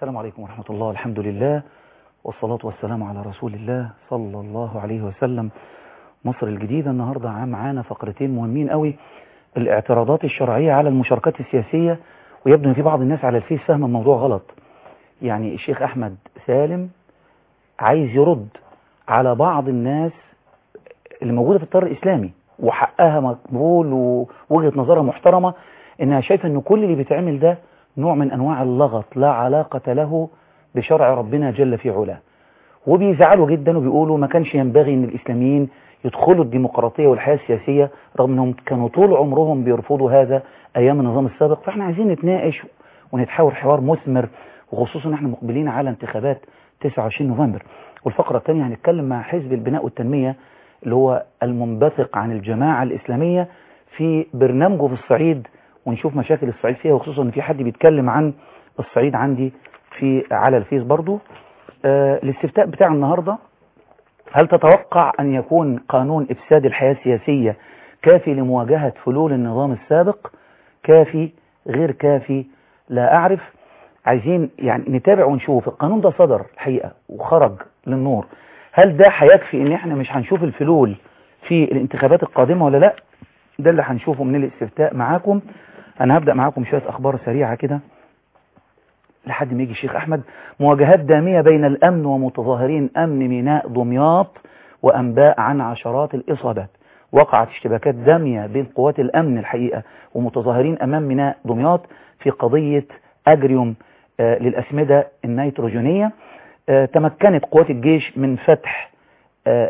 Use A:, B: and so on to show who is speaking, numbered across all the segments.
A: السلام عليكم ورحمة الله الحمد لله والصلاة والسلام على رسول الله صلى الله عليه وسلم مصر الجديدة النهاردة معانا فقرتين مهمين قوي الاعتراضات الشرعية على المشاركات السياسية ويبدو ان في بعض الناس على الفيس فاهمة الموضوع غلط يعني الشيخ أحمد سالم عايز يرد على بعض الناس اللي موجودة في الطار الإسلامي وحقها مقبول ووجهة نظرها محترمة انها شايفة ان كل اللي بيتعمل ده نوع من انواع اللغط لا علاقة له بشرع ربنا جل في علاه وبيزعلوا جدا وبيقولوا ما كانش ينبغي ان الاسلاميين يدخلوا الديمقراطية والحياة السياسية رغم انهم كانوا طول عمرهم بيرفضوا هذا ايام النظام السابق فاحنا عايزين نتناقش ونتحاور حوار مثمر وخصوصا ان احنا مقبلين على انتخابات 29 نوفمبر والفقرة الثانية هنتكلم مع حزب البناء والتنمية اللي هو المنبثق عن الجماعة الإسلامية في برنامجه في الصعيد ونشوف مشاكل الصعيد فيها وخصوصا ان في حد بيتكلم عن الصعيد عندي في على الفيس برضو آه الاستفتاء بتاع النهاردة هل تتوقع أن يكون قانون إفساد الحياة السياسية كافي لمواجهة فلول النظام السابق كافي غير كافي لا أعرف عايزين يعني نتابع ونشوف القانون ده صدر الحقيقة وخرج للنور هل ده هيكفي ان احنا مش هنشوف الفلول في الانتخابات القادمة ولا لا ده اللي هنشوفه من الاستفتاء معاكم انا هبدأ معاكم شوية اخبار سريعة كده لحد ما يجي الشيخ احمد مواجهات دامية بين الامن ومتظاهرين امن ميناء دمياط وانباء عن عشرات الاصابات وقعت اشتباكات دامية بين قوات الامن الحقيقة ومتظاهرين امام ميناء دمياط في قضية اجريوم آه للاسمدة النيتروجينية آه تمكنت قوات الجيش من فتح آه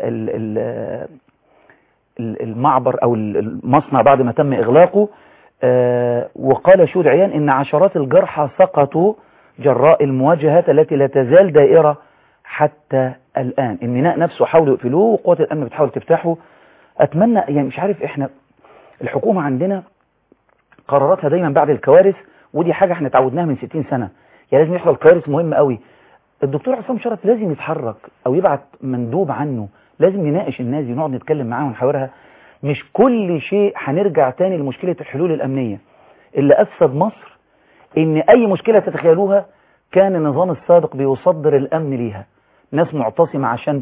A: المعبر او المصنع بعد ما تم اغلاقه وقال شهود عيان ان عشرات الجرحى سقطوا جراء المواجهات التي لا تزال دائرة حتى الآن الميناء نفسه حاولوا يقفلوه وقوات الأمن بتحاول تفتحه أتمنى يعني مش عارف إحنا الحكومة عندنا قراراتها دايما بعد الكوارث ودي حاجة احنا تعودناها من 60 سنة يعني لازم يحصل كوارث مهمة قوي الدكتور عصام شرف لازم يتحرك أو يبعت مندوب عنه لازم يناقش الناس دي نقعد نتكلم معاها ونحاورها مش كل شيء هنرجع تاني لمشكلة الحلول الأمنية اللي أفسد مصر ان اي مشكلة تتخيلوها كان النظام السابق بيصدر الامن ليها ناس معتصمة عشان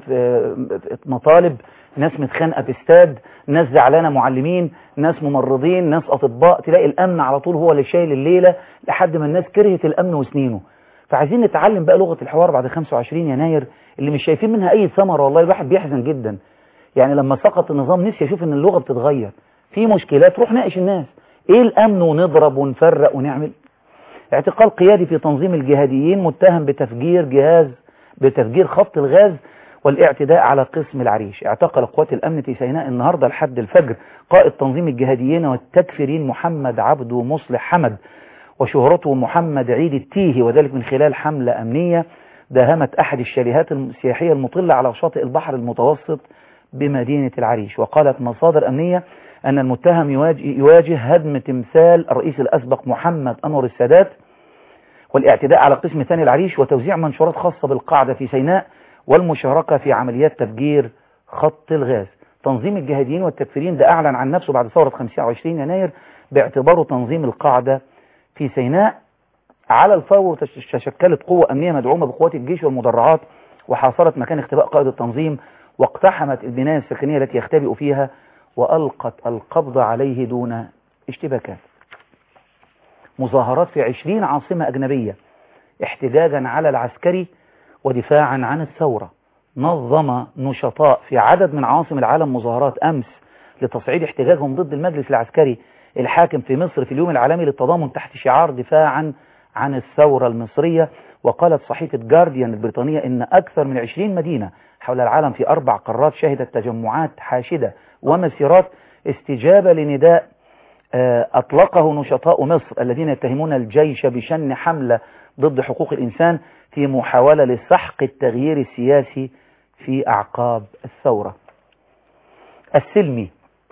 A: في مطالب ناس متخانقة في استاد ناس زعلانة معلمين ناس ممرضين ناس اطباء تلاقي الامن على طول هو اللي شايل الليلة لحد ما الناس كرهت الامن وسنينه فعايزين نتعلم بقى لغة الحوار بعد 25 يناير اللي مش شايفين منها اي ثمرة والله الواحد بيحزن جدا يعني لما سقط النظام نسي يشوف ان اللغة بتتغير في مشكلات روح ناقش الناس ايه الامن ونضرب ونفرق ونعمل اعتقال قيادي في تنظيم الجهاديين متهم بتفجير جهاز بتفجير خط الغاز والاعتداء على قسم العريش اعتقل قوات الأمن في سيناء النهاردة لحد الفجر قائد تنظيم الجهاديين والتكفيرين محمد عبده مصلح حمد وشهرته محمد عيد التيهي وذلك من خلال حملة أمنية داهمت أحد الشاليهات السياحية المطلة على شاطئ البحر المتوسط بمدينة العريش وقالت مصادر أمنية أن المتهم يواجه, يواجه هدم تمثال الرئيس الأسبق محمد أنور السادات والاعتداء على قسم ثاني العريش وتوزيع منشورات خاصة بالقاعدة في سيناء والمشاركة في عمليات تفجير خط الغاز تنظيم الجهاديين والتكفيرين ده أعلن عن نفسه بعد ثورة 25 يناير باعتباره تنظيم القاعدة في سيناء على الفور تشكلت قوة أمنية مدعومة بقوات الجيش والمدرعات وحاصرت مكان اختباء قائد التنظيم واقتحمت البناية السكنية التي يختبئ فيها وألقت القبض عليه دون اشتباكات مظاهرات في عشرين عاصمة أجنبية احتجاجا على العسكري ودفاعا عن الثورة نظم نشطاء في عدد من عواصم العالم مظاهرات أمس لتصعيد احتجاجهم ضد المجلس العسكري الحاكم في مصر في اليوم العالمي للتضامن تحت شعار دفاعا عن الثورة المصرية وقالت صحيفة جارديان البريطانية إن أكثر من 20 مدينة حول العالم في أربع قارات شهدت تجمعات حاشدة ومسيرات استجابة لنداء أطلقه نشطاء مصر الذين يتهمون الجيش بشن حملة ضد حقوق الإنسان في محاولة لسحق التغيير السياسي في أعقاب الثورة السلمي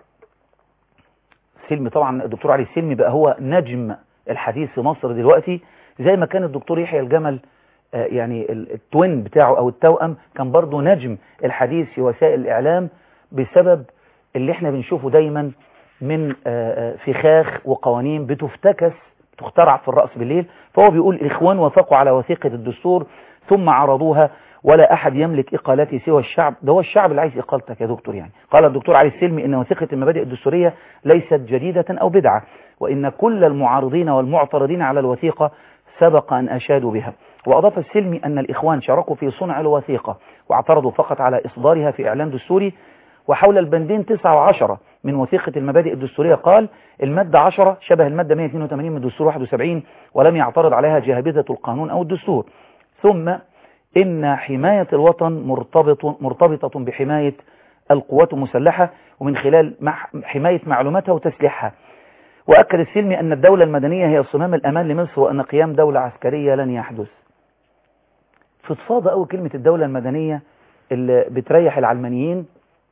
A: السلمي طبعا الدكتور علي السلمي بقى هو نجم الحديث في مصر دلوقتي زي ما كان الدكتور يحيى الجمل يعني التوين بتاعه أو التوأم كان برضه نجم الحديث في وسائل الإعلام بسبب اللي احنا بنشوفه دايما من فخاخ وقوانين بتفتكس تخترع في الرأس بالليل فهو بيقول الإخوان وافقوا على وثيقة الدستور ثم عرضوها ولا أحد يملك إقالتي سوى الشعب ده هو الشعب اللي عايز إقالتك يا دكتور يعني قال الدكتور علي السلمي إن وثيقة المبادئ الدستورية ليست جديدة أو بدعة وإن كل المعارضين والمعترضين على الوثيقة سبق أن أشادوا بها وأضاف السلمي أن الإخوان شاركوا في صنع الوثيقة واعترضوا فقط على إصدارها في إعلان دستوري وحول البندين 9 و10 من وثيقة المبادئ الدستورية قال المادة 10 شبه المادة 182 من دستور 71 ولم يعترض عليها جاهبذة القانون أو الدستور ثم إن حماية الوطن مرتبط مرتبطة بحماية القوات المسلحة ومن خلال حماية معلوماتها وتسليحها وأكد السلمي أن الدولة المدنية هي صمام الأمان لمصر وأن قيام دولة عسكرية لن يحدث فضفاضة أول كلمة الدولة المدنية اللي بتريح العلمانيين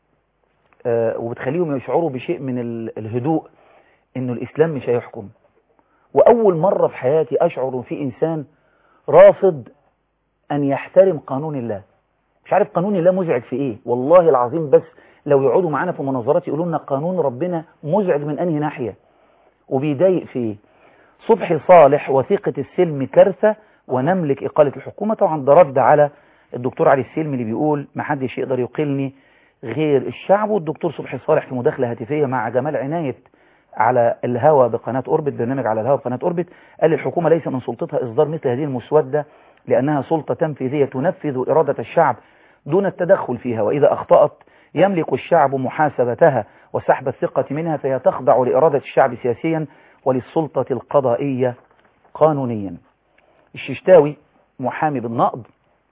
A: آه وبتخليهم يشعروا بشيء من الهدوء انه الاسلام مش هيحكم واول مرة في حياتي اشعر في انسان رافض ان يحترم قانون الله مش عارف قانون الله مزعج في ايه والله العظيم بس لو يقعدوا معانا في مناظرات يقولوا لنا قانون ربنا مزعج من انهي ناحية وبيضايق في ايه صبحي صالح وثيقة السلم كارثة ونملك إقالة الحكومة طبعا ده رد على الدكتور علي السلمي اللي بيقول ما حدش يقدر يقلني غير الشعب والدكتور صبحي صالح في مداخلة هاتفية مع جمال عناية على الهوا بقناة أوربت برنامج على الهوا بقناة أوربت قال الحكومة ليس من سلطتها إصدار مثل هذه المسودة لأنها سلطة تنفيذية تنفذ إرادة الشعب دون التدخل فيها وإذا أخطأت يملك الشعب محاسبتها وسحب الثقة منها فهي تخضع لإرادة الشعب سياسيا وللسلطة القضائية قانونيا الششتاوي محامي بالنقض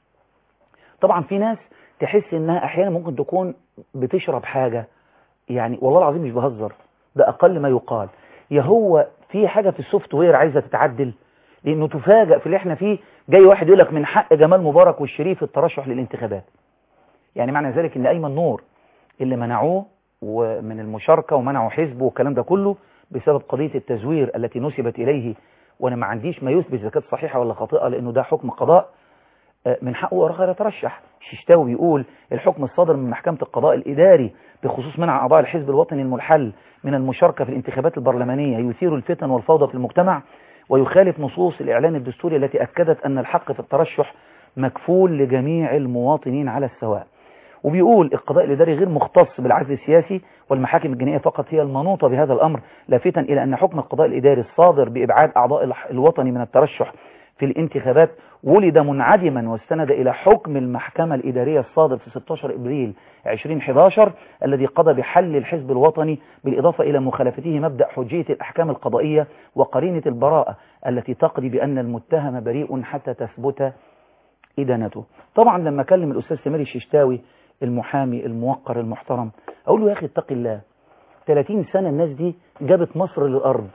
A: طبعا في ناس تحس انها احيانا ممكن تكون بتشرب حاجة يعني والله العظيم مش بهزر ده اقل ما يقال يا هو في حاجة في السوفت وير عايزة تتعدل لانه تفاجأ في اللي احنا فيه جاي واحد يقول لك من حق جمال مبارك والشريف الترشح للانتخابات يعني معنى ذلك ان ايمن نور اللي منعوه ومن المشاركة ومنعوا حزبه والكلام ده كله بسبب قضية التزوير التي نسبت اليه وانا ما عنديش ما يثبت اذا كانت صحيحة ولا خاطئة لانه ده حكم قضاء من حقه غير يترشح الششتاوي بيقول الحكم الصادر من محكمة القضاء الإداري بخصوص منع أعضاء الحزب الوطني الملحل من المشاركة في الانتخابات البرلمانية يثير الفتن والفوضى في المجتمع ويخالف نصوص الإعلان الدستوري التي أكدت أن الحق في الترشح مكفول لجميع المواطنين على السواء وبيقول القضاء الإداري غير مختص بالعزل السياسي والمحاكم الجنائية فقط هي المنوطة بهذا الأمر لافتا إلى أن حكم القضاء الإداري الصادر بإبعاد أعضاء الوطني من الترشح في الانتخابات ولد منعدما واستند إلى حكم المحكمة الإدارية الصادر في 16 إبريل 2011 الذي قضى بحل الحزب الوطني بالإضافة إلى مخالفته مبدأ حجية الأحكام القضائية وقرينة البراءة التي تقضي بأن المتهم بريء حتى تثبت إدانته طبعا لما كلم الأستاذ سمير الششتاوي المحامي الموقر المحترم أقول له يا أخي اتق الله 30 سنة الناس دي جابت مصر للأرض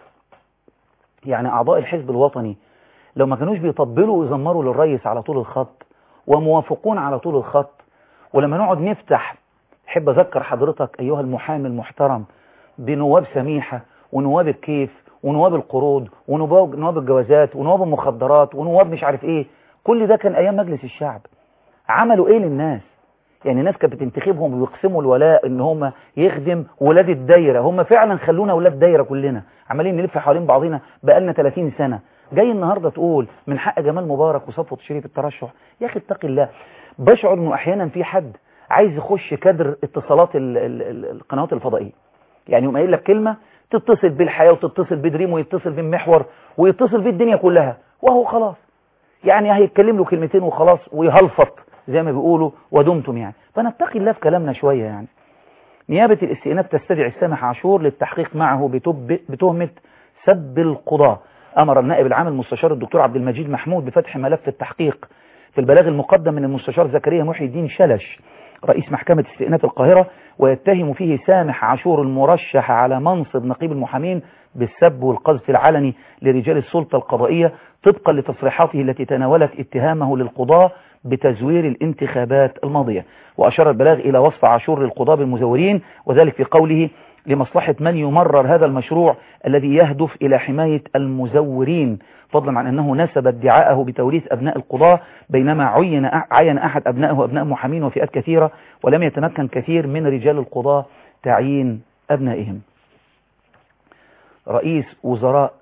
A: يعني أعضاء الحزب الوطني لو ما كانوش بيطبلوا ويزمروا للرئيس على طول الخط وموافقون على طول الخط ولما نقعد نفتح احب اذكر حضرتك ايها المحامي المحترم بنواب سميحة ونواب الكيف ونواب القروض ونواب نواب الجوازات ونواب المخدرات ونواب مش عارف ايه كل ده كان ايام مجلس الشعب عملوا ايه للناس يعني الناس كانت بتنتخبهم ويقسموا الولاء ان هم يخدم ولاد الدايره هم فعلا خلونا ولاد دايره كلنا عمالين نلف حوالين بعضنا بقالنا 30 سنه جاي النهاردة تقول من حق جمال مبارك وصفوة شريف الترشح يا أخي اتقي الله بشعر أنه أحيانا في حد عايز يخش كادر اتصالات ال ال ال القنوات الفضائية يعني يقوم قايل لك كلمة تتصل بالحياة وتتصل بدريم ويتصل بالمحور ويتصل بالدنيا كلها وهو خلاص يعني هيتكلم له كلمتين وخلاص ويهلفط زي ما بيقولوا ودمتم يعني فنتقي الله في كلامنا شوية يعني نيابة الاستئناف تستدعي السامح عاشور للتحقيق معه بتهمة سب القضاء أمر النائب العام المستشار الدكتور عبد المجيد محمود بفتح ملف التحقيق في البلاغ المقدم من المستشار زكريا محي الدين شلش رئيس محكمة استئناف القاهرة ويتهم فيه سامح عاشور المرشح على منصب نقيب المحامين بالسب والقذف العلني لرجال السلطة القضائية طبقا لتصريحاته التي تناولت اتهامه للقضاة بتزوير الانتخابات الماضية وأشار البلاغ إلى وصف عاشور للقضاة بالمزورين وذلك في قوله لمصلحة من يمرر هذا المشروع الذي يهدف إلى حماية المزورين فضلا عن أنه نسب ادعاءه بتوريث أبناء القضاة بينما عين عين أحد أبنائه أبناء محامين وفئات كثيرة ولم يتمكن كثير من رجال القضاة تعيين أبنائهم رئيس وزراء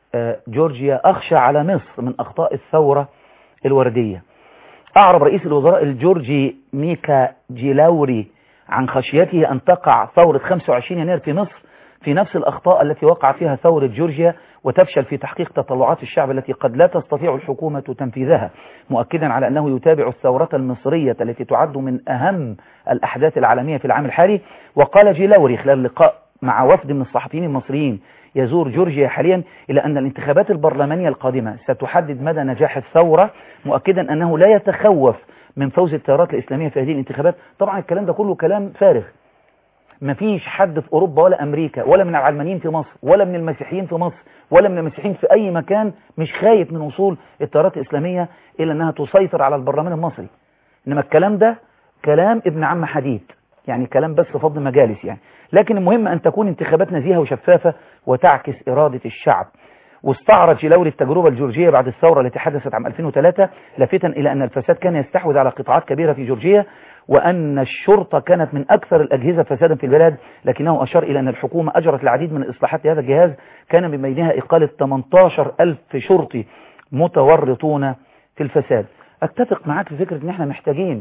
A: جورجيا أخشى على مصر من أخطاء الثورة الوردية أعرب رئيس الوزراء الجورجي ميكا جيلاوري عن خشيته أن تقع ثورة 25 يناير في مصر في نفس الأخطاء التي وقع فيها ثورة جورجيا وتفشل في تحقيق تطلعات الشعب التي قد لا تستطيع الحكومة تنفيذها مؤكدا على أنه يتابع الثورة المصرية التي تعد من أهم الأحداث العالمية في العام الحالي وقال جيلاوري خلال لقاء مع وفد من الصحفيين المصريين يزور جورجيا حاليا إلى أن الانتخابات البرلمانية القادمة ستحدد مدى نجاح الثورة مؤكدا أنه لا يتخوف من فوز التيارات الإسلامية في هذه الانتخابات طبعا الكلام ده كله كلام فارغ مفيش حد في أوروبا ولا أمريكا ولا من العلمانيين في مصر ولا من المسيحيين في مصر ولا من المسيحيين في أي مكان مش خايف من وصول التيارات الإسلامية إلى أنها تسيطر على البرلمان المصري إنما الكلام ده كلام ابن عم حديد يعني كلام بس فضل مجالس يعني لكن المهم أن تكون انتخابات نزيهة وشفافة وتعكس إرادة الشعب واستعرض جيلاوري التجربة الجورجية بعد الثورة التي حدثت عام 2003 لافتا إلى أن الفساد كان يستحوذ على قطاعات كبيرة في جورجيا وأن الشرطة كانت من أكثر الأجهزة فسادا في البلاد لكنه أشار إلى أن الحكومة أجرت العديد من الإصلاحات لهذا الجهاز كان من بينها إقالة 18 ألف شرطي متورطون في الفساد أتفق معاك في فكرة أن احنا محتاجين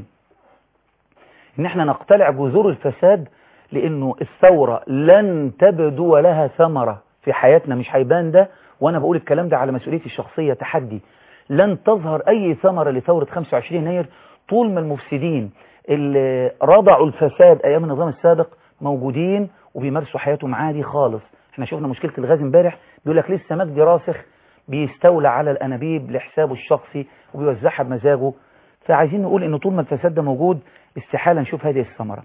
A: أن احنا نقتلع جذور الفساد لأنه الثورة لن تبدو لها ثمرة في حياتنا مش هيبان ده وأنا بقول الكلام ده على مسؤوليتي الشخصية تحدي لن تظهر أي ثمرة لثورة 25 يناير طول ما المفسدين اللي رضعوا الفساد أيام النظام السابق موجودين وبيمارسوا حياتهم عادي خالص احنا شفنا مشكلة الغاز امبارح بيقول لك لسه مجدي راسخ بيستولى على الأنابيب لحسابه الشخصي وبيوزعها بمزاجه فعايزين نقول ان طول ما الفساد ده موجود استحالة نشوف هذه الثمرة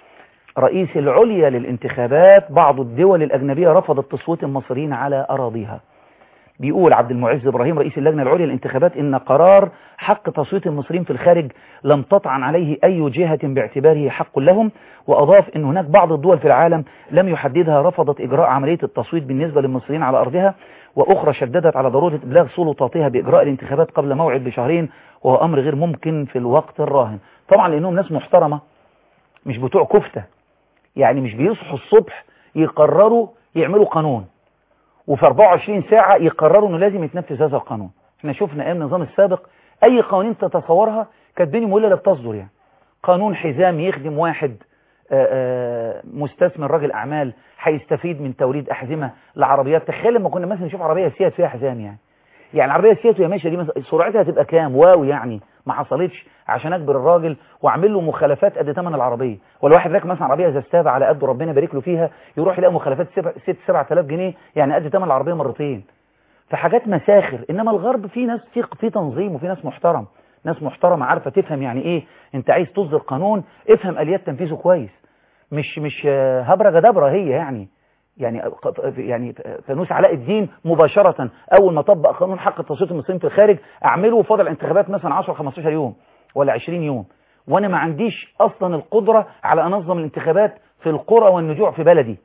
A: رئيس العليا للانتخابات بعض الدول الأجنبية رفضت تصويت المصريين على أراضيها بيقول عبد المعز إبراهيم رئيس اللجنة العليا للانتخابات إن قرار حق تصويت المصريين في الخارج لم تطعن عليه أي جهة باعتباره حق لهم وأضاف أن هناك بعض الدول في العالم لم يحددها رفضت إجراء عملية التصويت بالنسبة للمصريين على أرضها وأخرى شددت على ضرورة إبلاغ سلطاتها بإجراء الانتخابات قبل موعد بشهرين وهو أمر غير ممكن في الوقت الراهن طبعا لأنهم ناس محترمة مش بتوع كفتة يعني مش بيصحوا الصبح يقرروا يعملوا قانون وفي 24 ساعة يقرروا انه لازم يتنفذ هذا القانون احنا شفنا ايام النظام السابق اي قوانين تتصورها كانت الدنيا مولة بتصدر يعني قانون حزام يخدم واحد آآ آآ مستثمر راجل اعمال هيستفيد من توريد احزمة لعربيات تخيل لما كنا مثلا نشوف عربية سيات فيها حزام يعني يعني العربية سيات وهي ماشية دي سرعتها هتبقى كام واو يعني ما حصلتش عشان اجبر الراجل واعمل له مخالفات قد ثمن العربيه ولا واحد راكب مثلا عربيه زستافه على قد ربنا يبارك له فيها يروح يلاقي مخالفات 6 7000 جنيه يعني قد ثمن العربيه مرتين فحاجات مساخر انما الغرب في ناس في في تنظيم وفي ناس محترم ناس محترمه عارفه تفهم يعني ايه انت عايز تصدر قانون افهم اليات تنفيذه كويس مش مش هبره جدبره هي يعني يعني يعني فانوس علاء الدين مباشرة أول ما طبق قانون حق التصويت المسلمين في الخارج أعمله فاضل الانتخابات مثلا 10 15 يوم ولا 20 يوم وأنا ما عنديش أصلا القدرة على أنظم الانتخابات في القرى والنجوع في بلدي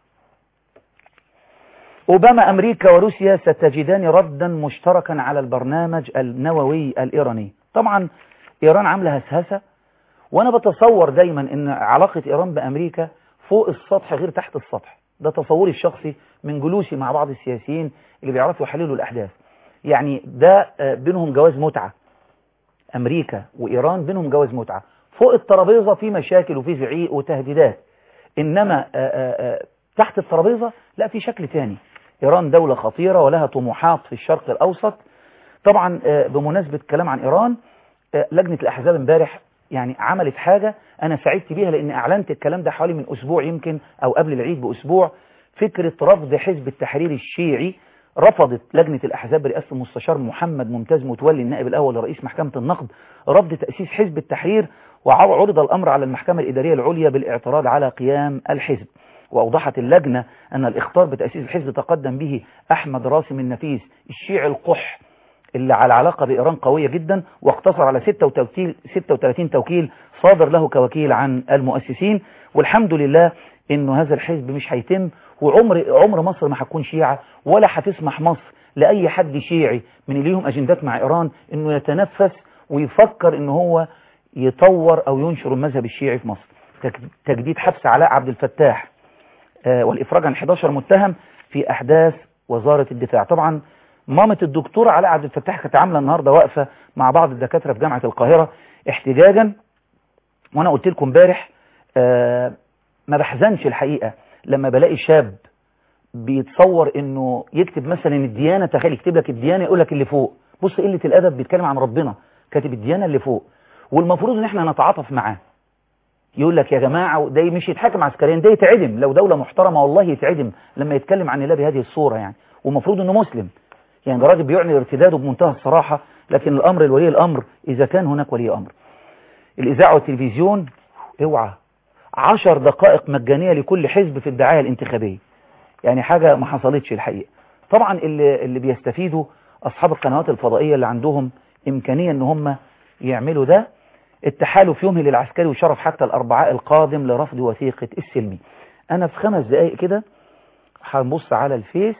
A: أوباما أمريكا وروسيا ستجدان ردا مشتركا على البرنامج النووي الإيراني طبعا إيران عاملة هسهسة وأنا بتصور دايما أن علاقة إيران بأمريكا فوق السطح غير تحت السطح ده تصوري الشخصي من جلوسي مع بعض السياسيين اللي بيعرفوا يحللوا الأحداث يعني ده بينهم جواز متعة أمريكا وإيران بينهم جواز متعة فوق الترابيزة في مشاكل وفي زعيق وتهديدات إنما آآ آآ تحت الترابيزة لا في شكل تاني إيران دولة خطيرة ولها طموحات في الشرق الأوسط طبعا بمناسبة كلام عن إيران لجنة الأحزاب امبارح يعني عملت حاجة أنا سعدت بيها لأن أعلنت الكلام ده حوالي من أسبوع يمكن أو قبل العيد بأسبوع فكرة رفض حزب التحرير الشيعي رفضت لجنة الأحزاب برئاسة المستشار محمد ممتاز متولي النائب الأول لرئيس محكمة النقد رفض تأسيس حزب التحرير وعرض الأمر على المحكمة الإدارية العليا بالاعتراض على قيام الحزب وأوضحت اللجنة أن الإخطار بتأسيس الحزب تقدم به أحمد راسم النفيس الشيعي القح اللي على علاقة بإيران قوية جدا واقتصر على 36 36 توكيل صادر له كوكيل عن المؤسسين والحمد لله انه هذا الحزب مش هيتم وعمر عمر مصر ما هتكون شيعة ولا هتسمح مصر لأي حد شيعي من اللي ليهم أجندات مع إيران انه يتنفس ويفكر ان هو يطور او ينشر المذهب الشيعي في مصر تجديد حبس علاء عبد الفتاح والإفراج عن 11 متهم في أحداث وزارة الدفاع طبعا مامة الدكتور علاء عبد الفتاح كانت عامله النهارده واقفه مع بعض الدكاتره في جامعه القاهره احتجاجا وانا قلت لكم امبارح آه ما بحزنش الحقيقه لما بلاقي شاب بيتصور انه يكتب مثلا الديانه تخيل يكتب لك الديانه يقول لك اللي فوق بص قله الادب بيتكلم عن ربنا كاتب الديانه اللي فوق والمفروض ان احنا نتعاطف معاه يقول لك يا جماعه ده مش يتحاكم عسكريا ده يتعدم لو دوله محترمه والله يتعدم لما يتكلم عن الله بهذه الصوره يعني ومفروض انه مسلم يعني ده راجل بيعني ارتداده بمنتهى الصراحه لكن الامر الولي الامر اذا كان هناك ولي امر الاذاعه والتلفزيون اوعى عشر دقائق مجانيه لكل حزب في الدعايه الانتخابيه يعني حاجه ما حصلتش الحقيقه طبعا اللي اللي بيستفيدوا اصحاب القنوات الفضائيه اللي عندهم امكانيه ان هم يعملوا ده التحالف يمهل العسكري وشرف حتى الاربعاء القادم لرفض وثيقه السلمي انا في خمس دقائق كده هنبص على الفيس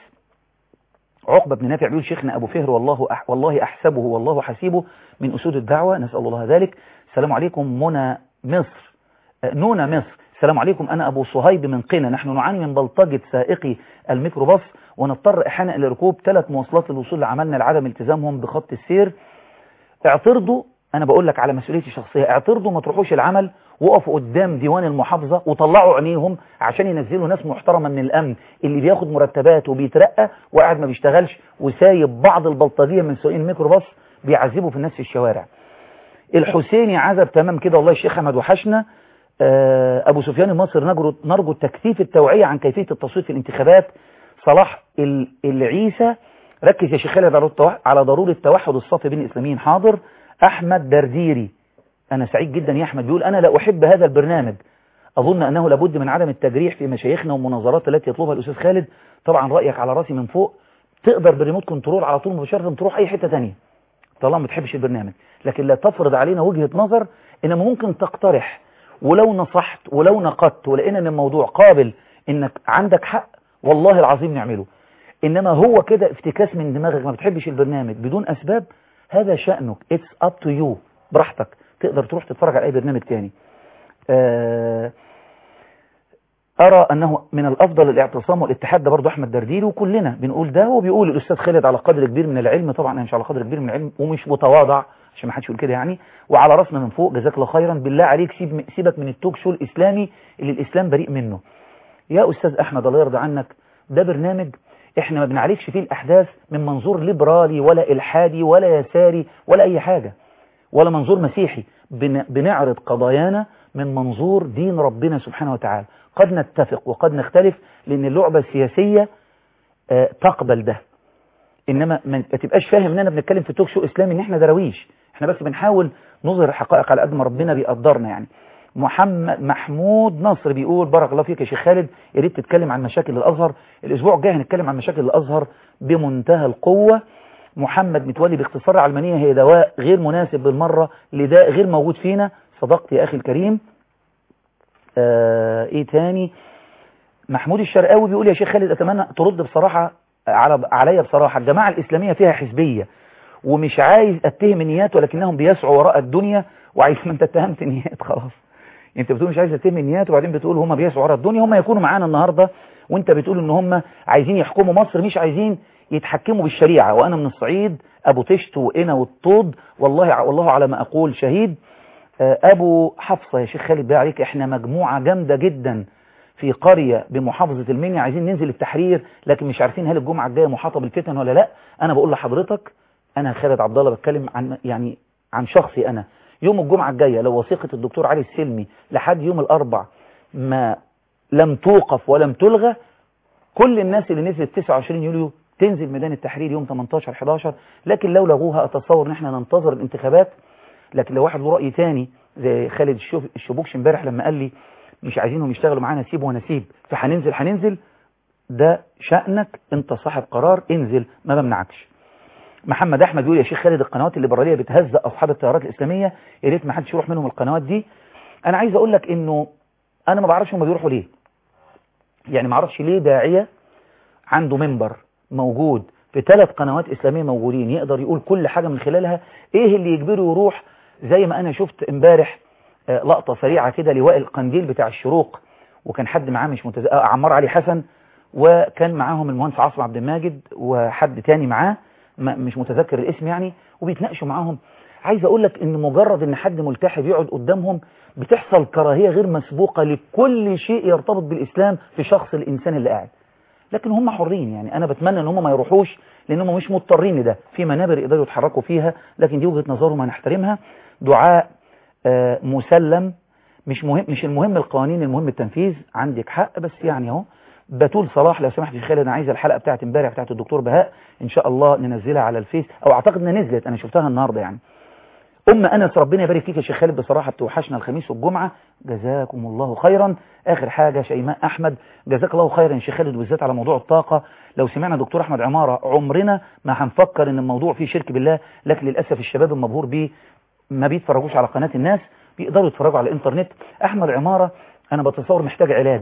A: عقبة بن نافع بيقول شيخنا أبو فهر والله أح والله أحسبه والله حسيبه من أسود الدعوة نسأل الله ذلك السلام عليكم منى مصر نونا مصر السلام عليكم أنا أبو صهيب من قنا نحن نعاني من بلطجة سائقي الميكروباص ونضطر أحيانا إلى ركوب ثلاث مواصلات للوصول لعملنا لعدم التزامهم بخط السير اعترضوا أنا بقول لك على مسؤوليتي الشخصية اعترضوا ما تروحوش العمل وقفوا قدام ديوان المحافظة وطلعوا عينيهم عشان ينزلوا ناس محترمة من الأمن اللي بياخد مرتبات وبيترقى وقاعد ما بيشتغلش وسايب بعض البلطجية من سواقين الميكروباص بيعذبوا في الناس في الشوارع الحسيني عزب تمام كده والله الشيخ أحمد وحشنا أبو سفيان المصري نرجو, نرجو تكثيف التوعية عن كيفية التصويت في الانتخابات صلاح العيسى ركز يا شيخ خالد على ضرورة توحد الصف بين الإسلاميين حاضر أحمد درديري أنا سعيد جدا يا أحمد بيقول أنا لا أحب هذا البرنامج أظن أنه لابد من عدم التجريح في مشايخنا والمناظرات التي يطلبها الأستاذ خالد طبعا رأيك على راسي من فوق تقدر بريموت كنترول على طول مباشرة تروح أي حتة تانية طالما ما تحبش البرنامج لكن لا تفرض علينا وجهة نظر إنما ممكن تقترح ولو نصحت ولو نقدت ولقينا ان الموضوع قابل انك عندك حق والله العظيم نعمله انما هو كده افتكاس من دماغك ما بتحبش البرنامج بدون اسباب هذا شأنك it's up to you براحتك تقدر تروح تتفرج على اي برنامج تاني آه أرى أنه من الأفضل الاعتصام والاتحاد ده برضه أحمد درديري وكلنا بنقول ده وبيقول الأستاذ خالد على قدر كبير من العلم طبعا أنا مش على قدر كبير من العلم ومش متواضع عشان ما حدش يقول كده يعني وعلى راسنا من فوق جزاك الله خيرا بالله عليك سيب سيبك من التوك شو الإسلامي اللي الإسلام بريء منه يا أستاذ أحمد الله يرضى عنك ده برنامج احنا ما بنعالجش فيه الأحداث من منظور ليبرالي ولا إلحادي ولا يساري ولا أي حاجة ولا منظور مسيحي بنعرض قضايانا من منظور دين ربنا سبحانه وتعالى قد نتفق وقد نختلف لأن اللعبة السياسية آه تقبل ده إنما ما تبقاش فاهم إننا بنتكلم في توك شو إسلامي إن إحنا درويش إحنا بس بنحاول نظهر الحقائق على قد ما ربنا بيقدرنا يعني محمد محمود نصر بيقول بارك الله فيك يا شيخ خالد يا ريت تتكلم عن مشاكل الأزهر الأسبوع الجاي هنتكلم عن مشاكل الأزهر بمنتهى القوة محمد متولي باختصار العلمانية هي دواء غير مناسب بالمرة لداء غير موجود فينا صدقت يا أخي الكريم آه ايه تاني محمود الشرقاوي بيقول يا شيخ خالد اتمنى ترد بصراحة على عليا بصراحة الجماعة الاسلامية فيها حزبية ومش عايز اتهم النيات ولكنهم بيسعوا وراء الدنيا وعايز ما انت اتهمت النيات خلاص انت بتقول مش عايز اتهم النيات وبعدين بتقول هم بيسعوا وراء الدنيا هم يكونوا معانا النهاردة وانت بتقول ان هم عايزين يحكموا مصر مش عايزين يتحكموا بالشريعة وانا من الصعيد ابو تشت وقنا والطود والله والله على ما اقول شهيد ابو حفصة يا شيخ خالد بقى عليك احنا مجموعة جامدة جدا في قرية بمحافظة المنيا عايزين ننزل التحرير لكن مش عارفين هل الجمعة الجاية محاطة بالفتن ولا لا انا بقول لحضرتك انا خالد عبد الله بتكلم عن يعني عن شخصي انا يوم الجمعة الجاية لو وثيقة الدكتور علي السلمي لحد يوم الاربع ما لم توقف ولم تلغى كل الناس اللي نزلت 29 يوليو تنزل ميدان التحرير يوم 18 11 لكن لو لغوها اتصور ان احنا ننتظر الانتخابات لكن لو واحد له رأي تاني زي خالد الشبوكش امبارح لما قال لي مش عايزينهم يشتغلوا معانا سيب ونسيب فهننزل هننزل ده شأنك انت صاحب قرار انزل ما بمنعكش محمد احمد يقول يا شيخ خالد القنوات الليبراليه بتهزأ اصحاب التيارات الاسلاميه يا ريت ما حدش يروح منهم القنوات دي انا عايز اقول لك انه انا ما بعرفش هم بيروحوا ليه يعني ما اعرفش ليه داعيه عنده منبر موجود في ثلاث قنوات اسلاميه موجودين يقدر يقول كل حاجه من خلالها ايه اللي يجبره يروح زي ما انا شفت امبارح لقطة سريعة كده لواء القنديل بتاع الشروق وكان حد معاه مش متز... عمار علي حسن وكان معاهم المهندس عاصم عبد الماجد وحد تاني معاه ما مش متذكر الاسم يعني وبيتناقشوا معاهم عايز اقول لك ان مجرد ان حد ملتحي بيقعد قدامهم بتحصل كراهية غير مسبوقة لكل شيء يرتبط بالاسلام في شخص الانسان اللي قاعد لكن هم حرين يعني انا بتمنى ان هم ما يروحوش لان هم مش مضطرين لده في منابر يقدروا يتحركوا فيها لكن دي وجهة نظرهم هنحترمها دعاء آه مسلم مش مهم مش المهم القوانين المهم التنفيذ عندك حق بس يعني اهو بتول صلاح لو سمحت يا خالد انا عايز الحلقه بتاعت امبارح بتاعت الدكتور بهاء ان شاء الله ننزلها على الفيس او اعتقد انها نزلت انا شفتها النهارده يعني ام انس ربنا يبارك فيك يا شيخ خالد بصراحه بتوحشنا الخميس والجمعه جزاكم الله خيرا اخر حاجه شيماء احمد جزاك الله خيرا يا شيخ خالد وبالذات على موضوع الطاقه لو سمعنا دكتور احمد عماره عمرنا ما هنفكر ان الموضوع فيه شرك بالله لكن للاسف الشباب المبهور بيه ما بيتفرجوش على قناه الناس بيقدروا يتفرجوا على الانترنت احمد عماره انا بتصور محتاج علاج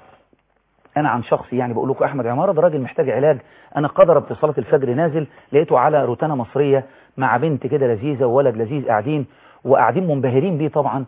A: انا عن شخصي يعني بقول لكم احمد عماره ده راجل محتاج علاج انا قدر بصلاه الفجر نازل لقيته على روتانا مصريه مع بنت كده لذيذه وولد لذيذ قاعدين وقاعدين منبهرين بيه طبعا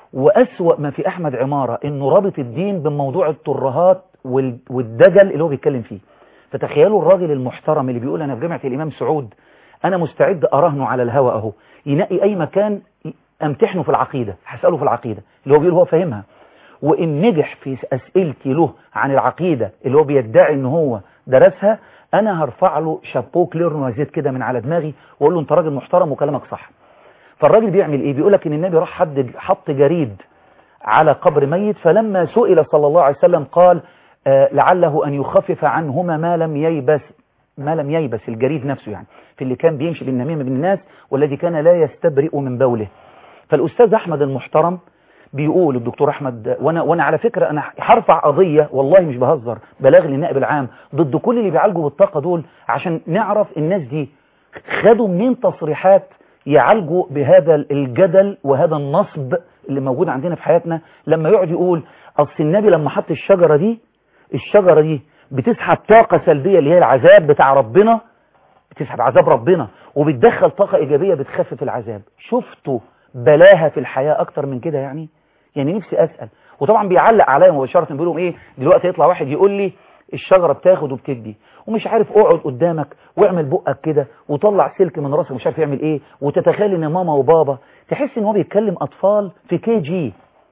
A: واسوا ما في احمد عماره انه رابط الدين بموضوع الترهات والدجل اللي هو بيتكلم فيه فتخيلوا الراجل المحترم اللي بيقول انا في جامعه الامام سعود انا مستعد اراهنه على الهوى اهو ينقي اي مكان امتحنه في العقيده هساله في العقيده اللي هو بيقول هو فاهمها وإن نجح في أسئلتي له عن العقيدة اللي هو بيدعي إن هو درسها أنا هرفع له شابو كلير نوازيت كده من على دماغي وأقول له أنت راجل محترم وكلامك صح فالراجل بيعمل إيه بيقول لك إن النبي راح حد حط جريد على قبر ميت فلما سئل صلى الله عليه وسلم قال آه لعله أن يخفف عنهما ما لم ييبس ما لم ييبس الجريد نفسه يعني في اللي كان بيمشي بالنميمة بالناس والذي كان لا يستبرئ من بوله فالأستاذ أحمد المحترم بيقول الدكتور احمد وانا وانا على فكره انا هرفع قضيه والله مش بهزر بلاغ للنائب العام ضد كل اللي بيعالجوا بالطاقه دول عشان نعرف الناس دي خدوا منين تصريحات يعالجوا بهذا الجدل وهذا النصب اللي موجود عندنا في حياتنا لما يقعد يقول اصل النبي لما حط الشجره دي الشجره دي بتسحب طاقه سلبيه اللي هي العذاب بتاع ربنا بتسحب عذاب ربنا وبتدخل طاقه ايجابيه بتخفف العذاب شفتوا بلاها في الحياه اكتر من كده يعني يعني نفسي أسأل وطبعا بيعلق عليا مباشرة بيقول لهم إيه دلوقتي يطلع واحد يقول لي الشجرة بتاخد وبتدي ومش عارف اقعد قدامك واعمل بقك كده وطلع سلك من راسك مش عارف يعمل ايه وتتخيل ان ماما وبابا تحس ان هو بيتكلم اطفال في كي جي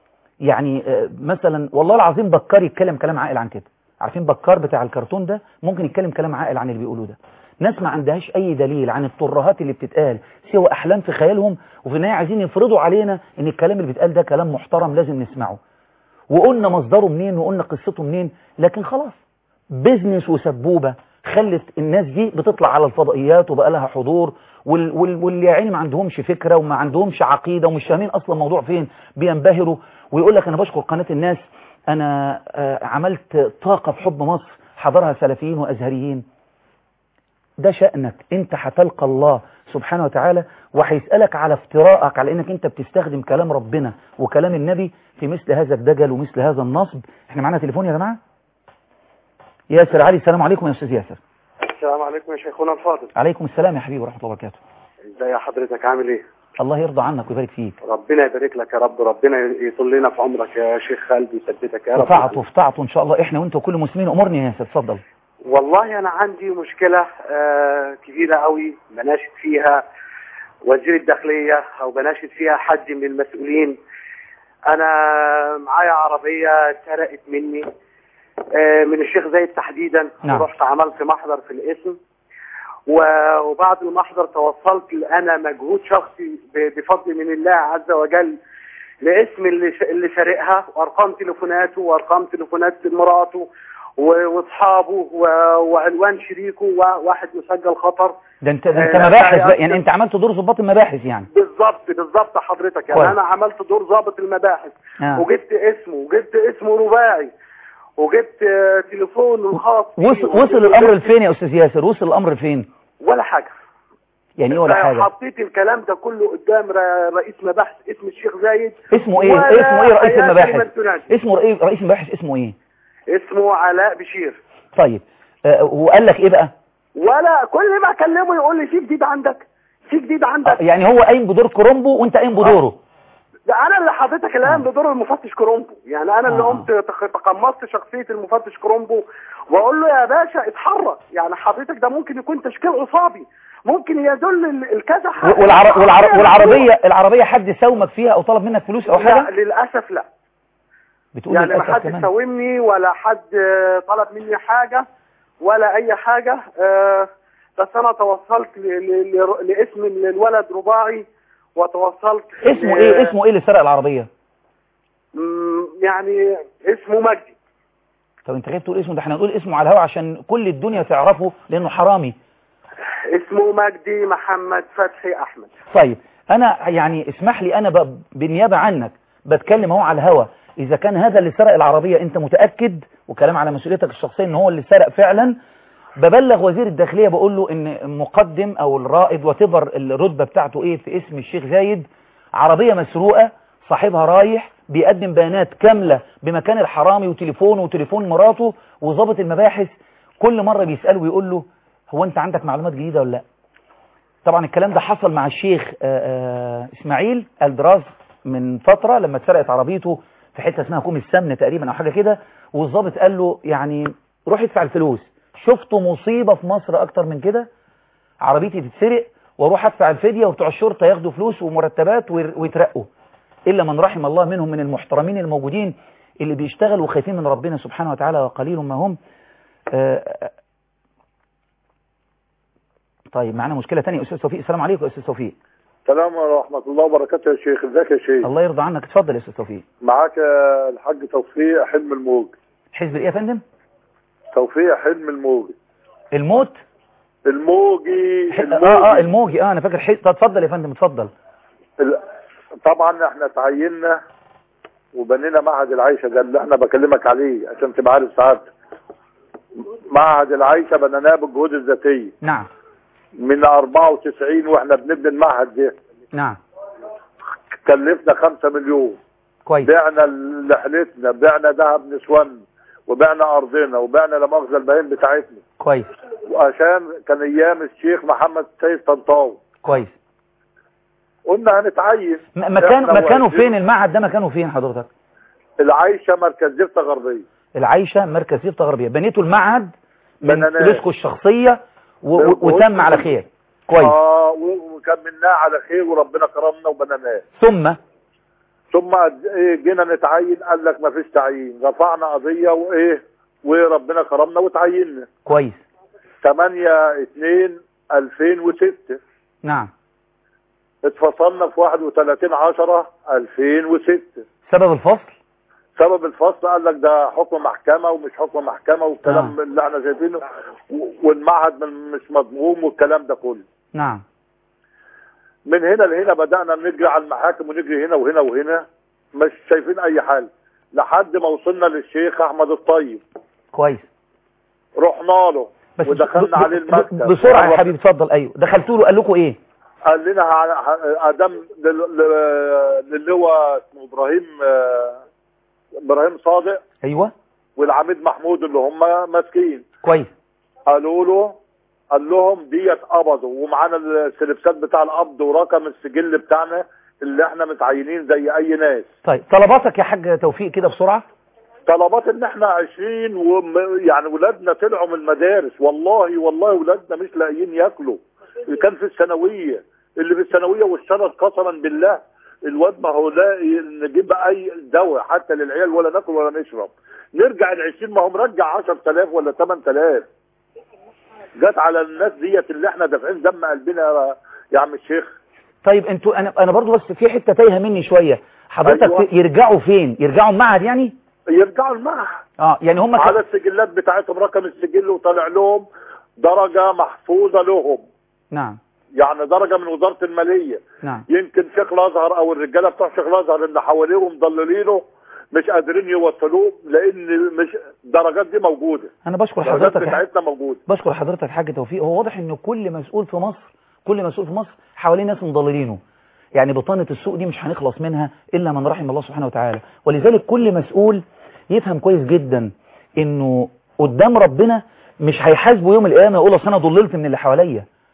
A: يعني مثلا والله العظيم بكار يتكلم كلام عاقل عن كده عارفين بكار بتاع الكرتون ده ممكن يتكلم كلام عاقل عن اللي بيقولوه ده ناس ما عندهاش اي دليل عن الترهات اللي بتتقال سوى احلام في خيالهم وفي النهايه عايزين يفرضوا علينا ان الكلام اللي بيتقال ده كلام محترم لازم نسمعه وقلنا مصدره منين وقلنا قصته منين لكن خلاص بيزنس وسبوبه خلت الناس دي بتطلع على الفضائيات وبقى لها حضور وال وال واللي يعني ما عندهمش فكره وما عندهمش عقيده ومش فاهمين اصلا الموضوع فين بينبهروا ويقول لك انا بشكر قناه الناس انا عملت طاقه في حب مصر حضرها سلفيين وازهريين ده شأنك انت هتلقى الله سبحانه وتعالى وهيسألك على افتراءك على انك انت بتستخدم كلام ربنا وكلام النبي في مثل هذا الدجل ومثل هذا النصب احنا معانا تليفون يا جماعة ياسر علي السلام عليكم يا استاذ ياسر
B: السلام عليكم يا شيخنا الفاضل
A: عليكم السلام يا حبيبي ورحمة الله وبركاته
B: ازي حضرتك عامل ايه
A: الله يرضى عنك ويبارك فيك
B: ربنا يبارك لك يا رب ربنا يطول لنا في عمرك يا شيخ خالد ويثبتك يا رب
A: وفعت وفتعت ان شاء الله احنا وانت وكل المسلمين امرني يا ياسر اتفضل
B: والله انا عندي مشكلة آه كبيرة قوي بناشد فيها وزير الداخلية او بناشد فيها حد من المسؤولين انا معايا عربية اتسرقت مني آه من الشيخ زايد تحديدا
A: نعم.
B: ورحت عملت محضر في الاسم و- وبعد المحضر توصلت انا مجهود شخصي ب- بفضل من الله عز وجل لاسم اللي ش- اللي سارقها وارقام تليفوناته وارقام تليفونات مراته و- واصحابه و- وعنوان شريكه وواحد مسجل خطر
A: ده انت ده انت
B: آه، لا،
A: مباحث
B: لا،
A: بقى يعني انت عملت دور ضباط المباحث يعني
B: بالظبط بالظبط حضرتك يعني
A: كويس.
B: انا عملت دور ضابط المباحث
A: آه.
B: وجبت اسمه وجبت اسمه رباعي وجبت آه، تليفون خاص بيه
A: وصل, وصل الامر لفين يا استاذ ياسر وصل الامر لفين
B: ولا حاجه
A: يعني ايه ولا حاجة
B: حطيت الكلام ده كله قدام ر- رئيس مباحث اسم الشيخ زايد
A: اسمه ايه
B: ولا
A: اسمه ايه رئيس
B: حياة
A: المباحث
B: لمن تنادي.
A: اسمه ايه رئيس المباحث اسمه ايه
B: اسمه علاء بشير
A: طيب آه وقال لك ايه بقى
B: ولا كل ما اكلمه يقول لي في جديد عندك في جديد
A: آه
B: عندك
A: يعني هو قايم بدور كرومبو وانت قايم بدوره
B: ده انا اللي حضرتك الان
A: آه.
B: بدور المفتش كرومبو يعني انا اللي
A: آه.
B: قمت تخ- تقمصت شخصيه المفتش كرومبو واقول له يا باشا اتحرك يعني حضرتك ده ممكن يكون تشكيل عصابي ممكن يدل ال- الكذا حاجه
A: والعر... والعر... والعربية العربية حد ساومك فيها او طلب منك فلوس او
B: لا
A: حاجة
B: للاسف لا
A: بتقول
B: يعني ما
A: للأسف
B: حد
A: كمان
B: ساومني ولا حد آه، طلب مني حاجه ولا اي حاجه آه، بس انا توصلت ل- ل- ل- لاسم الولد رباعي وتوصلت
A: اسمه
B: ل-
A: ايه اسمه ايه اللي سرق العربية
B: مم، يعني اسمه مجدي
A: طب انت خايف تقول اسمه ده احنا نقول اسمه على الهوا عشان كل الدنيا تعرفه لانه حرامي
B: اسمه مجدي محمد فتحي احمد
A: طيب انا يعني اسمح لي انا ب... بالنيابة عنك بتكلم اهو على الهوا اذا كان هذا اللي سرق العربية انت متأكد وكلام على مسؤوليتك الشخصية ان هو اللي سرق فعلا ببلغ وزير الداخلية بقول له ان مقدم او الرائد وتبر الرتبة بتاعته ايه في اسم الشيخ زايد عربية مسروقة صاحبها رايح بيقدم بيانات كاملة بمكان الحرامي وتليفونه وتليفون مراته وظابط المباحث كل مرة بيسأله ويقول له هو انت عندك معلومات جديدة ولا لا طبعا الكلام ده حصل مع الشيخ آه، آه، اسماعيل الدراز من فترة لما اتسرقت عربيته في حتة اسمها كوم السمن تقريبا او حاجة كده والظابط قال له يعني روح ادفع الفلوس شفتوا مصيبة في مصر اكتر من كده عربيتي تتسرق واروح ادفع الفدية وبتوع الشرطة ياخدوا فلوس ومرتبات وير- ويترقوا الا من رحم الله منهم من المحترمين الموجودين اللي بيشتغلوا وخايفين من ربنا سبحانه وتعالى وقليل ما هم آه، طيب معانا مشكلة تانية أستاذ توفيق السلام عليكم يا أستاذ توفيق
C: السلام ورحمة الله وبركاته يا شيخ ازيك يا شيخ
A: الله يرضى عنك اتفضل يا أستاذ توفيق
C: معاك آه، الحاج توفيق حلم الموج
A: حزب ايه يا فندم
C: توفيق حلم الموج
A: الموت
C: الموجي
A: ح-
C: الموجي
A: اه اه الموجي اه انا فاكر حز... طب اتفضل يا فندم اتفضل
C: ال- طبعا احنا تعيننا وبنينا معهد العيشة ده اللي احنا بكلمك عليه عشان تبقى عارف سعادتك معهد العيشة بنيناه بالجهود الذاتية
A: نعم
C: من 94 واحنا بنبني المعهد ده
A: نعم
C: كلفنا 5 مليون
A: كويس
C: بعنا لحلتنا بعنا ذهب نسوان وبعنا ارضنا وبعنا لمؤاخذه البهيم بتاعتنا
A: كويس
C: وعشان كان ايام الشيخ محمد سيد طنطاوي
A: كويس
C: قلنا هنتعين
A: م- مكان
C: إحنا
A: مكانه
C: واقفين.
A: فين المعهد ده مكانه فين حضرتك
C: العايشه مركز زفته غربيه
A: العايشة مركز زفت غربية بنيتوا المعهد من
C: بنيناه.
A: فلوسكم الشخصية و... و...
C: و-
A: وتم على خير كويس
C: اه و- وكملناه على خير وربنا كرمنا وبنيناه
A: ثم
C: ثم قد- إيه جينا نتعين قال لك ما فيش تعيين رفعنا قضيه وايه وربنا كرمنا وتعيننا
A: كويس
C: 8 2 2006
A: نعم
C: اتفصلنا في 31 10 2006
A: سبب الفصل
C: سبب الفصل قال لك ده حكم محكمه ومش حكم محكمه والكلام
A: آه.
C: اللي احنا شايفينه و- والمعهد من- مش مضموم والكلام ده كله
A: نعم
C: من هنا لهنا بدانا نجري على المحاكم ونجري هنا وهنا وهنا مش شايفين اي حل لحد ما وصلنا للشيخ احمد الطيب
A: كويس
C: رحنا له
A: بس
C: ودخلنا
A: ب-
C: عليه
A: ب-
C: المكتب
A: بسرعة يا حبيبي اتفضل ايوه دخلتوا له قال لكم ايه
C: قال لنا ه- ه- ادم لل- لل- للي هو اسمه ابراهيم آه، ابراهيم صادق
A: ايوه
C: والعميد محمود اللي هم ماسكين
A: كويس
C: قالوا له قال لهم ديت قبضوا ومعانا السلبسات بتاع القبض ورقم السجل بتاعنا اللي احنا متعينين زي اي ناس
A: طيب طلباتك يا حاج توفيق كده بسرعة
C: طلبات ان احنا عايشين وم يعني ولادنا طلعوا من المدارس والله والله ولادنا مش لاقيين ياكلوا اللي كان في الثانويه اللي في الثانويه والشرط قسما بالله الواد ما هو لاقي نجيب اي دواء حتى للعيال ولا ناكل ولا نشرب نرجع ال 20 ما هو مرجع 10000 ولا 8000 جت على الناس ديت اللي احنا دافعين دم قلبنا يا- يا عم الشيخ
A: طيب انتوا انا انا برضو بس في حتة تايهة مني شوية حضرتك
C: أيوة.
A: في- يرجعوا فين يرجعوا المعهد يعني
C: يرجعوا المعهد
A: اه يعني هم
C: على السجلات بتاعتهم رقم السجل وطالع لهم درجة محفوظة لهم
A: نعم
C: يعني درجة من وزارة المالية
A: نعم
C: يمكن شيخ الازهر او الرجالة بتوع شيخ الازهر اللي حواليهم مضللينه مش قادرين يوصلوه لان مش الدرجات دي موجودة
A: انا بشكر
C: الدرجات
A: حضرتك يا
C: بتاعتنا موجودة
A: بشكر حضرتك حاج توفيق هو واضح ان كل مسؤول في مصر كل مسؤول في مصر حواليه ناس مضللينه يعني بطانة السوق دي مش هنخلص منها الا من رحم الله سبحانه وتعالى ولذلك كل مسؤول يفهم كويس جدا انه قدام ربنا مش هيحاسبه يوم القيامه يقول اصل انا ضللت من اللي حواليا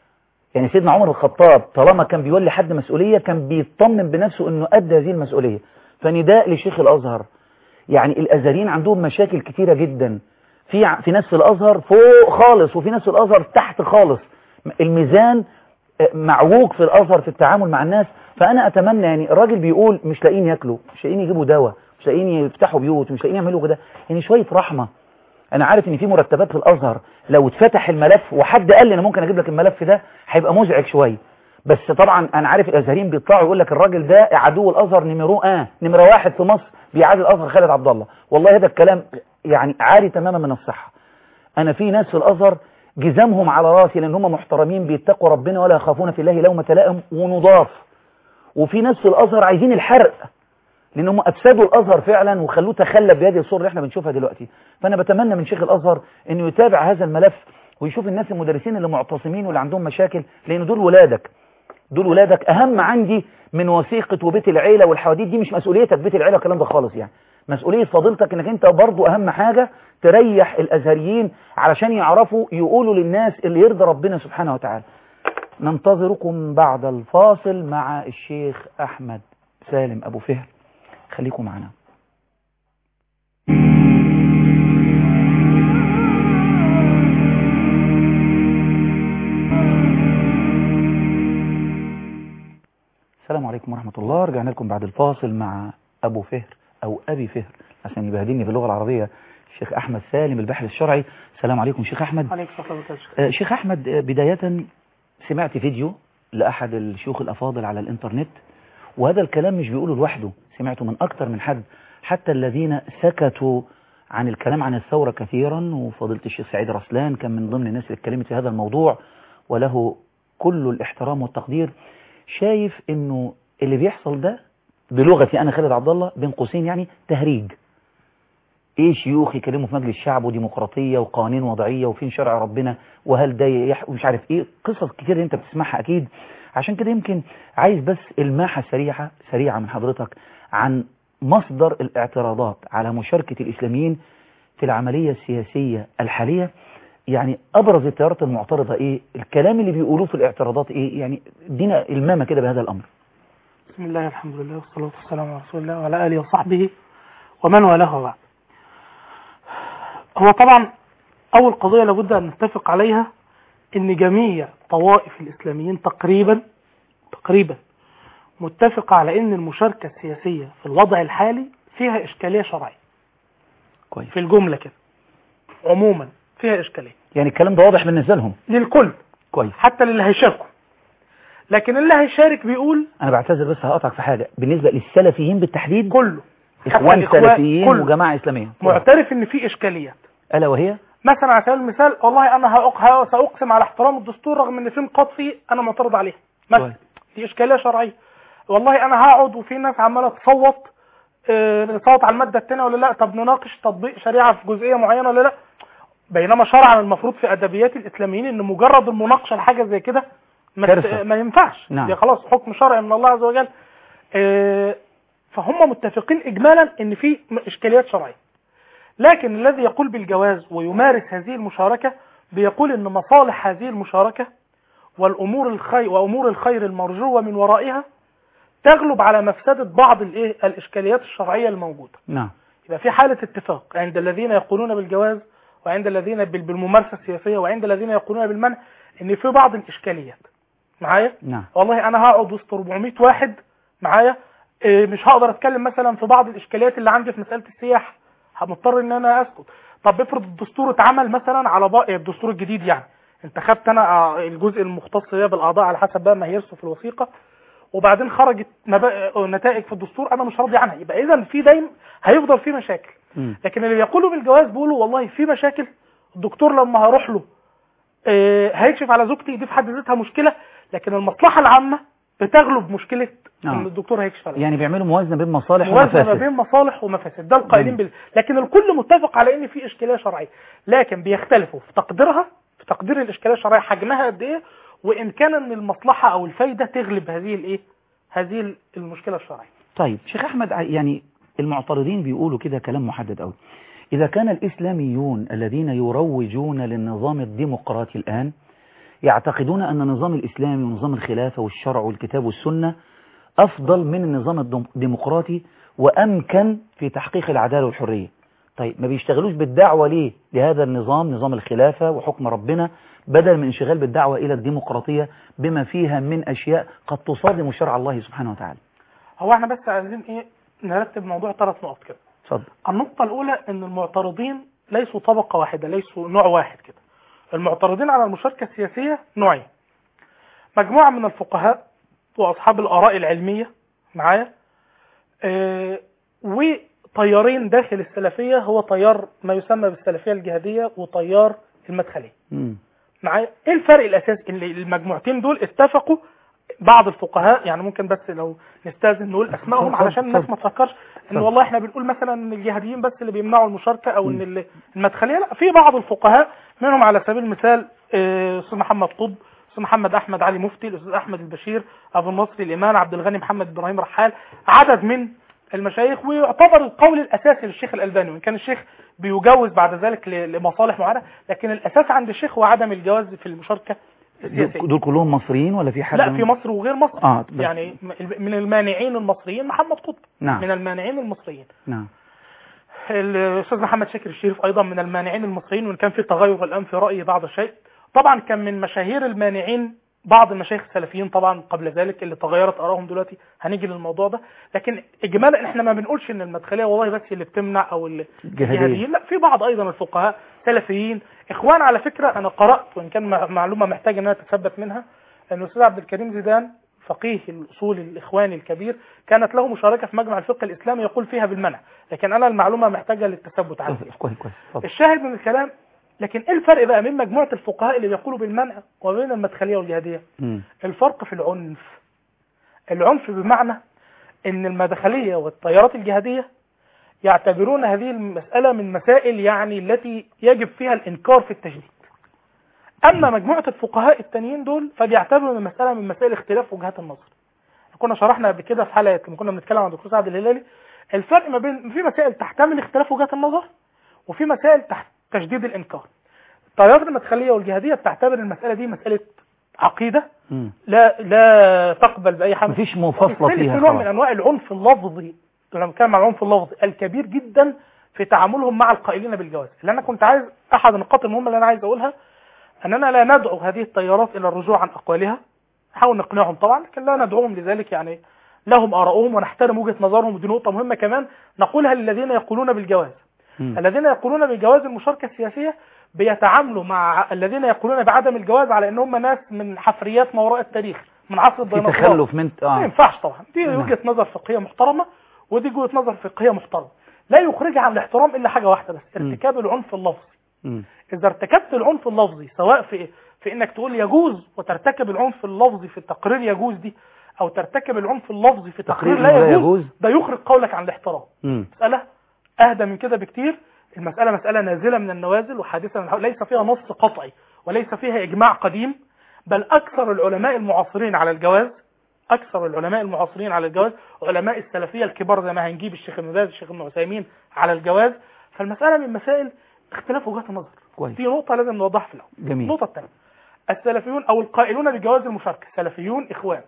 A: يعني سيدنا عمر الخطاب طالما كان بيولي حد مسؤولية كان بيطمن بنفسه انه ادى هذه المسؤولية فنداء لشيخ الازهر يعني الازهريين عندهم مشاكل كتيرة جدا في ع- في ناس في الازهر فوق خالص وفي ناس في الازهر تحت خالص الميزان آه، معوج في الازهر في التعامل مع الناس فانا اتمنى يعني الراجل بيقول مش لاقيين ياكلوا مش لاقيين يجيبوا دواء مش لاقيين يفتحوا بيوت مش لاقيين يعملوا كده يعني شوية رحمة انا عارف ان في مرتبات في الازهر لو اتفتح الملف وحد قال لي انا ممكن اجيب لك الملف ده هيبقى مزعج شويه بس طبعا انا عارف الازهريين بيطلعوا يقول لك الراجل ده عدو الازهر نمرو اه نمره واحد في مصر بيعادي الازهر خالد عبد الله والله هذا الكلام يعني عاري تماما من الصحه انا في ناس في الازهر جزامهم على راسي لان هم محترمين بيتقوا ربنا ولا يخافون في الله لومه لائم ونضاف وفي ناس في الازهر عايزين الحرق لان هم افسدوا الازهر فعلا وخلوه تخلى بهذه الصوره اللي احنا بنشوفها دلوقتي فانا بتمنى من شيخ الازهر انه يتابع هذا الملف ويشوف الناس المدرسين اللي معتصمين واللي عندهم مشاكل لان دول ولادك دول ولادك اهم عندي من وثيقه وبيت العيله والحواديت دي مش مسؤوليتك بيت العيله والكلام ده خالص يعني مسؤوليه فضيلتك انك انت برضو اهم حاجه تريح الازهريين علشان يعرفوا يقولوا للناس اللي يرضى ربنا سبحانه وتعالى ننتظركم بعد الفاصل مع الشيخ احمد سالم ابو فهر خليكم معنا السلام عليكم ورحمة الله رجعنا لكم بعد الفاصل مع أبو فهر أو أبي فهر عشان يبهدلني في اللغة العربية الشيخ أحمد سالم الباحث الشرعي السلام عليكم شيخ أحمد
D: عليك الصلاة والسلام
A: آه، شيخ أحمد آه، بداية سمعت فيديو لأحد الشيوخ الأفاضل على الإنترنت وهذا الكلام مش بيقوله لوحده سمعته من أكتر من حد حتى الذين سكتوا عن الكلام عن الثورة كثيرا وفضيلة الشيخ سعيد رسلان كان من ضمن الناس اللي اتكلمت في هذا الموضوع وله كل الاحترام والتقدير شايف انه اللي بيحصل ده بلغتي انا خالد عبد الله بين قوسين يعني تهريج ايه شيوخ يكلموا في مجلس الشعب وديمقراطيه وقوانين وضعيه وفين شرع ربنا وهل ده يح... ومش عارف ايه قصص كتير اللي انت بتسمعها اكيد عشان كده يمكن عايز بس الماحه سريعه سريعه من حضرتك عن مصدر الاعتراضات على مشاركه الاسلاميين في العمليه السياسيه الحاليه يعني ابرز التيارات المعترضه ايه الكلام اللي بيقولوه في الاعتراضات ايه يعني ادينا المامه كده بهذا الامر
D: بسم الله الحمد لله والصلاة والسلام على رسول الله وعلى آله وصحبه ومن والاه وبعد هو طبعا أول قضية لابد أن نتفق عليها أن جميع طوائف الإسلاميين تقريبا تقريبا متفقة على أن المشاركة السياسية في الوضع الحالي فيها إشكالية شرعية
A: كويس
D: في الجملة كده عموما فيها إشكالية
A: يعني الكلام ده واضح بالنسبه لهم
D: للكل
A: كويس
D: حتى للي هيشاركوا لكن اللي هيشارك بيقول
A: انا بعتذر بس هقطعك في حاجه بالنسبه للسلفيين بالتحديد
D: كله
A: اخوان
D: الإخوان
A: سلفيين
D: كله.
A: وجماعه اسلاميه
D: معترف ان في اشكاليات
A: الا وهي
D: مثلا على سبيل المثال والله انا هأق- ه- ساقسم على احترام الدستور رغم ان في نقاط فيه انا معترض عليها مثلا
A: كويس.
D: دي اشكاليه شرعيه والله انا هقعد وفي ناس عماله تصوت آه، نصوت على الماده الثانيه ولا لا طب نناقش تطبيق شريعه في جزئيه معينه ولا لا بينما شرعا المفروض في ادبيات الاسلاميين ان مجرد المناقشه لحاجه زي كده ما, ت-
A: كارثة.
D: ما ينفعش
A: نعم.
D: دي خلاص حكم شرعي من الله عز وجل آه، فهم متفقين اجمالا ان في م- اشكاليات شرعيه لكن الذي يقول بالجواز ويمارس هذه المشاركة بيقول ان مصالح هذه المشاركة والامور الخير وامور الخير المرجوة من ورائها تغلب على مفسدة بعض الايه الاشكاليات الشرعية الموجودة
A: نعم
D: يبقى في حالة اتفاق عند الذين يقولون بالجواز وعند الذين بال- بالممارسة السياسية وعند الذين يقولون بالمنع ان في بعض الاشكاليات معايا
A: نعم
D: والله انا هقعد وسط 400 واحد معايا إيه، مش هقدر اتكلم مثلا في بعض الاشكاليات اللي عندي في مساله السياحه هضطر ان انا اسكت طب افرض الدستور اتعمل مثلا على بقى الدستور الجديد يعني انت خدت انا آه، الجزء المختص بيه بالاعضاء على حسب بقى ما هيرسوا في الوثيقه وبعدين خرجت مبا- نتائج في الدستور انا مش راضي عنها يبقى اذا في دايما هيفضل في مشاكل
A: مم.
D: لكن اللي بيقولوا بالجواز بيقولوا والله في مشاكل الدكتور لما هروح له آه، هيكشف على زوجتي دي في حد ذاتها مشكله لكن المصلحه العامه بتغلب مشكله
A: آه.
D: ان الدكتور هيكشف على
A: يعني بيعملوا موازنه بين مصالح
D: موازنه ما
A: ومفاسد
D: بين مصالح ومفاسد ده القائلين
A: جميل.
D: بال... لكن الكل متفق على ان في اشكاليه شرعيه لكن بيختلفوا في تقديرها في تقدير الاشكاليه الشرعيه حجمها قد ايه وان كان ان المصلحه او الفايده تغلب هذه الايه هذه المشكله الشرعيه
A: طيب شيخ احمد ع- يعني المعترضين بيقولوا كده كلام محدد قوي اذا كان الاسلاميون الذين يروجون للنظام الديمقراطي الان يعتقدون أن النظام الإسلامي ونظام الخلافة والشرع والكتاب والسنة أفضل من النظام الديمقراطي وأمكن في تحقيق العدالة والحرية طيب ما بيشتغلوش بالدعوة ليه لهذا النظام نظام الخلافة وحكم ربنا بدل من انشغال بالدعوة إلى الديمقراطية بما فيها من أشياء قد تصادم شرع الله سبحانه وتعالى
D: هو احنا بس عايزين ايه نرتب موضوع ثلاث نقط كده
A: اتفضل
D: النقطة الأولى إن المعترضين ليسوا طبقة واحدة ليسوا نوع واحد كده المعترضين على المشاركة السياسية نوعين مجموعة من الفقهاء وأصحاب الآراء العلمية معايا آه وطيارين داخل السلفية هو طيار ما يسمى بالسلفية الجهادية وطيار المدخلية
A: مم.
D: معايا ايه الفرق الاساسي اللي المجموعتين دول اتفقوا بعض الفقهاء يعني ممكن بس لو نستاذن نقول اسمائهم
A: اتفضل،
D: علشان الناس
A: اتفضل.
D: ما تفكرش ان
A: اتفضل.
D: والله احنا بنقول مثلا ان الجهاديين بس اللي بيمنعوا المشاركه او ان
A: مم.
D: ال- المدخليه لا في بعض الفقهاء منهم على سبيل المثال آه، استاذ محمد قطب استاذ محمد احمد علي مفتي الاستاذ احمد البشير ابو النصر الامام عبد الغني محمد ابراهيم رحال عدد من المشايخ ويعتبر القول الاساسي للشيخ الالباني وان كان الشيخ بيجوز بعد ذلك ل- لمصالح معينه لكن الاساس عند الشيخ هو عدم الجواز في المشاركه السياسيه
A: دول كلهم مصريين ولا في حد
D: لا
A: من-
D: في مصر وغير مصر
A: آه بس
D: يعني م- من المانعين المصريين محمد قطب
A: نعم
D: من المانعين المصريين
A: نعم
D: الاستاذ محمد شاكر الشريف ايضا من المانعين المصريين وان كان في تغير الان في رايي بعض الشيء طبعا كان من مشاهير المانعين بعض المشايخ السلفيين طبعا قبل ذلك اللي تغيرت ارائهم دلوقتي هنيجي للموضوع ده لكن اجمالا احنا ما بنقولش ان المدخليه والله بس اللي بتمنع او اللي
A: الجهادية.
D: الجهاديين لا في بعض ايضا الفقهاء سلفيين اخوان على فكره انا قرات وان كان مع- معلومه محتاج ان انا اتثبت منها ان الاستاذ عبد الكريم زيدان فقيه الاصول الاخواني الكبير كانت له مشاركه في مجمع الفقه الاسلامي يقول فيها بالمنع لكن انا المعلومه محتاجه للتثبت عليها
A: كويس كويس كويس اتفضل.
D: الشاهد من الكلام لكن ايه الفرق بقى بين مجموعه الفقهاء اللي بيقولوا بالمنع وبين المدخليه والجهاديه
A: مم.
D: الفرق في العنف العنف بمعنى ان المدخليه والتيارات الجهاديه يعتبرون هذه المساله من مسائل يعني التي يجب فيها الانكار في التجديد اما مجموعه الفقهاء التانيين دول فبيعتبروا ان المساله من مسائل اختلاف وجهات النظر كنا شرحنا قبل كده في حلقه لما كنا بنتكلم عن الدكتور سعد الهلالي الفرق ما بين في مسائل تحتمل اختلاف وجهات النظر وفي مسائل تحت تشديد الانكار التيارات المدخليه والجهاديه بتعتبر المساله دي مساله عقيده
A: مم.
D: لا لا تقبل باي حاجه
A: مفيش مفاصلة
D: وبالتالي
A: فيها
D: في نوع من
A: خلاص.
D: انواع العنف اللفظي لما بنتكلم عن العنف اللفظي الكبير جدا في تعاملهم مع القائلين بالجواز اللي انا كنت عايز احد النقاط المهمه اللي انا عايز اقولها اننا لا ندعو هذه التيارات الى الرجوع عن اقوالها نحاول نقنعهم طبعا لكن لا ندعوهم لذلك يعني لهم ارائهم ونحترم وجهه نظرهم ودي نقطه مهمه كمان نقولها للذين يقولون بالجواز
A: مم.
D: الذين يقولون بجواز المشاركه السياسيه بيتعاملوا مع الذين يقولون بعدم الجواز على ان هم ناس من حفريات ما وراء التاريخ من عصر
A: في
D: الديناصورات
A: تخلف من
D: ما
A: اه
D: ينفعش طبعا دي
A: نعم.
D: وجهه نظر فقهيه محترمه ودي وجهه نظر فقهيه محترمه لا يخرجها عن الاحترام الا حاجه واحده بس
A: مم.
D: ارتكاب العنف اللفظي
A: مم.
D: اذا ارتكبت العنف اللفظي سواء في في انك تقول يجوز وترتكب العنف اللفظي في التقرير يجوز دي او ترتكب العنف اللفظي في
A: تقرير
D: تقرير
A: إنه
D: لا
A: لا
D: يجوز,
A: يجوز.
D: ده يخرج قولك عن الاحترام
A: مم.
D: مسألة أهدى من كده بكتير المسألة مسألة نازلة من النوازل وحادثة من الحول. ليس فيها نص قطعي وليس فيها إجماع قديم بل أكثر العلماء المعاصرين على الجواز أكثر العلماء المعاصرين على الجواز علماء السلفية الكبار زي ما هنجيب الشيخ ابن باز الشيخ ابن عثيمين على الجواز فالمسألة من مسائل اختلاف وجهات النظر
A: كويس
D: دي نقطة لازم نوضحها في الأول
A: جميل
D: النقطة الثانية السلفيون أو القائلون بجواز المشاركة سلفيون إخوان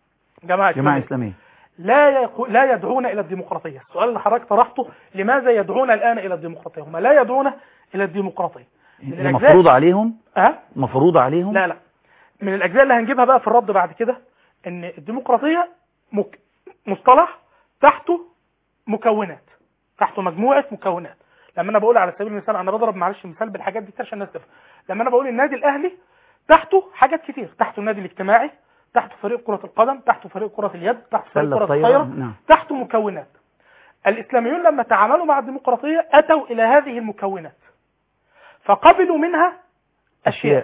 D: جماعة
A: جماعة
D: إسلامية.
A: إسلامية
D: لا يقو... لا يدعون الى الديمقراطيه، السؤال اللي حضرتك طرحته لماذا يدعون الان الى الديمقراطيه؟ هم لا يدعون الى الديمقراطيه. من
A: هي
D: الأجزاء-
A: مفروض عليهم
D: أه؟
A: مفروض عليهم
D: لا لا. من الاجزاء اللي هنجيبها بقى في الرد بعد كده ان الديمقراطيه مك... مصطلح تحته مكونات. تحته مجموعه مكونات. لما انا بقول على سبيل المثال انا بضرب معلش مثال بالحاجات دي عشان الناس تفهم. لما انا بقول النادي الاهلي تحته حاجات كتير، تحته النادي الاجتماعي، تحته فريق كره القدم، تحته فريق كره اليد، تحته فريق
A: سلة
D: كره
A: الطايرة
D: الطايره،
A: نعم
D: تحته مكونات الإسلاميون لما تعاملوا مع الديمقراطية أتوا إلى هذه المكونات فقبلوا منها أشياء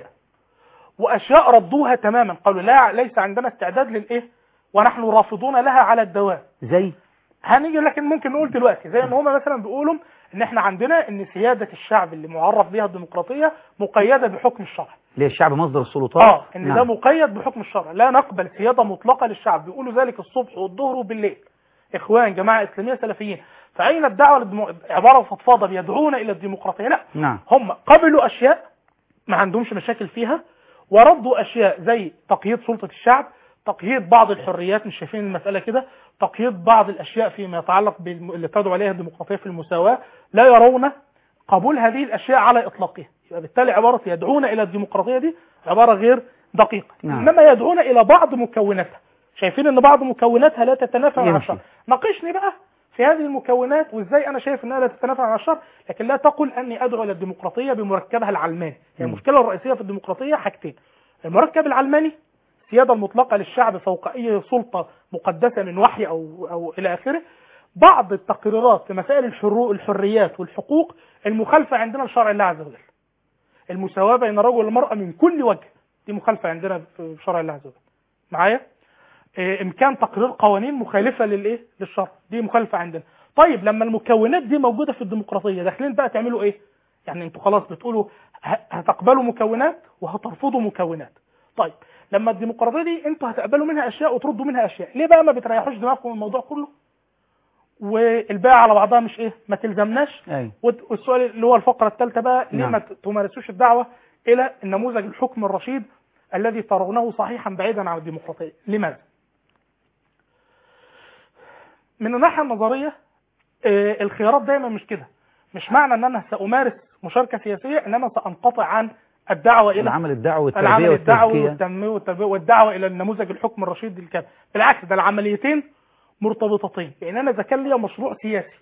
D: وأشياء ردوها تماما قالوا لا ليس عندنا استعداد للإيه ونحن رافضون لها على الدوام
A: زي
D: هنيجي لكن ممكن نقول دلوقتي زي ان هم مثلا بيقولوا ان احنا عندنا ان سياده الشعب اللي معرف بها الديمقراطيه مقيده بحكم الشرع
A: ليه الشعب مصدر السلطات
D: اه ان
A: نعم.
D: ده مقيد بحكم الشرع لا نقبل سياده مطلقه للشعب بيقولوا ذلك الصبح والظهر وبالليل اخوان جماعه اسلاميه سلفيين فاين الدعوه للدمو... عباره فضفاضه بيدعون الى الديمقراطيه لا
A: نعم
D: هم قبلوا اشياء ما عندهمش مشاكل فيها وردوا اشياء زي تقييد سلطه الشعب تقييد بعض الحريات مش شايفين المساله كده تقييد بعض الاشياء فيما يتعلق بالم... اللي تدعو عليها الديمقراطيه في المساواه لا يرون قبول هذه الاشياء على اطلاقها يبقى بالتالي عباره يدعون الى الديمقراطيه دي عباره غير دقيقه
A: نعم.
D: انما يدعون الى بعض مكوناتها شايفين ان بعض مكوناتها لا تتنافى مع
A: يمشي.
D: الشر ناقشني بقى في هذه المكونات وازاي انا شايف انها لا تتنافى مع الشر لكن لا تقل اني ادعو الى الديمقراطيه بمركبها العلماني يعني
A: مم.
D: المشكله الرئيسيه في الديمقراطيه حاجتين المركب العلماني السياده المطلقه للشعب فوق اي سلطه مقدسه من وحي او او الى اخره بعض التقريرات في مسائل الحرو الحريات والحقوق المخالفه عندنا لشرع الله عز وجل المساواه بين الرجل والمراه من كل وجه دي مخالفه عندنا في شرع الله عز وجل معايا إيه، امكان تقرير قوانين مخالفه للايه للشرع دي مخالفه عندنا طيب لما المكونات دي موجوده في الديمقراطيه داخلين بقى تعملوا ايه يعني انتوا خلاص بتقولوا ه- هتقبلوا مكونات وهترفضوا مكونات طيب لما الديمقراطيه دي انتوا هتقبلوا منها اشياء وتردوا منها اشياء ليه بقى ما بتريحوش دماغكم من الموضوع كله والباقي على بعضها مش ايه ما تلزمناش
A: ايوه
D: والت- والسؤال اللي هو الفقره الثالثه بقى ليه
A: نعم.
D: ما ت- تمارسوش الدعوه الى النموذج الحكم الرشيد الذي ترونه صحيحا بعيدا عن الديمقراطيه لماذا من الناحيه النظريه آه، الخيارات دايما مش كده مش معنى ان انا سامارس مشاركه سياسيه ان انا سانقطع عن الدعوه الى
A: العمل الدعوي والتربيه
D: العمل الدعوي
A: والتزكيه
D: والتنميه والتربيه والدعوه الى النموذج الحكم الرشيد الكامل بالعكس ده العمليتين مرتبطتين لان انا اذا كان ليا مشروع سياسي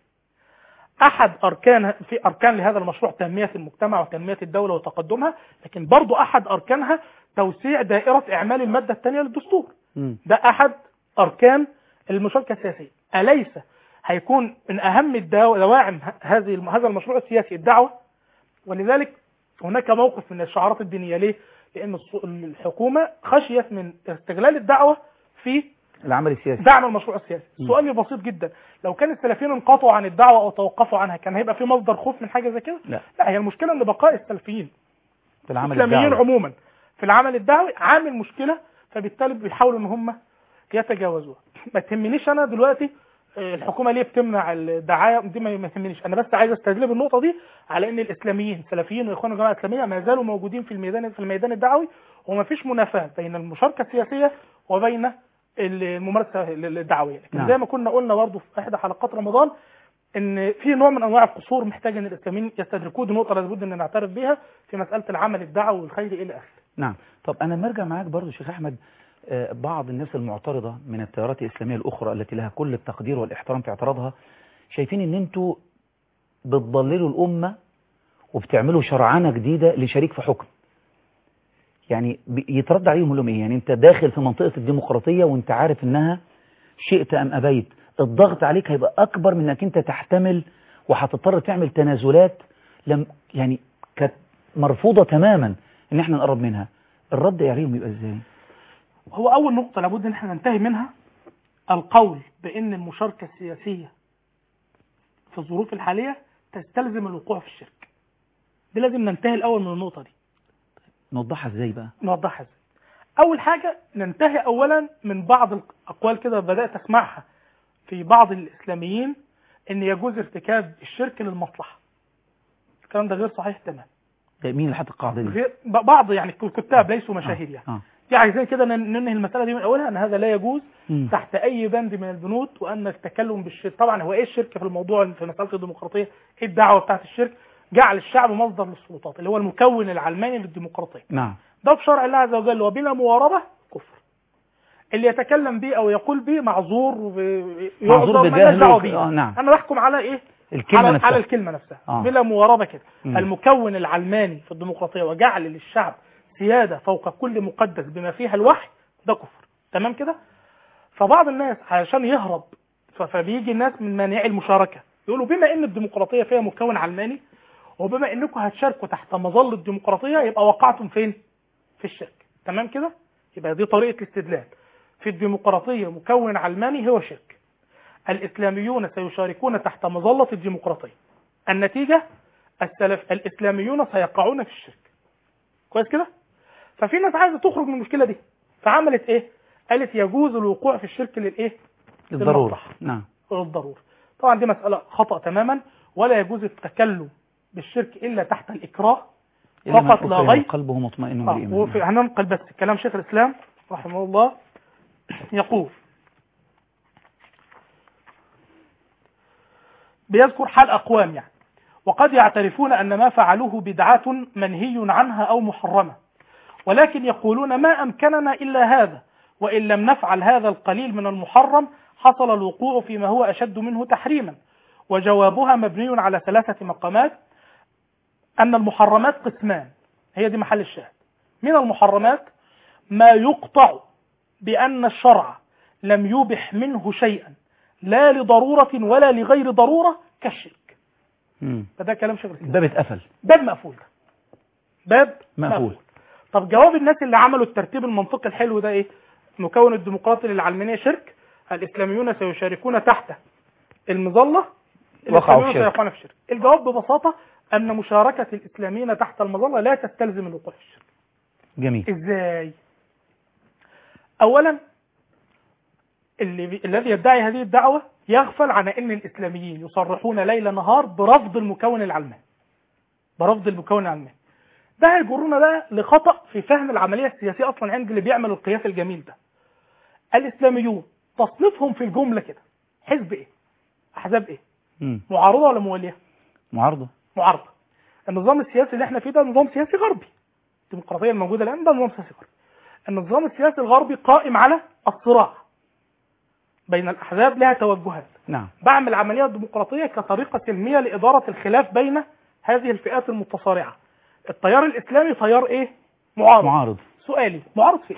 D: احد اركان في اركان لهذا المشروع تنميه المجتمع وتنميه الدوله وتقدمها لكن برضو احد اركانها توسيع دائره اعمال الماده الثانيه للدستور
A: مم.
D: ده احد اركان المشاركه السياسيه اليس هيكون من اهم الدوا- دواعم ه- هذه الم- هذا المشروع السياسي الدعوه ولذلك هناك موقف من الشعارات الدينيه ليه؟ لان الص- الحكومه خشيت من استغلال الدعوه في
A: العمل السياسي
D: دعم المشروع السياسي
A: م.
D: سؤالي بسيط جدا لو كان السلفيين انقطعوا عن الدعوه او توقفوا عنها كان هيبقى في مصدر خوف من حاجه زي كده
A: لا
D: لا هي المشكله ان بقاء السلفيين
A: في العمل
D: الاسلاميين
A: الدعوي
D: عموما في العمل الدعوي عامل مشكله فبالتالي بيحاولوا ان هم يتجاوزوها ما تهمنيش انا دلوقتي آه، الحكومه ليه بتمنع الدعايه دي ما ما تهمنيش انا بس عايز استدل بالنقطه دي على ان الاسلاميين سلفيين واخوان الجماعه الاسلاميه ما زالوا موجودين في الميدان في الميدان الدعوي وما فيش منافاه بين المشاركه السياسيه وبين الممارسه الدعويه لكن
A: نعم.
D: زي ما كنا قلنا برضه في احدى حلقات رمضان ان في نوع من انواع القصور محتاج ان الاسلاميين يستدركوه دي نقطه لابد ان نعترف بيها في مساله العمل الدعوي والخيري الى اخره
A: نعم طب انا لما ارجع معاك برضه شيخ احمد آه، بعض الناس المعترضه من التيارات الاسلاميه الاخرى التي لها كل التقدير والاحترام في اعتراضها شايفين ان انتوا بتضللوا الامه وبتعملوا شرعنه جديده لشريك في حكم يعني بي- يترد عليهم يقول لهم ايه يعني انت داخل في منطقه الديمقراطيه وانت عارف انها شئت ام ابيت الضغط عليك هيبقى اكبر من انك انت تحتمل وهتضطر تعمل تنازلات لم يعني كانت مرفوضه تماما ان احنا نقرب منها الرد عليهم يبقى ازاي
D: هو اول نقطه لابد ان احنا ننتهي منها القول بان المشاركه السياسيه في الظروف الحاليه تستلزم الوقوع في الشرك دي لازم ننتهي الاول من النقطه دي
A: نوضحها ازاي بقى
D: نوضحها ازاي اول حاجه ننتهي اولا من بعض الاقوال كده بدات اسمعها في بعض الاسلاميين ان يجوز ارتكاب الشرك للمصلحه الكلام ده غير صحيح تماما
A: ده مين اللي حط القاعده دي
D: غير ب- بعض يعني الكتاب ليسوا مشاهير يعني
A: اه
D: دي عايزين كده نن- ننهي المساله دي من اولها ان هذا لا يجوز
A: مم.
D: تحت اي بند من البنود وان التكلم بالشرك طبعا هو ايه الشرك في الموضوع في مساله الديمقراطيه ايه الدعوه بتاعت الشرك جعل الشعب مصدر للسلطات اللي هو المكون العلماني للديمقراطيه
A: نعم
D: ده في شرع الله عز وجل وبلا مواربه كفر اللي يتكلم به او يقول به معذور
A: معذور
D: ويعذر
A: بجهله
D: مالناش دعوه
A: وك-
D: بيه
A: آه، نعم.
D: انا بحكم على ايه
A: الكلمه
D: على,
A: نفسها
D: على الكلمه نفسها
A: آه.
D: بلا مواربه كده
A: مم.
D: المكون العلماني في الديمقراطيه وجعل للشعب سياده فوق كل مقدس بما فيها الوحي ده كفر تمام كده فبعض الناس علشان يهرب ف- فبيجي الناس من مانعي المشاركه يقولوا بما ان الديمقراطيه فيها مكون علماني وبما انكم هتشاركوا تحت مظله الديمقراطيه يبقى وقعتم فين في الشرك تمام كده يبقى دي طريقه الاستدلال في الديمقراطيه مكون علماني هو شرك الاسلاميون سيشاركون تحت مظله الديمقراطيه النتيجه السلف الاسلاميون سيقعون في الشرك كويس كده ففي ناس عايزه تخرج من المشكله دي فعملت ايه قالت يجوز الوقوع في الشرك للايه
A: الضروره
D: للمصلحة.
A: نعم
D: للضروره طبعا دي مساله خطا تماما ولا يجوز التكلم بالشرك الا تحت الاكراه
A: إلا من
D: فقط لا
A: أكره
D: غير
A: قلبه مطمئن
D: آه،
A: بالإيمان
D: وفي هننقل بس كلام شيخ الإسلام رحمه الله يقول بيذكر حال أقوام يعني وقد يعترفون أن ما فعلوه بدعة منهي عنها أو محرمة ولكن يقولون ما أمكننا إلا هذا وإن لم نفعل هذا القليل من المحرم حصل الوقوع فيما هو أشد منه تحريما وجوابها مبني على ثلاثة مقامات أن المحرمات قسمان هي دي محل الشاهد من المحرمات ما يقطع بأن الشرع لم يبح منه شيئا لا لضرورة ولا لغير ضرورة كالشرك
A: مم.
D: فده كلام شيخ الإسلام
A: الباب اتقفل
D: باب مقفول ده باب
A: مقفول.
D: طب جواب الناس اللي عملوا الترتيب المنطقي الحلو ده ايه المكون الديمقراطي للعلمانية شرك الإسلاميون سيشاركون تحت المظلة
A: وقعوا في
D: الإسلاميون
A: شرك.
D: سيقعون في الشرك الجواب ببساطة أن مشاركة الإسلاميين تحت المظلة لا تستلزم الوقوع في الشرك
A: جميل
D: ازاي اولا اللي بي... الذي يدعي هذه الدعوة يغفل عن ان الاسلاميين يصرحون ليل نهار برفض المكون العلماني برفض المكون العلماني ده هيجرنا بقى لخطأ في فهم العملية السياسية اصلا عند اللي بيعمل القياس الجميل ده الاسلاميون تصنيفهم في الجملة كده حزب ايه احزاب ايه
A: مم.
D: معارضة ولا موالية
A: معارضة
D: معارضة النظام السياسي اللي احنا فيه ده نظام سياسي غربي الديمقراطية الموجودة الآن ده نظام سياسي غربي النظام السياسي الغربي قائم على الصراع بين الأحزاب لها توجهات
A: نعم
D: بعمل عملية ديمقراطية كطريقة سلمية لإدارة الخلاف بين هذه الفئات المتصارعة التيار الإسلامي تيار إيه؟ معارض
A: معارض
D: سؤالي معارض في إيه؟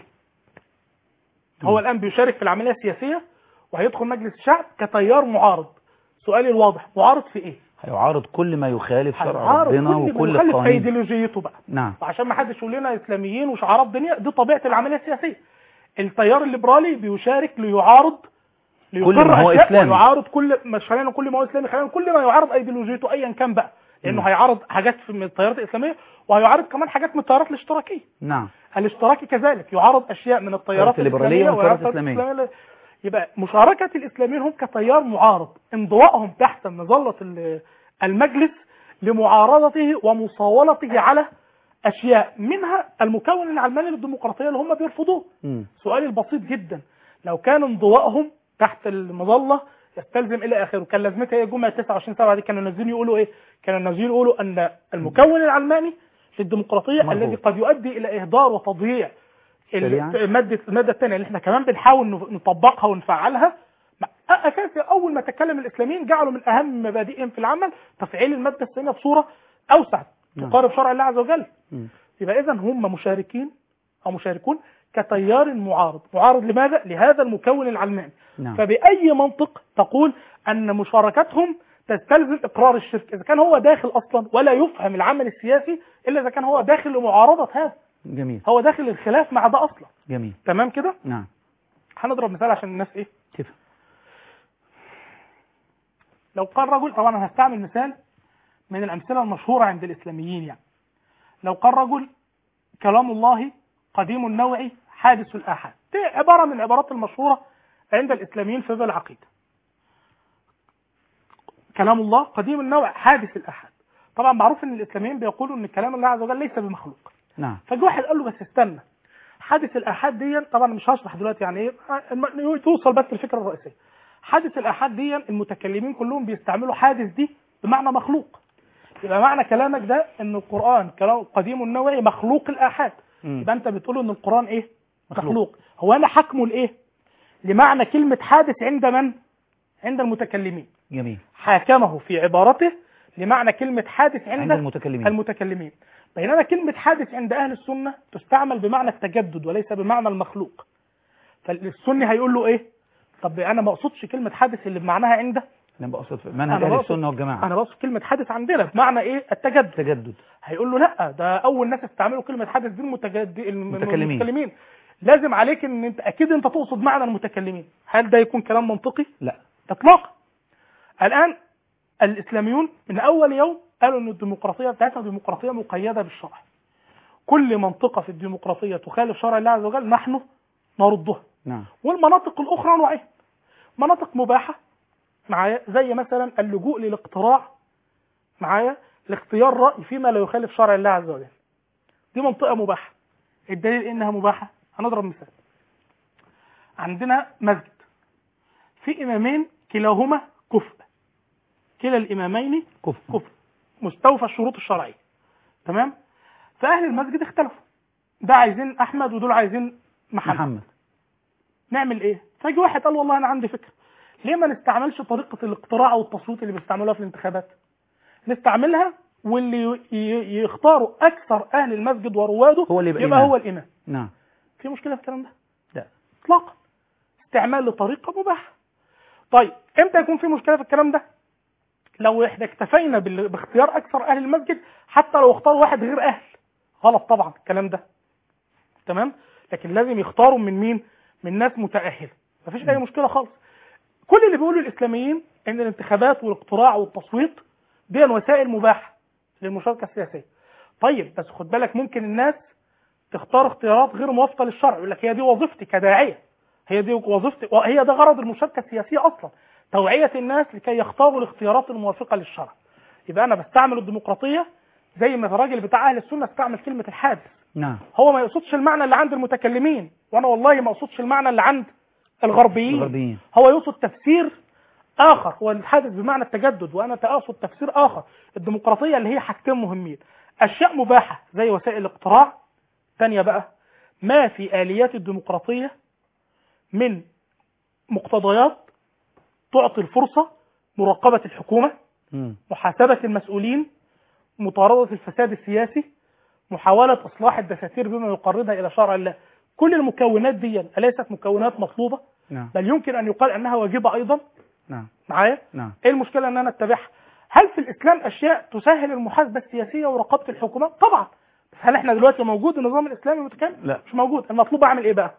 D: هو الآن بيشارك في العملية السياسية وهيدخل مجلس الشعب كتيار معارض سؤالي الواضح معارض في إيه؟
A: هيعارض كل ما يخالف شرع
D: هيعارض
A: ربنا
D: كل ما
A: وكل
D: يخالف
A: القوانين
D: ايديولوجيته بقى
A: نعم
D: وعشان ما حدش يقول لنا اسلاميين وشعارات دنيا دي طبيعه العمليه السياسيه التيار الليبرالي بيشارك ليعارض ليقر
A: ما هو
D: أشياء
A: إسلامي.
D: ويعارض كل مش خلينا كل ما هو اسلامي خلينا كل ما يعارض ايديولوجيته ايا كان بقى لانه
A: مم.
D: هيعارض حاجات من التيارات الاسلاميه وهيعارض كمان حاجات من التيارات الاشتراكيه
A: نعم
D: الاشتراكي كذلك يعارض اشياء من التيارات
A: الليبرالية
D: الاسلاميه
A: والتيارات
D: ويعارض
A: الإسلامية.
D: الإسلامية. يبقى مشاركه الاسلاميين هم كتيار معارض انضوائهم تحت مظله ال- المجلس لمعارضته ومصاولته على اشياء منها المكون العلماني للديمقراطيه اللي هم بيرفضوه
A: مم.
D: سؤالي البسيط جدا لو كان انضوائهم تحت المظله يستلزم الى اخره كان لازمتها ايه جمعه 29 7 دي كانوا نازلين يقولوا ايه كانوا نازلين يقولوا ان المكون العلماني للديمقراطيه
A: مرفوض.
D: الذي قد يؤدي الى اهدار وتضييع
A: شريعة؟
D: الماده الماده الثانيه اللي احنا كمان بنحاول نف- نطبقها ونفعلها مع- اساسي اول ما تكلم الاسلاميين جعلوا من اهم مبادئهم في العمل تفعيل الماده الثانيه بصوره اوسع
A: نعم.
D: تقارب شرع الله عز وجل
A: مم.
D: يبقى اذا هم مشاركين او مشاركون كتيار معارض معارض لماذا لهذا المكون العلماني
A: نعم.
D: فباي منطق تقول ان مشاركتهم تستلزم اقرار الشرك اذا كان هو داخل اصلا ولا يفهم العمل السياسي الا اذا كان هو داخل لمعارضه هذا
A: جميل
D: هو داخل الخلاف مع ده اصلا
A: جميل
D: تمام كده
A: نعم
D: هنضرب مثال عشان الناس ايه
A: كيف
D: لو قال رجل طبعا انا هستعمل مثال من الامثله المشهوره عند الاسلاميين يعني لو قال رجل كلام الله قديم النوع حادث الاحاد دي عباره من العبارات المشهوره عند الاسلاميين في باب العقيده كلام الله قديم النوع حادث الاحاد طبعا معروف ان الاسلاميين بيقولوا ان كلام الله عز وجل ليس بمخلوق
A: نعم
D: فجه واحد قال له بس استنى حادث الاحاد دي طبعا مش هشرح دلوقتي يعني ايه الم- توصل بس الفكره الرئيسيه حادث الاحاد دي المتكلمين كلهم بيستعملوا حادث دي بمعنى مخلوق يبقى معنى كلامك ده ان القران كلام قديم النوعي مخلوق الاحاد
A: مم.
D: يبقى انت بتقول ان القران ايه
A: مخلوق.
D: مخلوق هو انا حكمه لايه لمعنى كلمه حادث عند من عند المتكلمين
A: جميل
D: حاكمه في عبارته لمعنى كلمه حادث عند,
A: عند المتكلمين
D: المتكلمين بينما كلمة حادث عند أهل السنة تستعمل بمعنى التجدد وليس بمعنى المخلوق فالسني هيقول له إيه طب أنا ما أقصدش كلمة حادث اللي بمعناها عنده
A: انا بقصد في منهج
D: أنا
A: اهل
D: بقصد-
A: السنه والجماعه
D: أنا بقصد كلمة حادث عندنا بمعنى إيه التجدد
A: تجدد
D: هيقول له لا ده أول ناس استعملوا كلمة حادث دي المتجد... الم-
A: متكلمين.
D: المتكلمين لازم عليك ان انت اكيد انت تقصد معنى المتكلمين هل ده يكون كلام منطقي
A: لا
D: اطلاقا الان الاسلاميون من اول يوم قالوا ان الديمقراطيه بتاعتنا ديمقراطيه مقيده بالشرع كل منطقه في الديمقراطيه تخالف شرع الله عز وجل نحن نردها
A: نعم
D: والمناطق الاخرى نوعين مناطق مباحه معايا زي مثلا اللجوء للاقتراع معايا لاختيار راي فيما لا يخالف شرع الله عز وجل دي منطقه مباحه الدليل انها مباحه هنضرب مثال عندنا مسجد في امامين كلاهما كفء كلا الامامين
A: كفر
D: كفر مستوفى الشروط الشرعيه تمام فاهل المسجد اختلفوا ده عايزين احمد ودول عايزين محمد, محمد.
A: محمد
D: نعمل ايه فجي واحد قال والله انا عندي فكره ليه ما نستعملش طريقه الاقتراع او التصويت اللي بيستعملوها في الانتخابات نستعملها واللي ي- ي- يختاروا اكثر اهل المسجد ورواده
A: هو اللي يبقى
D: يبقى
A: إمام.
D: هو الامام
A: نعم
D: في مشكله في الكلام ده
A: لا
D: اطلاقا استعمال لطريقه مباحه طيب امتى يكون في مشكله في الكلام ده لو احنا اكتفينا بال- باختيار اكثر اهل المسجد حتى لو اختاروا واحد غير اهل غلط طبعا الكلام ده تمام لكن لازم يختاروا من مين من ناس متاهله مفيش اي مشكله خالص كل اللي بيقولوا الاسلاميين ان الانتخابات والاقتراع والتصويت دي وسائل مباحه للمشاركه السياسيه طيب بس خد بالك ممكن الناس تختار اختيارات غير موافقه للشرع يقول لك هي دي وظيفتي كداعيه هي دي وظيفتي وهي ده غرض المشاركه السياسيه اصلا توعيه الناس لكي يختاروا الاختيارات الموافقه للشرع يبقى انا بستعمل الديمقراطيه زي ما الراجل بتاع اهل السنه استعمل كلمه الحادث
A: نعم
D: هو ما يقصدش المعنى اللي عند المتكلمين وانا والله ما اقصدش المعنى اللي عند الغربيين
A: الغربيين
D: هو يقصد تفسير اخر هو الحادث بمعنى التجدد وانا اقصد تفسير اخر الديمقراطيه اللي هي حاجتين مهمين اشياء مباحه زي وسائل الاقتراع ثانيه بقى ما في اليات الديمقراطيه من مقتضيات تعطي الفرصه مراقبه الحكومه
A: مم.
D: محاسبه المسؤولين مطارده الفساد السياسي محاوله اصلاح الدساتير بما يقربها الى شرع الله كل المكونات دي اليست مكونات مطلوبه
A: نعم
D: بل يمكن ان يقال انها واجبه ايضا
A: نعم
D: معايا
A: نعم
D: ايه المشكله ان انا اتبعها هل في الاسلام اشياء تسهل المحاسبه السياسيه ورقابه الحكومات طبعا بس هل احنا دلوقتي موجود النظام الاسلامي متكامل
A: لا.
D: مش موجود المطلوب اعمل ايه بقى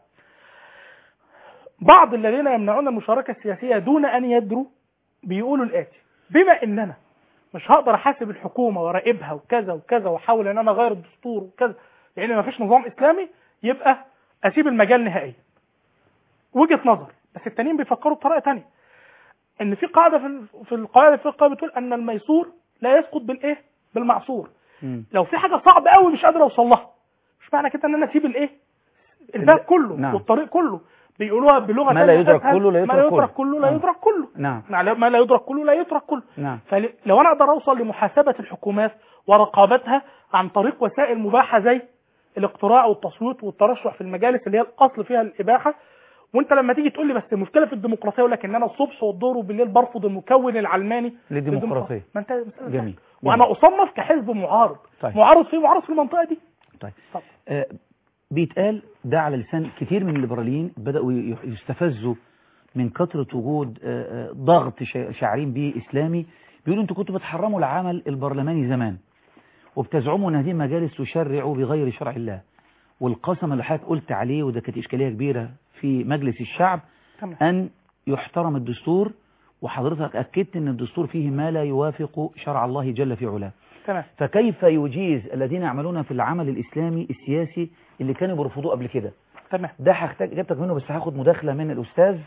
D: بعض الذين يمنعون المشاركه السياسيه دون ان يدروا بيقولوا الاتي بما ان انا مش هقدر احاسب الحكومه وراقبها وكذا وكذا واحاول ان انا اغير الدستور وكذا لان ما فيش نظام اسلامي يبقى اسيب المجال نهائيا وجهه نظر بس التانيين بيفكروا بطريقه تانية ان في قاعده في ال- في القواعد الفقهيه بتقول ان الميسور لا يسقط بالايه بالمعصور
A: مم.
D: لو في حاجه صعبه قوي مش قادر اوصل لها مش معنى كده ان انا اسيب الايه الباب كله
A: نعم.
D: والطريق كله بيقولوها بلغه
A: ما لا
D: تانية
A: يدرك
D: أسهل،
A: كله لا
D: ما
A: يترك
D: لا
A: كله.
D: يدرك كله لا
A: نعم.
D: يدرك كله
A: نعم
D: ما ما لا يدرك كله لا يترك كله
A: نعم
D: فلو انا اقدر اوصل لمحاسبه الحكومات ورقابتها عن طريق وسائل مباحه زي الاقتراع والتصويت والترشح في المجالس اللي هي الاصل فيها الاباحه وانت لما تيجي تقول لي بس المشكله في الديمقراطيه يقول لك ان انا الصبح والظهر وبالليل برفض المكون العلماني
A: للديمقراطية.
D: ما انت مسألة
A: جميل.
D: سهلة. وانا اصنف كحزب معارض
A: طيب.
D: معارض فيه معارض في المنطقه دي
A: طيب
D: طب.
A: آه بيتقال ده على لسان كتير من الليبراليين بدأوا ي- يستفزوا من كثرة وجود آه، آه، ضغط شا- شاعرين به إسلامي بيقولوا أنتوا كنتوا بتحرموا العمل البرلماني زمان وبتزعموا أن هذه المجالس تشرع بغير شرع الله والقسم اللي حضرتك قلت عليه وده كانت إشكالية كبيرة في مجلس الشعب
D: تمام
A: أن يحترم الدستور وحضرتك أكدت أن الدستور فيه ما لا يوافق شرع الله جل في علاه
D: تمام
A: فكيف يجيز الذين يعملون في العمل الإسلامي السياسي اللي كانوا بيرفضوه قبل كده
D: تمام
A: ده هحتاج اجابتك منه بس هاخد مداخلة من الأستاذ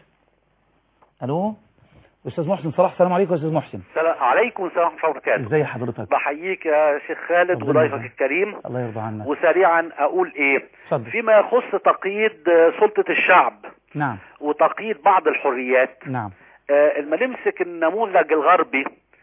A: ألو أستاذ محسن صلاح السلام عليكم يا أستاذ محسن
E: السلام عليكم السلام ورحمه الله وبركاته
A: ازي حضرتك
E: بحييك يا شيخ خالد
A: ربنا
E: وضيفك
A: يرحمه.
E: الكريم
A: الله يرضى عنك
E: وسريعا اقول ايه
A: اتفضل
E: فيما يخص تقييد آه، سلطه الشعب
A: نعم
E: وتقييد بعض الحريات
A: نعم
E: آه، لما نمسك النموذج الغربي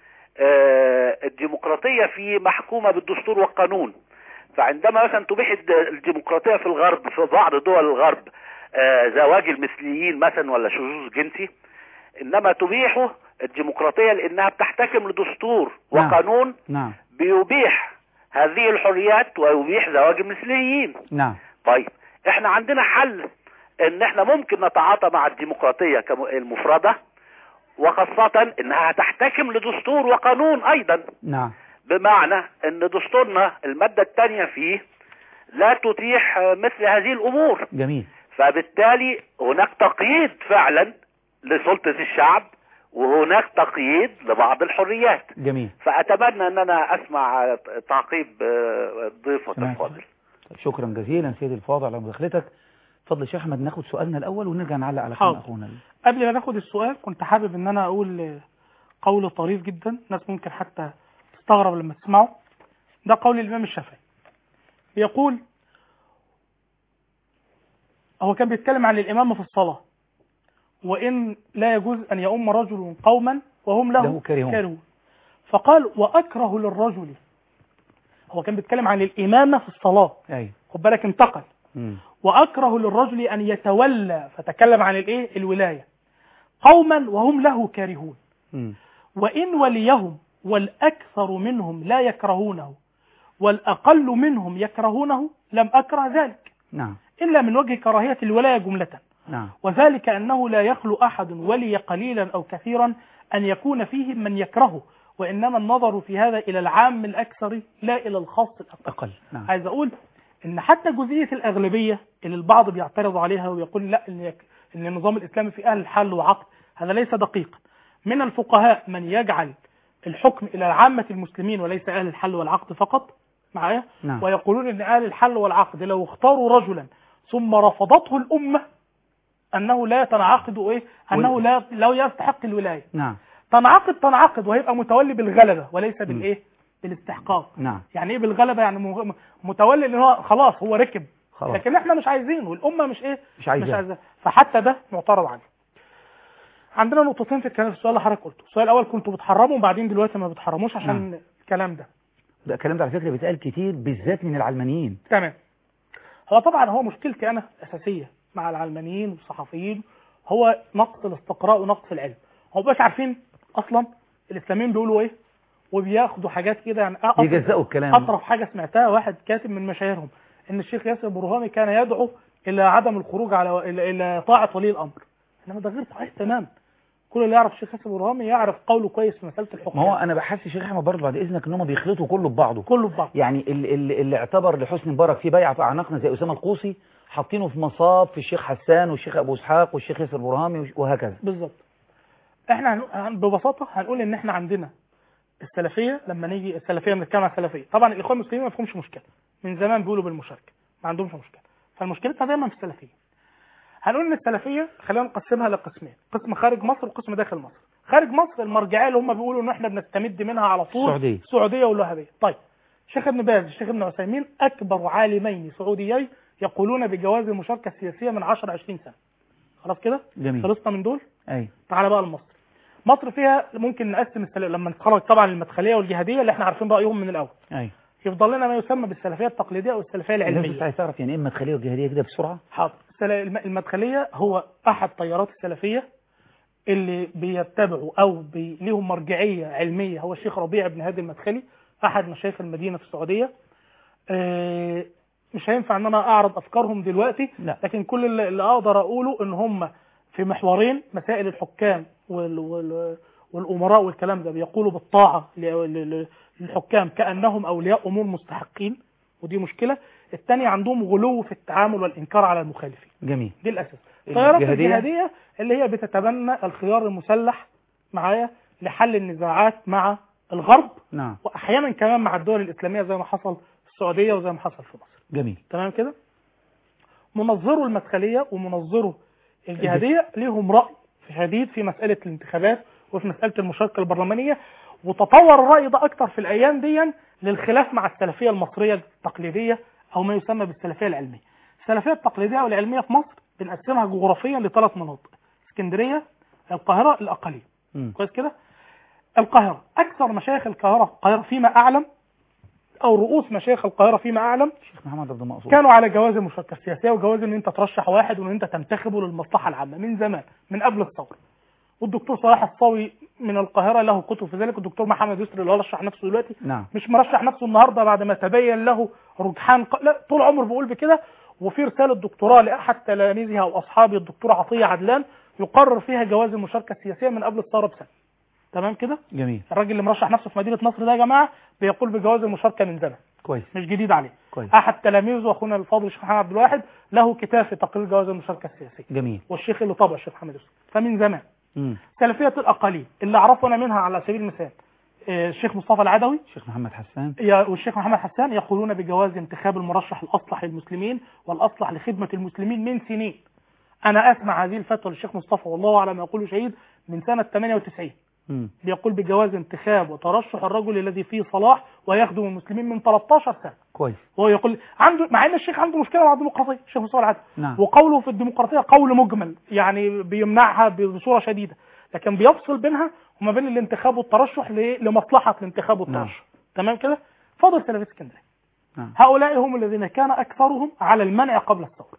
E: آه، الديمقراطيه فيه محكومه بالدستور والقانون فعندما مثلا تبيح الد- الديمقراطيه في الغرب في بعض دول الغرب آه، زواج المثليين مثلا ولا شذوذ جنسي انما تبيحه الديمقراطيه لانها بتحتكم لدستور
A: نعم.
E: وقانون
A: نعم
E: بيبيح هذه الحريات ويبيح زواج المثليين
A: نعم
E: طيب احنا عندنا حل ان احنا ممكن نتعاطى مع الديمقراطية كم- المفردة وخاصة انها تحتكم لدستور وقانون ايضا
A: نعم
E: بمعنى ان دستورنا المادة الثانية فيه لا تتيح آه، مثل هذه الامور
A: جميل
E: فبالتالي هناك تقييد فعلا لسلطة الشعب وهناك تقييد لبعض الحريات
A: جميل
E: فأتمنى أن أنا أسمع تعقيب آه، ضيفك
A: سمعت.
E: الفاضل
A: طيب شكرا جزيلا سيدي الفاضل على مداخلتك اتفضل يا شيخ احمد ناخد سؤالنا الاول ونرجع نعلق على كلام
D: حاضر.
A: اخونا
D: قبل ما ناخد السؤال كنت حابب ان انا اقول قول طريف جدا ناس ممكن حتى تستغرب لما تسمعه ده قول الامام الشافعي بيقول هو كان بيتكلم عن الإمامة في الصلاة وإن لا يجوز أن يؤم رجل قوما وهم له,
A: له كارهون.
D: كارهون فقال وأكره للرجل هو كان بيتكلم عن الإمامة في الصلاة
A: ايوه
D: خد بالك انتقل
A: مم.
D: وأكره للرجل أن يتولى فتكلم عن الإيه الولاية قوما وهم له كارهون
A: مم.
D: وإن وليهم والأكثر منهم لا يكرهونه والأقل منهم يكرهونه لم أكره ذلك
A: نعم
D: إلا من وجه كراهية الولاية جملة
A: نعم
D: وذلك أنه لا يخلو أحد ولي قليلا أو كثيرا أن يكون فيهم من يكرهه وإنما النظر في هذا إلى العام الأكثر لا إلى الخاص الأقل
A: اقل نعم
D: عايز أقول إن حتى جزئية الأغلبية اللي البعض بيعترض عليها ويقول لا إن, يك- إن النظام الإسلامي في أهل الحل وعقد هذا ليس دقيقا من الفقهاء من يجعل الحكم إلى عامة المسلمين وليس أهل الحل والعقد فقط معايا
A: نعم.
D: ويقولون إن أهل الحل والعقد لو اختاروا رجلا ثم رفضته الأمة أنه لا يتنعقد إيه أنه لا لا يستحق الولاية
A: نعم
D: تنعقد تنعقد وهيبقى متولي بالغلبة وليس بالإيه بالاستحقاق
A: نعم
D: يعني ايه بالغلبه يعني م- متولي ان هو خلاص هو ركب
A: خلاص
D: لكن احنا مش عايزينه والامه مش ايه
A: مش عايزاه.
D: مش عايزاه فحتى ده معترض عليه عندنا نقطتين في الكلام في السؤال اللي حضرتك قلته السؤال الاول كنتوا بتحرموا وبعدين دلوقتي ما بتحرموش عشان
A: نعم.
D: الكلام ده
A: ده الكلام ده على فكره بيتقال كتير بالذات من العلمانيين
D: تمام هو طبعا هو مشكلتي انا اساسيه مع العلمانيين والصحفيين هو نقص الاستقراء ونقص العلم هم مش عارفين اصلا الاسلاميين بيقولوا ايه وبياخدوا حاجات كده يعني أ-
A: يجزئوا الكلام
D: اطرف حاجه سمعتها واحد كاتب من مشاهيرهم ان الشيخ ياسر برهامي كان يدعو الى عدم الخروج على الى, إلى طاعه ولي الامر انما ده غير صحيح تماما كل اللي يعرف الشيخ ياسر برهامي يعرف قوله كويس في مساله الحكم
A: ما هو انا بحس شيخ احمد برضه بعد اذنك ان هم بيخلطوا كله ببعضه
D: كله ببعض
A: يعني اللي, اللي, اللي اعتبر لحسني مبارك في بيعه في اعناقنا زي اسامه القوسي حاطينه في مصاب في الشيخ حسان والشيخ ابو اسحاق والشيخ ياسر برهامي وش- وهكذا
D: بالظبط احنا هن- هن- ببساطه هنقول ان احنا عندنا السلفيه لما نيجي السلفيه بنتكلم عن السلفيه طبعا الاخوان المسلمين ما فيهمش مشكله من زمان بيقولوا بالمشاركه ما عندهمش مشكله فالمشكلتنا دايما في السلفيه هنقول ان السلفيه خلينا نقسمها لقسمين قسم خارج مصر وقسم داخل مصر خارج مصر المرجعيه اللي هم بيقولوا ان احنا بنستمد منها على طول
A: السعودية.
D: السعوديه والوهابيه طيب الشيخ ابن باز الشيخ ابن عثيمين اكبر عالمين سعوديين يقولون بجواز المشاركه السياسيه من 10 20 سنه خلاص كده
A: جميل
D: خلصنا من دول
A: اي
D: تعالى بقى لمصر مصر فيها ممكن نقسم السلفيه لما نتخرج طبعا المدخليه والجهاديه اللي احنا عارفين رايهم من الاول
A: اي
D: يفضل لنا ما يسمى بالسلفيه التقليديه او السلفيه
A: الناس
D: العلميه
A: بس عايز تعرف يعني ايه مدخليه وجهاديه كده بسرعه
D: حاضر السل- الم- المدخليه هو احد تيارات السلفيه اللي بيتبعوا او بي ليهم مرجعيه علميه هو الشيخ ربيع بن هادي المدخلي احد مشايخ المدينه في السعوديه آه، مش هينفع ان انا اعرض افكارهم دلوقتي
A: لا.
D: لكن كل اللي اللي اقدر اقوله ان هم في محورين مسائل الحكام وال وال والامراء والكلام ده بيقولوا بالطاعه ل- ل- للحكام كانهم اولياء امور مستحقين ودي مشكله الثانيه عندهم غلو في التعامل والانكار على المخالفين
A: جميل
D: دي الاساس التيارات
A: الجهادية؟
D: الجهاديه اللي هي بتتبنى الخيار المسلح معايا لحل النزاعات مع الغرب
A: نعم
D: واحيانا كمان مع الدول الاسلاميه زي ما حصل في السعوديه وزي ما حصل في مصر
A: جميل
D: تمام كده منظروا المدخليه ومنظروا الجهاديه ليهم راي شديد في مساله الانتخابات وفي مساله المشاركه البرلمانيه وتطور الراي ده اكتر في الايام دي للخلاف مع السلفيه المصريه التقليديه او ما يسمى بالسلفيه العلميه السلفيه التقليديه او العلميه في مصر بنقسمها جغرافيا لثلاث مناطق اسكندريه القاهره الاقاليم
A: مم.
D: كويس كده القاهره اكثر مشايخ القاهره القاهره فيما اعلم او رؤوس مشايخ القاهره فيما اعلم
A: الشيخ محمد عبد المقصود
D: كانوا على جواز المشاركه السياسيه وجواز ان انت ترشح واحد وان انت تنتخبه للمصلحه العامه من زمان من قبل الثوره والدكتور صلاح الصاوي من القاهره له كتب في ذلك الدكتور محمد يسري اللي هو رشح نفسه دلوقتي
A: نعم
D: مش مرشح نفسه النهارده بعد ما تبين له رجحان ق... لا طول عمره بيقول بكده وفي رساله دكتوراه لاحد تلاميذها واصحابه الدكتور عطيه عدلان يقرر فيها جواز المشاركه السياسيه من قبل الثوره بسنه تمام كده
A: جميل
D: الراجل اللي مرشح نفسه في مدينه نصر ده يا جماعه بيقول بجواز المشاركه من زمان
A: كويس
D: مش جديد عليه
A: كويس
D: احد تلاميذه اخونا الفاضل الشيخ محمد عبد الواحد له كتاب في تقرير جواز المشاركه السياسيه
A: جميل
D: والشيخ اللي طبع الشيخ محمد يوسف فمن زمان
A: مم.
D: سلفيه الاقاليم اللي اعرفه انا منها على سبيل المثال آه، الشيخ مصطفى العدوي
A: الشيخ محمد حسان
D: يا- والشيخ محمد حسان يقولون بجواز انتخاب المرشح الاصلح للمسلمين والاصلح لخدمه المسلمين من سنين انا اسمع هذه الفتوى للشيخ مصطفى والله اعلم يقول شهيد من سنه 98
A: مم.
D: بيقول بجواز انتخاب وترشح الرجل الذي فيه صلاح ويخدم المسلمين من 13 سنه
A: كويس
D: وهو يقول عنده مع ان الشيخ عنده مشكله مع الديمقراطيه الشيخ مصطفى العدل
A: نعم
D: وقوله في الديمقراطيه قول مجمل يعني بيمنعها بصوره شديده لكن بيفصل بينها وما بين الانتخاب والترشح ل- لمصلحه الانتخاب والترشح تمام كده فاضل سلفيه اسكندريه
A: نعم
D: هؤلاء هم الذين كان اكثرهم على المنع قبل الثوره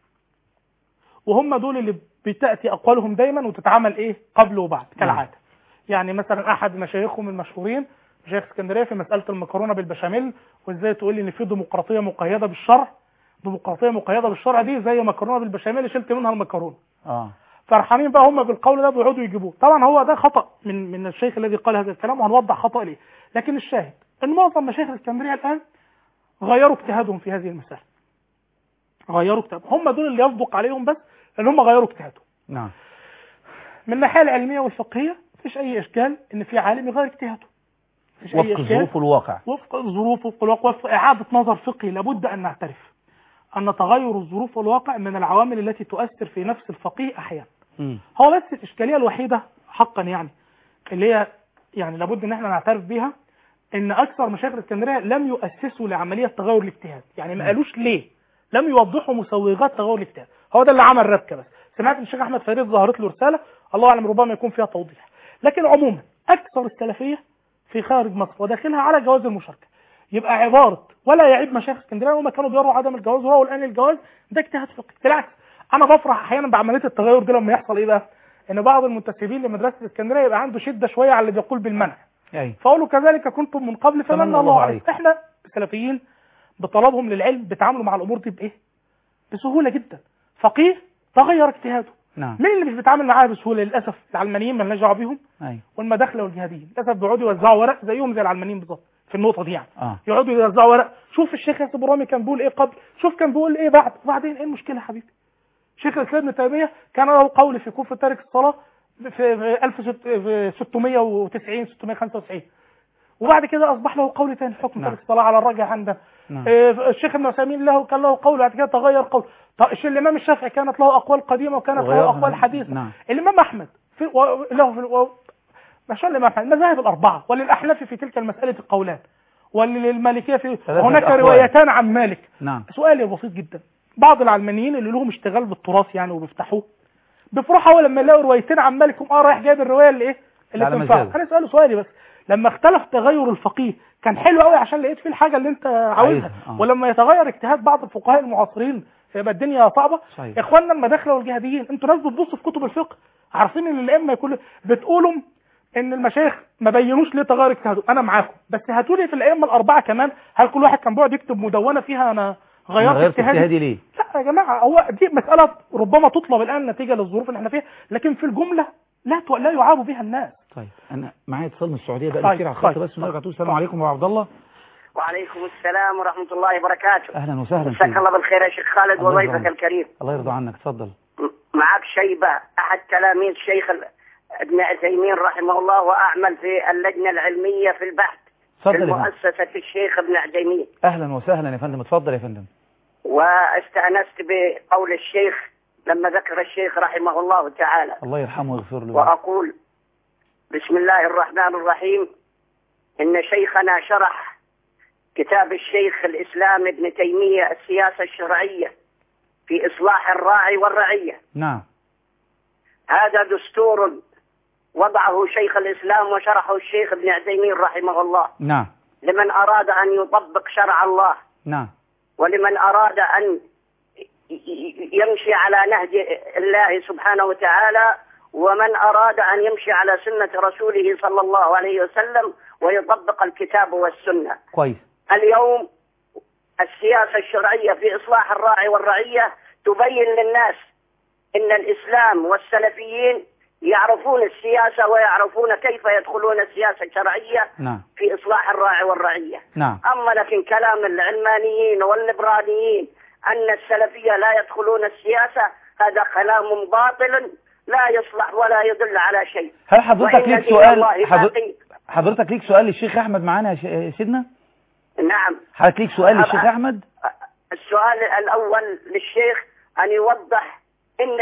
D: وهم دول اللي بتاتي اقوالهم دايما وتتعمل ايه قبل وبعد كالعاده يعني مثلا احد مشايخهم المشهورين مشايخ اسكندريه في مساله المكرونه بالبشاميل وازاي تقول لي ان في ديمقراطيه مقيده بالشرع ديمقراطيه مقيده بالشرع دي زي مكرونه بالبشاميل شلت منها المكرونه
A: اه
D: فرحانين بقى هم بالقول ده بيقعدوا يجيبوه طبعا هو ده خطا من من الشيخ الذي قال هذا الكلام وهنوضح خطا ليه لكن الشاهد ان معظم مشايخ الاسكندريه الان غيروا اجتهادهم في هذه المساله غيروا اجتهادهم هم دول اللي يصدق عليهم بس ان هم غيروا اجتهادهم
A: نعم
D: من الناحيه العلميه والفقهيه مفيش اي اشكال ان في عالم يغير اجتهاده مفيش اي
A: وفق
D: اشكال
A: ظروف الواقع
D: وفق الظروف وفق الواقع وفق إعادة نظر فقهي لابد أن نعترف أن تغير الظروف والواقع من العوامل التي تؤثر في نفس الفقيه أحيانا
A: مم.
D: هو بس الإشكالية الوحيدة حقا يعني اللي هي يعني لابد أن احنا نعترف بيها أن أكثر مشايخ الإسكندرية لم يؤسسوا لعملية تغير الاجتهاد يعني ما قالوش ليه لم يوضحوا مسوغات تغير الاجتهاد هو ده اللي عمل ربكة بس سمعت من الشيخ أحمد فريد ظهرت له رسالة الله أعلم ربما يكون فيها توضيح لكن عموما أكثر السلفية في خارج مصر وداخلها على جواز المشاركة يبقى عبارة ولا يعيب مشايخ اسكندريه هم كانوا بيروا عدم الجواز ورأوا الان الجواز ده اجتهاد فقهي بالعكس انا بفرح احيانا بعمليه التغير دي لما يحصل ايه بقى ان بعض المنتسبين لمدرسه الاسكندريه يبقى عنده شده شويه على اللي بيقول بالمنع
A: اي
D: فقولوا كذلك كنتم من قبل فمن
A: فمن
D: الله
A: الله
D: عليكم احنا السلفيين بطلبهم للعلم بيتعاملوا مع الامور دي بايه بسهوله جدا فقيه تغير اجتهاده
A: نعم
D: مين اللي مش بيتعامل معاه بسهوله للاسف العلمانيين مالناش دعوه بيهم
A: اي
D: والمداخله والجهاديين للاسف بيقعدوا يوزعوا ورق زيهم زي العلمانيين بالظبط في النقطه دي يعني
A: اه
D: يقعدوا يوزعوا ورق شوف الشيخ ياسر برامي كان بيقول ايه قبل شوف كان بيقول ايه بعد وبعدين ايه المشكله يا حبيبي شيخ الاسلام ابن تيميه كان له قول في كفر تارك الصلاه في في 1690 695 وبعد كده اصبح له قول ثاني حكم
A: نعم.
D: تارك الصلاه على الراجع عنده
A: نعم
D: آه، الشيخ ابن عثيمين له كان له قول بعد كده تغير قول طيب الشيخ الامام الشافعي كانت له اقوال قديمه وكانت له
A: وغيرها.
D: اقوال حديثه
A: نعم
D: الامام احمد في و... له في و... ما شاء الله الامام احمد المذاهب الاربعه وللاحناف في تلك المساله قولان وللمالكيه في
A: ثلاثة
D: هناك
A: أقوال.
D: روايتان عن مالك
A: نعم
D: سؤالي بسيط جدا بعض العلمانيين اللي لهم اشتغال بالتراث يعني وبيفتحوه بيفرحوا اول لما يلاقوا روايتين عن مالك يقوم اه رايح جايب الروايه اللي ايه اللي
A: على
D: تنفعه
A: مزاجه.
D: انا سؤالي سؤالي بس لما اختلف تغير الفقيه كان حلو قوي عشان لقيت فيه الحاجه اللي انت عاوزها
A: عايزها، آه.
D: ولما يتغير اجتهاد بعض الفقهاء المعاصرين يبقى الدنيا صعبه
A: صحيح.
D: اخواننا المداخله والجهاديين انتوا ناس بتبصوا في كتب الفقه عارفين ان الائمه كل بتقولوا ان المشايخ ما بينوش ليه تغير اجتهادهم انا معاكم بس هاتوا لي في الائمه الاربعه كمان هل كل واحد كان بيقعد يكتب مدونه فيها انا
A: أنا
D: غيرت
A: غيرت
D: اجتهادي
A: اجتهادي ليه
D: لا يا جماعه هو دي مساله ربما تطلب الان نتيجه للظروف اللي احنا فيها لكن في الجمله لا تو- لا يعاب بها الناس
A: طيب انا معايا اتصال من السعوديه بقى
D: طيب،
A: كتير على الخط
D: طيب،
A: بس ونرجع
D: طيب.
A: تقول السلام عليكم يا عبد الله
B: وعليكم السلام ورحمة الله وبركاته
A: اهلا وسهلا
B: مساك
A: فيك
B: الله بالخير يا شيخ خالد
A: الله
B: وضيفك
A: يرضى
B: الكريم
A: الله يرضى عنك اتفضل
B: م- معك شيبة أحد تلاميذ شيخ ال- ابن عثيمين رحمه الله وأعمل في اللجنة العلمية في البحث في
A: اتفضل يا فندم
B: مؤسسة الشيخ ابن عثيمين
A: اهلا وسهلا يا فندم اتفضل يا فندم
B: واستأنست بقول الشيخ لما ذكر الشيخ رحمه الله تعالى
A: الله يرحمه ويغفر له
B: وأقول بسم الله الرحمن الرحيم إن شيخنا شرح كتاب الشيخ الإسلام ابن تيمية السياسة الشرعية في إصلاح الراعي والرعية
A: نعم
B: هذا دستور وضعه شيخ الإسلام وشرحه الشيخ ابن عثيمين رحمه الله
A: نعم
B: لمن أراد أن يطبق شرع الله
A: نعم
B: ولمن أراد أن ي- ي- يمشي على نهج الله سبحانه وتعالى ومن أراد أن يمشي على سنة رسوله صلى الله عليه وسلم ويطبق الكتاب والسنة
A: كويس
B: اليوم السياسة الشرعية في إصلاح الراعي والرعية تبين للناس إن الإسلام والسلفيين يعرفون السياسة ويعرفون كيف يدخلون السياسة الشرعية
A: نعم
B: في إصلاح الراعي والرعية
A: نعم
B: أما لكن كلام العلمانيين والليبراليين أن السلفية لا يدخلون السياسة هذا كلام باطل لا يصلح ولا يدل على شيء
A: هل حضرتك
B: وإن
A: ليك
B: دين
A: سؤال
B: الله
A: حضر-
B: باقي.
A: حضرتك ليك سؤال للشيخ احمد معانا يا ش- يا سيدنا
B: نعم
A: حضرتك ليك سؤال للشيخ
B: أبقى-
A: احمد
B: السؤال الأول للشيخ أن يوضح أن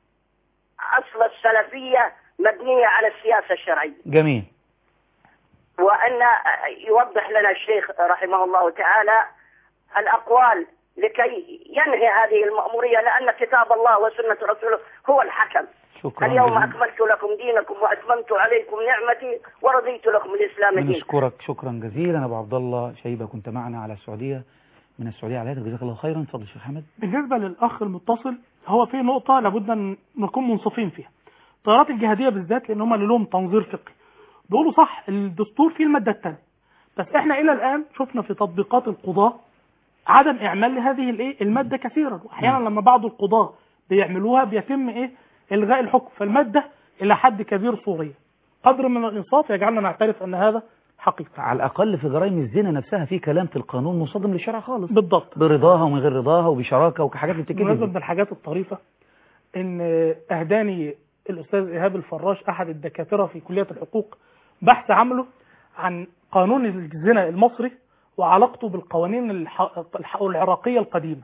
B: أصل السلفية مبنية على السياسة الشرعية
A: جميل
B: وأن يوضح لنا الشيخ رحمه الله تعالى
F: الأقوال لكي ينهي هذه المأمورية لأن كتاب الله وسنة رسوله هو الحكم
A: شكرا
F: اليوم
A: جزيلا.
F: أكملت لكم دينكم وأتممت عليكم نعمتي ورضيت لكم الإسلام دينا
A: بنشكرك شكرا جزيلا ابو عبد الله شيبه كنت معنا على السعوديه من السعوديه على الهاتف جزاك الله خيرا اتفضل شيخ حمد
D: بالنسبة للأخ المتصل هو في نقطة لابد أن نكون منصفين فيها التيارات الجهادية بالذات لأن هم اللي لهم تنظير فقهي بيقولوا صح الدستور فيه المادة الثانية بس احنا إلى الآن شفنا في تطبيقات القضاة عدم إعمال لهذه الإيه المادة كثيرا وأحيانا لما بعض القضاة بيعملوها بيتم إيه إلغاء الحكم فالمادة إلى حد كبير صورية قدر من الإنصاف يجعلنا نعترف أن هذا حقيقة
A: على الاقل في جرائم الزنا نفسها في كلام في القانون مصادم للشرع خالص
D: بالضبط
A: برضاها ومن غير رضاها وبشراكه وحاجات
D: بالنسبة
A: بتتكلم
D: من الحاجات الطريفة ان اهداني الاستاذ ايهاب الفراش احد الدكاترة في كلية الحقوق بحث عمله عن قانون الزنا المصري وعلاقته بالقوانين الح- الح- العراقية القديمة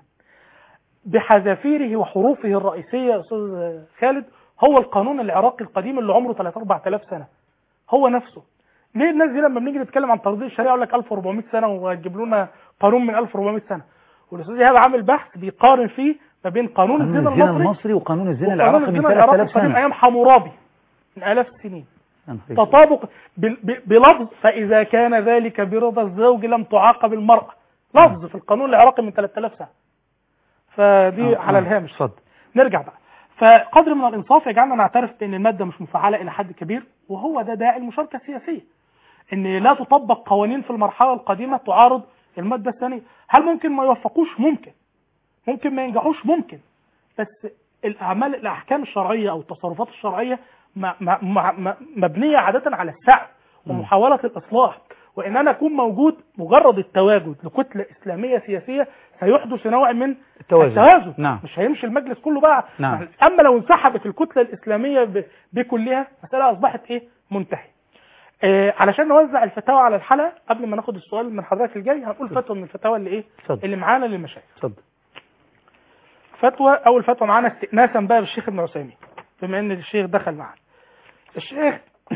D: بحذافيره وحروفه الرئيسية يا استاذ خالد هو القانون العراقي القديم اللي عمره 3 4000 سنة هو نفسه ليه الناس دي لما بنيجي نتكلم عن تطبيق الشريعه يقول لك 1400 سنه وهتجيب لنا قانون من 1400 سنه والاستاذ ايهاب عامل بحث بيقارن فيه ما بين قانون
A: قانون
D: الزنا
A: الزنا
D: المصري
A: المصري وقانون الزنا
D: وقانون
A: العراقي من
D: الزنا العراقي
A: 3000
D: القديم
A: سنه
D: ايام حمورابي من الاف السنين
A: يا نهار أسود.
D: تطابق بال- ب- بلفظ فاذا كان ذلك برضا الزوج لم تعاقب المراه لفظ في القانون العراقي من 3000 سنه فدي
A: آه،
D: على
A: آه،
D: الهامش
A: اتفضل
D: نرجع بقى فقدر من الانصاف يجعلنا نعترف بان الماده مش مفعله الى حد كبير وهو ده داعي المشاركه السياسيه ان لا تطبق قوانين في المرحله القادمه تعارض الماده الثانيه هل ممكن ما يوفقوش ممكن ممكن ما ينجحوش ممكن بس الاعمال الاحكام الشرعيه او التصرفات الشرعيه م- م- م- م- مبنيه عاده على السعي ومحاوله الاصلاح وان انا اكون موجود مجرد التواجد لكتله اسلاميه سياسيه سيحدث نوع من
A: التوازن.
D: التوازن
A: نعم.
D: مش هيمشي المجلس كله بقى
A: نعم.
D: اما لو انسحبت الكتله الاسلاميه ب- بكلها مساله اصبحت ايه منتهيه آه علشان نوزع الفتاوى على الحلقه قبل ما ناخد السؤال من حضرتك الجاي هنقول فتوى من الفتاوى اللي ايه
A: اتفضل.
D: اللي معانا للمشايخ
A: اتفضل
D: فتوى اول فتوى معانا استئناسا بقى بالشيخ ابن عثيمين بما ان الشيخ دخل معانا الشيخ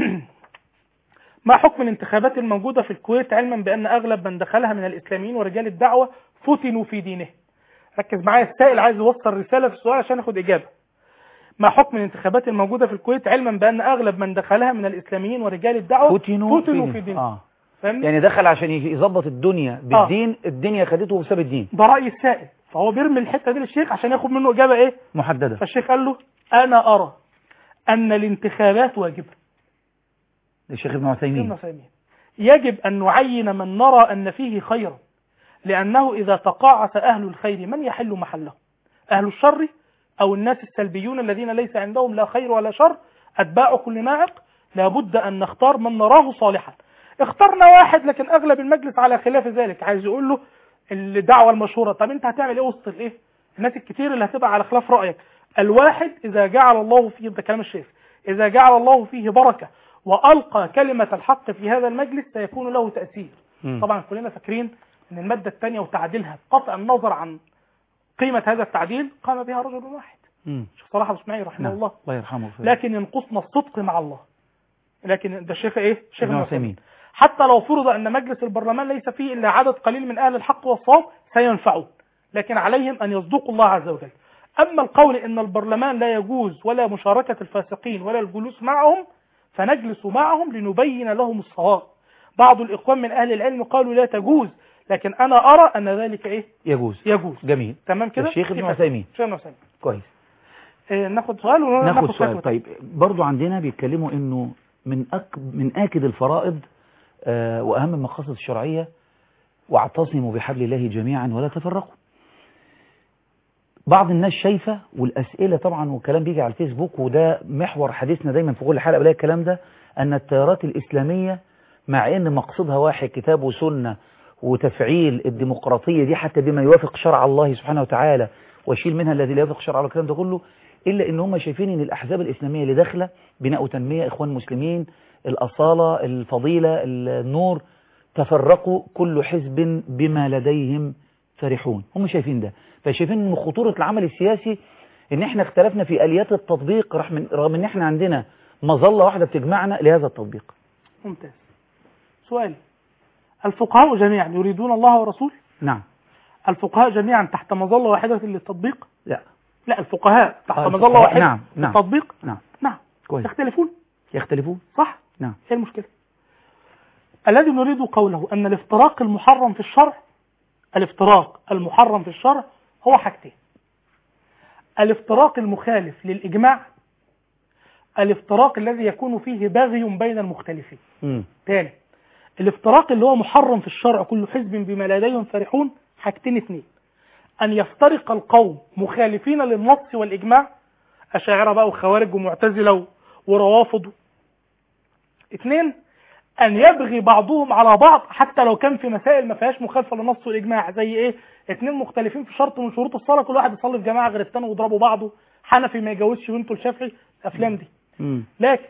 D: ما حكم الانتخابات الموجودة في الكويت علما بأن أغلب من دخلها من الإسلاميين ورجال الدعوة فتنوا في دينهم ركز معايا السائل عايز يوصل رسالة في السؤال عشان ياخد إجابة ما حكم الانتخابات الموجودة في الكويت علما بأن أغلب من دخلها من الإسلاميين ورجال الدعوة
A: فتنوا
D: فتنوا
A: في
D: في دينهم
A: اه
D: فاهمني؟
A: يعني دخل عشان يظبط الدنيا بالدين الدنيا خدته وساب الدين
D: ده رأي السائل فهو بيرمي الحتة دي للشيخ عشان ياخد منه إجابة إيه؟
A: محدده
D: فالشيخ قال له أنا أرى أن الانتخابات واجبة
A: الشيخ ابن
D: ابن
A: عثيمين
D: عثيمين يجب أن نعين من نرى أن فيه خيرا لأنه إذا تقاعس أهل الخير من يحل محله أهل الشر أو الناس السلبيون الذين ليس عندهم لا خير ولا شر أتباع كل ناعق لابد أن نختار من نراه صالحا اخترنا واحد لكن أغلب المجلس على خلاف ذلك عايز يقول له الدعوة المشهورة طب أنت هتعمل إيه وسط الإيه الناس الكتير اللي هتبقى على خلاف رأيك الواحد إذا جعل الله فيه ده كلام الشيخ إذا جعل الله فيه بركة وألقى كلمة الحق في هذا المجلس سيكون له تأثير
A: مم.
D: طبعا كلنا فاكرين ان المادة الثانية وتعديلها قطع النظر عن قيمة هذا التعديل قام بها رجل واحد
A: مم.
D: شيخ صلاح الاسماعيلي رحمه
A: نعم.
D: الله
A: الله يرحمه ويغفر له.
D: لكن ينقصنا الصدق مع الله لكن ده الشيخ ايه شيخ
A: ابن
D: ابن
A: عثيمين
D: حتى لو فرض ان مجلس البرلمان ليس فيه الا عدد قليل من اهل الحق والصواب سينفعون لكن عليهم ان يصدقوا الله عز وجل اما القول ان البرلمان لا يجوز ولا مشاركة الفاسقين ولا الجلوس معهم فنجلس معهم لنبين لهم الصواب بعض الاخوان من اهل العلم قالوا لا تجوز لكن انا ارى ان ذلك ايه
A: يجوز
D: يجوز
A: جميل
D: تمام كده
A: الشيخ ابن
D: كفاية.
A: عثيمين.
D: الشيخ ابن عثيمين
A: كويس
D: إيه ناخد سؤال وناخد
A: ناخد سؤال
D: فتوى.
A: طيب برضو عندنا بيتكلموا انه من أك من اكد الفرائض آه واهم المقاصد الشرعيه واعتصموا بحبل الله جميعا ولا تفرقوا بعض الناس شايفه والاسئله طبعا والكلام بيجي على الفيسبوك وده محور حديثنا دايما في كل حلقه بلاقي الكلام ده ان التيارات الاسلاميه مع ان مقصدها واحد كتاب وسنه وتفعيل الديمقراطيه دي حتى بما يوافق شرع الله سبحانه وتعالى ويشيل منها الذي لا يوافق شرع الله الكلام ده كله الا ان هم شايفين ان الاحزاب الاسلاميه اللي داخله بناء وتنميه اخوان مسلمين الاصاله الفضيله النور تفرقوا كل حزب بما لديهم فرحون هم شايفين ده فشايفين ان خطوره العمل السياسي ان احنا اختلفنا في اليات التطبيق رغم من رغم ان احنا عندنا مظله واحده بتجمعنا لهذا التطبيق
D: ممتاز سؤالي الفقهاء جميعا يريدون الله ورسوله
A: نعم
D: الفقهاء جميعا تحت مظلة واحدة للتطبيق
A: لا
D: لا الفقهاء تحت
A: آه،
D: مظلة
A: الفقهاء،
D: واحدة
A: نعم، نعم.
D: للتطبيق
A: نعم
D: نعم
A: كويس
D: يختلفون
A: يختلفون
D: صح
A: نعم
D: ايه المشكلة الذي نريد قوله ان الافتراق المحرم في الشرع الافتراق المحرم في الشرع هو حاجتين الافتراق المخالف للإجماع الافتراق الذي يكون فيه بغي بين المختلفين
A: مم.
D: تاني الافتراق اللي هو محرم في الشرع كل حزب بما لديهم فرحون حاجتين اتنين ان يفترق القوم مخالفين للنص والاجماع اشاعره بقى وخوارج ومعتزله و- وروافض اتنين ان يبغي بعضهم على بعض حتى لو كان في مسائل ما فيهاش مخالفه للنص والاجماع زي ايه اتنين مختلفين في شرط من شروط الصلاه كل واحد يصلي في جماعه غير التاني ويضربوا بعضه حنفي ما يجوزش وانتوا الشافعي الافلام دي
A: مم.
D: لكن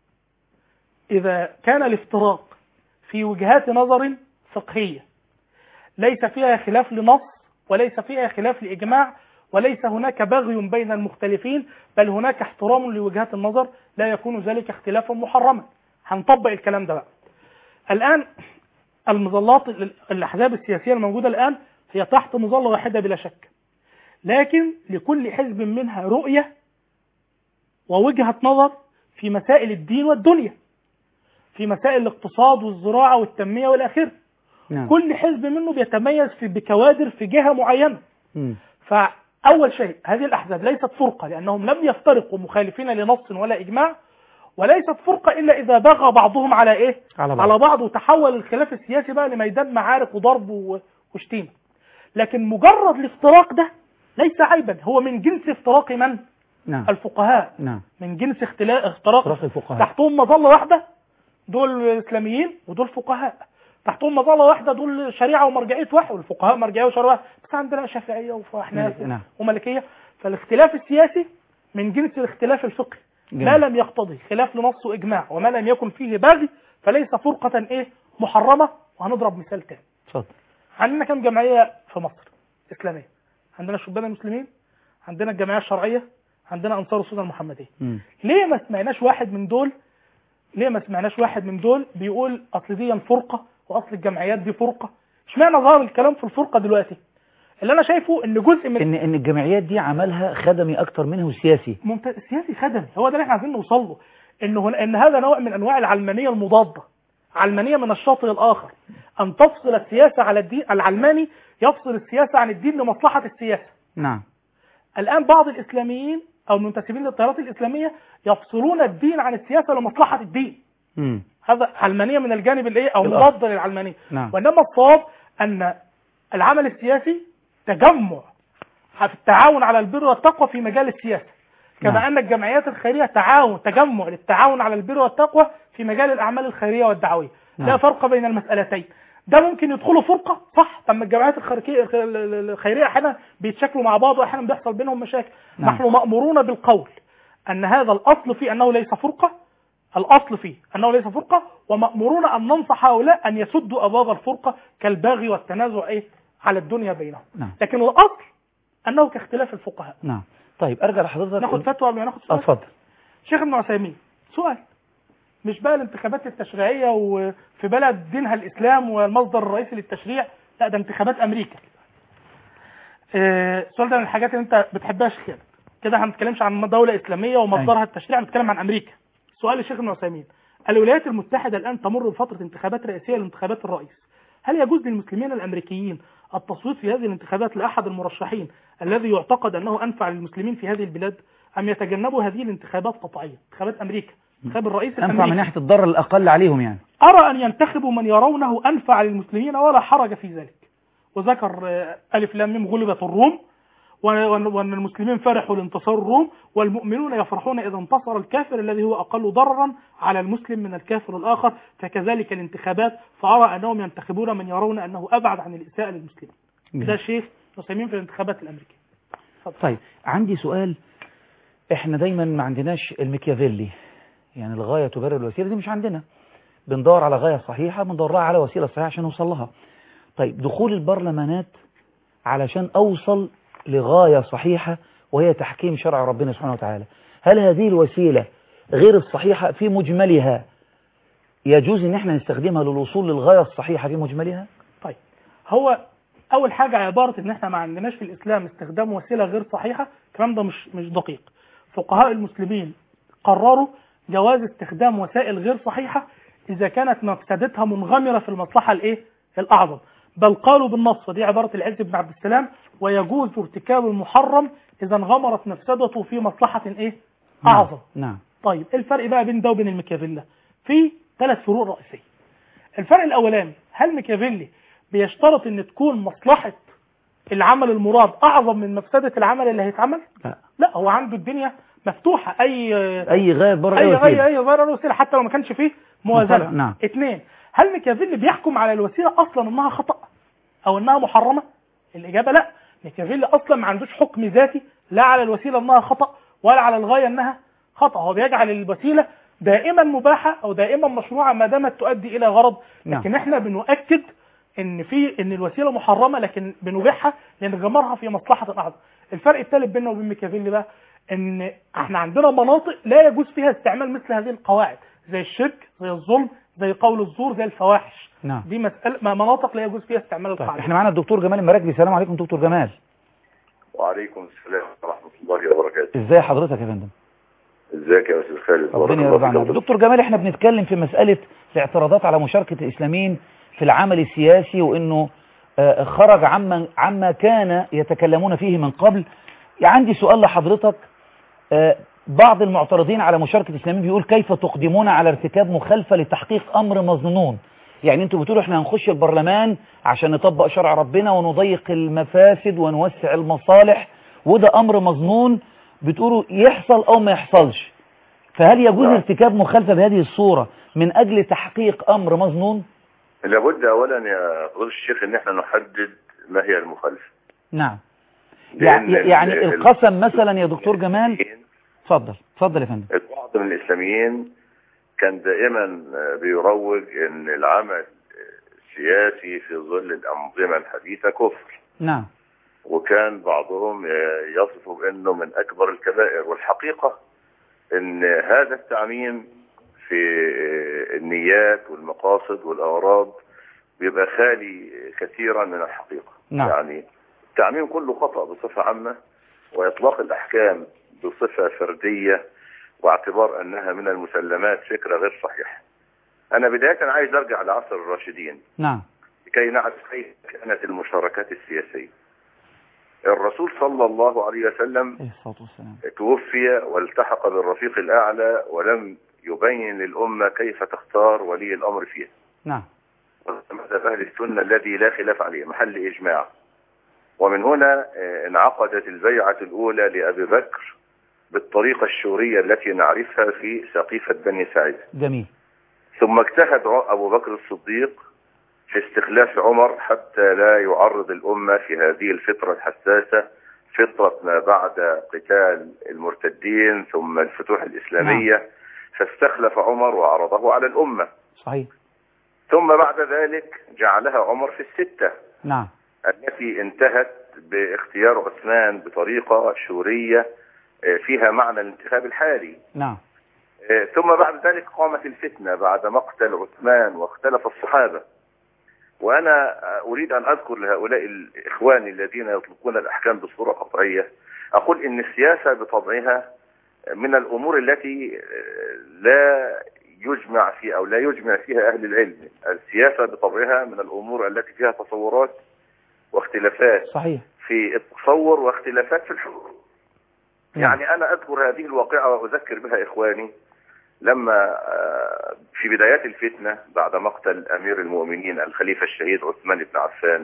D: إذا كان الافتراق في وجهات نظر فقهية ليس فيها خلاف لنص وليس فيها خلاف لإجماع وليس هناك بغي بين المختلفين بل هناك احترام لوجهات النظر لا يكون ذلك اختلافا محرما هنطبق الكلام ده بقى الآن المظلات الأحزاب السياسية الموجودة الآن هي تحت مظلة واحدة بلا شك لكن لكل حزب منها رؤية ووجهة نظر في مسائل الدين والدنيا في مسائل الاقتصاد والزراعة والتنمية والآخرة
A: نعم
D: كل حزب منه بيتميز في بكوادر في جهة معينة
A: مم.
D: فأول شيء هذه الأحزاب ليست فرقة لأنهم لم يفترقوا مخالفين لنص ولا إجماع وليست فرقة إلا إذا بغى بعضهم على إيه؟
A: على بعض.
D: على بعض وتحول الخلاف السياسي بقى لميدان معارك وضرب و- وشتيمة لكن مجرد الافتراق ده ليس عيبا هو من جنس افتراق من؟
A: نعم
D: الفقهاء
A: نعم
D: من جنس اختلاف اختراق
A: اختراق الفقهاء.
D: تحتهم مظله واحده دول اسلاميين ودول فقهاء تحتهم مظله واحده دول شريعه ومرجعيه وحي والفقهاء مرجعيه وشريعه وحي. بس عندنا شافعيه وحناف
A: مالك- نعم.
D: ومالكيه فالاختلاف السياسي من جنس الاختلاف الفقهي
A: جميل.
D: ما لم يقتضي خلاف لنص واجماع وما لم يكن فيه بغي فليس فرقه ايه محرمه وهنضرب مثال تاني
A: اتفضل
D: عندنا كم جمعيه في مصر اسلاميه عندنا الشبان المسلمين عندنا الجمعيه الشرعيه عندنا انصار السنه المحمديه
A: مم.
D: ليه ما سمعناش واحد من دول ليه ما سمعناش واحد من دول بيقول اصل دي فرقه واصل الجمعيات دي فرقه اشمعنى ظهر الكلام في الفرقه دلوقتي اللي انا شايفه ان جزء من
A: ان ان الجمعيات دي عملها خدمي اكتر منه سياسي
D: ممتاز سياسي خدمي هو ده اللي احنا عايزين نوصل له ان هن... ان هذا نوع من انواع العلمانيه المضاده علمانيه من الشاطئ الاخر ان تفصل السياسه على الدين العلماني يفصل السياسه عن الدين لمصلحه السياسه
A: نعم
D: الآن بعض الإسلاميين أو المنتسبين للتيارات الإسلامية يفصلون الدين عن السياسة لمصلحة الدين
A: مم.
D: هذا علمانية من الجانب الإيه أو
A: الآخر.
D: مضاد للعلمانية
A: نعم.
D: وإنما الصواب أن العمل السياسي تجمع في التعاون على البر والتقوى في مجال السياسة كما
A: نعم.
D: أن الجمعيات الخيرية تعاون تجمع للتعاون على البر والتقوى في مجال الأعمال الخيرية والدعوية لا
A: نعم.
D: فرق بين المسألتين ده ممكن يدخلوا فرقة صح طب ما الجمعيات الخيرية الخيرية أحيانا بيتشكلوا مع بعض وأحيانا بيحصل بينهم مشاكل
A: نعم.
D: نحن مأمورون بالقول أن هذا الأصل فيه أنه ليس فرقة الأصل فيه أنه ليس فرقة ومأمورون أن ننصح هؤلاء أن يسدوا أبواب الفرقة كالباغي والتنازع إيه على الدنيا بينهم
A: نعم.
D: لكن الأصل أنه كاختلاف الفقهاء
A: نعم طيب ارجع لحضرتك
D: ناخد فتوى قبل ما ناخد
A: آه،
D: سؤال
A: اتفضل
D: شيخ ابن عثيمين سؤال مش بقى الانتخابات التشريعية وفي بلد دينها الإسلام والمصدر الرئيسي للتشريع لا ده انتخابات أمريكا آه، السؤال ده من الحاجات اللي انت بتحبها يا شيخ خالد. كده احنا ما بنتكلمش عن دولة إسلامية ومصدرها التشريع بنتكلم عن أمريكا سؤال الشيخ ابن عثيمين الولايات المتحدة الآن تمر بفترة انتخابات رئاسية لانتخابات الرئيس هل يجوز للمسلمين الأمريكيين التصويت في هذه الانتخابات لأحد المرشحين الذي يعتقد أنه أنفع للمسلمين في هذه البلاد أم يتجنبوا هذه الانتخابات قطعيا انتخابات أمريكا انتخاب الرئيس
A: انفع من
D: الأمريكي
A: ناحيه الضرر الاقل عليهم يعني
D: أرى أن ينتخبوا من يرونه أنفع للمسلمين ولا حرج في ذلك وذكر آه، ألف لام ميم غلبت الروم وأن- وأن وأن المسلمين فرحوا لانتصار الروم والمؤمنون يفرحون إذا انتصر الكافر الذي هو أقل ضررا على المسلم من الكافر الآخر فكذلك الانتخابات فأرى أنهم ينتخبون من يرون أنه أبعد عن الإساءة للمسلمين ده شيخ مسلمين في الانتخابات الأمريكية
A: طيب عندي سؤال احنا دايما ما عندناش الميكيافيلي يعني الغاية تبرر الوسيلة دي مش عندنا بندور على غاية صحيحة بندور لها على وسيلة صحيحة عشان نوصل لها طيب دخول البرلمانات علشان أوصل لغاية صحيحة وهي تحكيم شرع ربنا سبحانه وتعالى هل هذه الوسيلة غير الصحيحة في مجملها يجوز ان احنا نستخدمها للوصول للغاية الصحيحة في مجملها
D: طيب هو اول حاجه عباره ان احنا ما عندناش في الاسلام استخدام وسيله غير صحيحه الكلام ده مش مش دقيق فقهاء المسلمين قرروا جواز استخدام وسائل غير صحيحه اذا كانت مفسدتها منغمره في المصلحه الايه الاعظم بل قالوا بالنص ودي عباره العز بن عبد السلام ويجوز ارتكاب المحرم اذا انغمرت مفسدته في مصلحه ايه اعظم
A: نعم
D: طيب ايه الفرق بقى بين ده وبين الميكافيلا في ثلاث فروق رئيسيه الفرق الاولاني هل ميكافيلي بيشترط ان تكون مصلحه العمل المراد اعظم من مفسده العمل اللي هيتعمل
A: لا
D: لا هو عنده الدنيا مفتوحه اي
A: اي غاية بره
D: اي
A: وسيلة.
D: اي اي غير وسيله حتى لو ما كانش فيه موازنه
A: مصالح، نعم.
D: اثنين هل ميكافيلي بيحكم على الوسيله اصلا انها خطا او انها محرمه الاجابه لا ميكافيلي اصلا ما عندوش حكم ذاتي لا على الوسيله انها خطا ولا على الغايه انها خطا هو بيجعل الوسيله دائما مباحه او دائما مشروعه ما دامت تؤدي الى غرض
A: نعم.
D: لكن احنا بنؤكد ان في ان الوسيله محرمه لكن بنبيحها لنجمرها في مصلحه اعظم الفرق الثالث بيننا وبين ميكافيلي بقى ان احنا عندنا مناطق لا يجوز فيها استعمال مثل هذه القواعد زي الشرك زي الظلم زي قول الزور زي الفواحش
A: نعم
D: دي مسألة ما- مناطق لا يجوز فيها استعمال
A: طيب
D: القاعدة
A: احنا معانا الدكتور جمال المراكبي السلام عليكم دكتور جمال
C: وعليكم السلام ورحمة الله وبركاته
A: ازاي حضرتك يا فندم
C: ازيك يا استاذ خالد بارك
A: ربنا
C: الله
A: يرضى
C: فيك.
A: عنك دكتور جمال احنا بنتكلم في مسألة الاعتراضات على مشاركة الإسلاميين في العمل السياسي وإنه آه، خرج عما عما كان يتكلمون فيه من قبل عندي سؤال لحضرتك آه، بعض المعترضين على مشاركة الإسلاميين بيقول كيف تقدمون على ارتكاب مخالفة لتحقيق أمر مظنون يعني انتوا بتقولوا احنا هنخش البرلمان عشان نطبق شرع ربنا ونضيق المفاسد ونوسع المصالح وده أمر مظنون بتقولوا يحصل أو ما يحصلش فهل يجوز
C: نعم.
A: ارتكاب مخالفة بهذه الصورة من أجل تحقيق أمر مظنون؟
C: لابد اولا يا فضيلة الشيخ ان احنا نحدد ما هي المخالفة
A: نعم
C: لأن
A: يعني, يعني
C: ال-
A: القسم مثلا يا دكتور جمال
C: الإسلاميين-
A: اتفضل اتفضل يا فندم
C: البعض من الاسلاميين كان دائما بيروج ان العمل السياسي في ظل الانظمه الحديثه كفر
A: نعم
C: وكان بعضهم يصف بانه من اكبر الكبائر والحقيقه ان هذا التعميم في النيات والمقاصد والاغراض بيبقى خالي كثيرا من الحقيقه
A: نعم.
C: يعني التعميم كله خطا بصفه عامه واطلاق الاحكام بصفه فرديه واعتبار انها من المسلمات فكره غير صحيحه انا بدايه عايز ارجع لعصر الراشدين
A: نعم
C: لكي نعرف كيف كانت المشاركات السياسيه الرسول صلى الله عليه وسلم
A: عليه الصلاة والسلام
C: توفي والتحق بالرفيق الأعلى ولم يبين للأمة كيف تختار ولي الأمر فيها
A: نعم
C: مذهب أهل السنة الذي لا خلاف عليه محل إجماع ومن هنا آه، انعقدت البيعة الأولى لأبي بكر بالطريقة الشورية التي نعرفها في سقيفة بني سعيد
A: جميل
C: ثم اجتهد ع- أبو بكر الصديق في استخلاف عمر حتى لا يعرض الأمة في هذه الفترة الحساسة فترة ما بعد قتال المرتدين ثم الفتوح الإسلامية فاستخلف عمر وعرضه على الأمة
A: صحيح
C: ثم بعد ذلك جعلها عمر في الستة
A: نعم
C: التي انتهت باختيار عثمان بطريقة شورية آه، فيها معنى الانتخاب الحالي
A: نعم
C: آه، ثم بعد ذلك قامت الفتنة بعد مقتل عثمان واختلف الصحابة وأنا أريد أن أذكر لهؤلاء الإخوان الذين يطلقون الأحكام بصورة قطعية أقول إن السياسة بطبعها من الأمور التي آه، لا يجمع فيها أو لا يجمع فيها أهل العلم السياسة بطبعها من الأمور التي فيها تصورات واختلافات
A: صحيح
C: في التصور واختلافات في الحكم
A: نعم.
C: يعني أنا أذكر هذه الواقعة وأذكر بها إخواني لما آه، في بدايات الفتنة بعد مقتل أمير المؤمنين الخليفة الشهيد عثمان بن عفان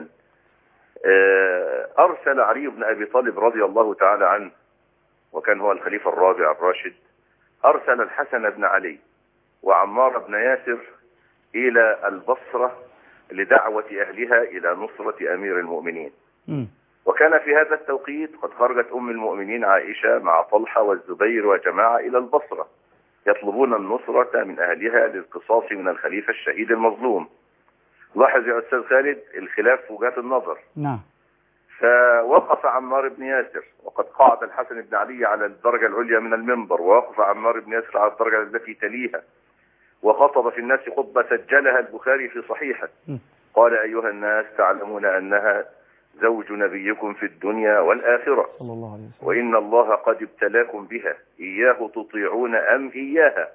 C: آه، أرسل علي بن أبي طالب رضي الله تعالى عنه وكان هو الخليفة الرابع الراشد أرسل الحسن بن علي وعمار بن ياسر إلى البصرة لدعوة أهلها إلى نصرة أمير المؤمنين
A: مم.
C: وكان في هذا التوقيت قد خرجت أم المؤمنين عائشة مع طلحة والزبير وجماعة إلى البصرة يطلبون النصرة من أهلها للقصاص من الخليفة الشهيد المظلوم لاحظ يا أستاذ خالد الخلاف في وجهات النظر
A: نعم
C: فوقف عمار بن ياسر وقد قعد الحسن بن علي على الدرجة العليا من المنبر ووقف عمار بن ياسر على الدرجة التي تليها وخطب في الناس خطبة سجلها البخاري في صحيحه
A: م.
C: قال أيها الناس تعلمون أنها
G: زوج نبيكم في الدنيا والآخرة
A: صلى الله عليه وسلم
G: وإن الله قد ابتلاكم بها إياه تطيعون أم إياها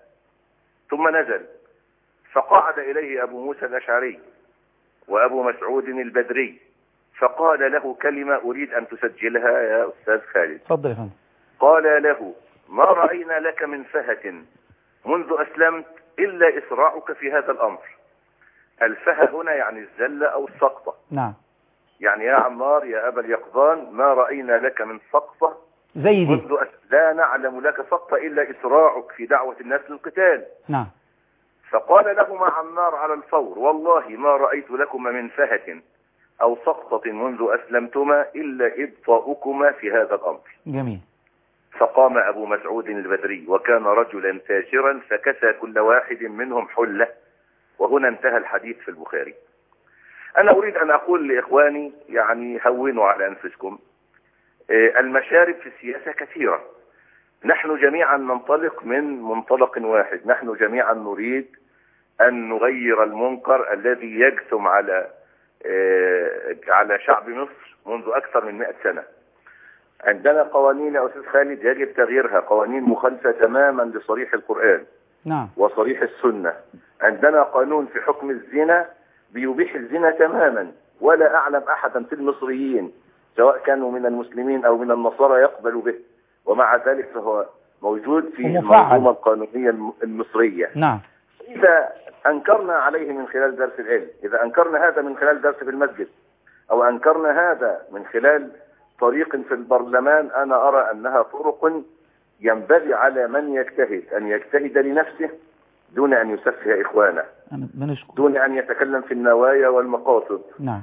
G: ثم نزل فقعد إليه أبو موسى الأشعري وأبو مسعود البدري فقال له كلمة أريد أن تسجلها يا أستاذ خالد
A: اتفضل يا فندم
G: قال له ما رأينا لك من فهة منذ أسلمت إلا إسراعك في هذا الأمر الفهة هنا يعني الزلة أو السقطة
A: نعم
G: يعني يا عمار يا أبا اليقظان ما رأينا لك من سقطة
A: زي دي
G: منذ أس... لا نعلم لك سقطة إلا إسراعك في دعوة الناس للقتال
A: نعم
G: فقال لهما عمار على الفور والله ما رأيت لكما من فهة أو سقطة منذ أسلمتما إلا إبطاؤكما في هذا الأمر
A: جميل
G: فقام أبو مسعود البدري وكان رجلا تاجرا فكسى كل واحد منهم حلة وهنا انتهى الحديث في البخاري أنا أريد أن أقول لإخواني يعني هونوا على أنفسكم آه، المشارب في السياسة كثيرة نحن جميعا ننطلق من منطلق واحد نحن جميعا نريد أن نغير المنكر الذي يجثم على آه، على شعب مصر منذ أكثر من 100 سنة عندنا قوانين يا أستاذ خالد يجب تغييرها قوانين مخالفة تماما لصريح القرآن
A: نعم
G: وصريح السنة عندنا قانون في حكم الزنا بيبيح الزنا تماما ولا أعلم أحدا في المصريين سواء كانوا من المسلمين أو من النصارى يقبل به ومع ذلك فهو موجود في
A: ومفعل.
G: المنظومة القانونية الم- المصرية
A: نعم
G: إذا أنكرنا عليه من خلال درس العلم إذا أنكرنا هذا من خلال درس في المسجد أو أنكرنا هذا من خلال طريق في البرلمان أنا أرى أنها طرق ينبغي على من يجتهد أن يجتهد لنفسه دون أن يسفه إخوانه
A: أنا بنشكر
G: دون أن يتكلم في النوايا والمقاصد
A: نعم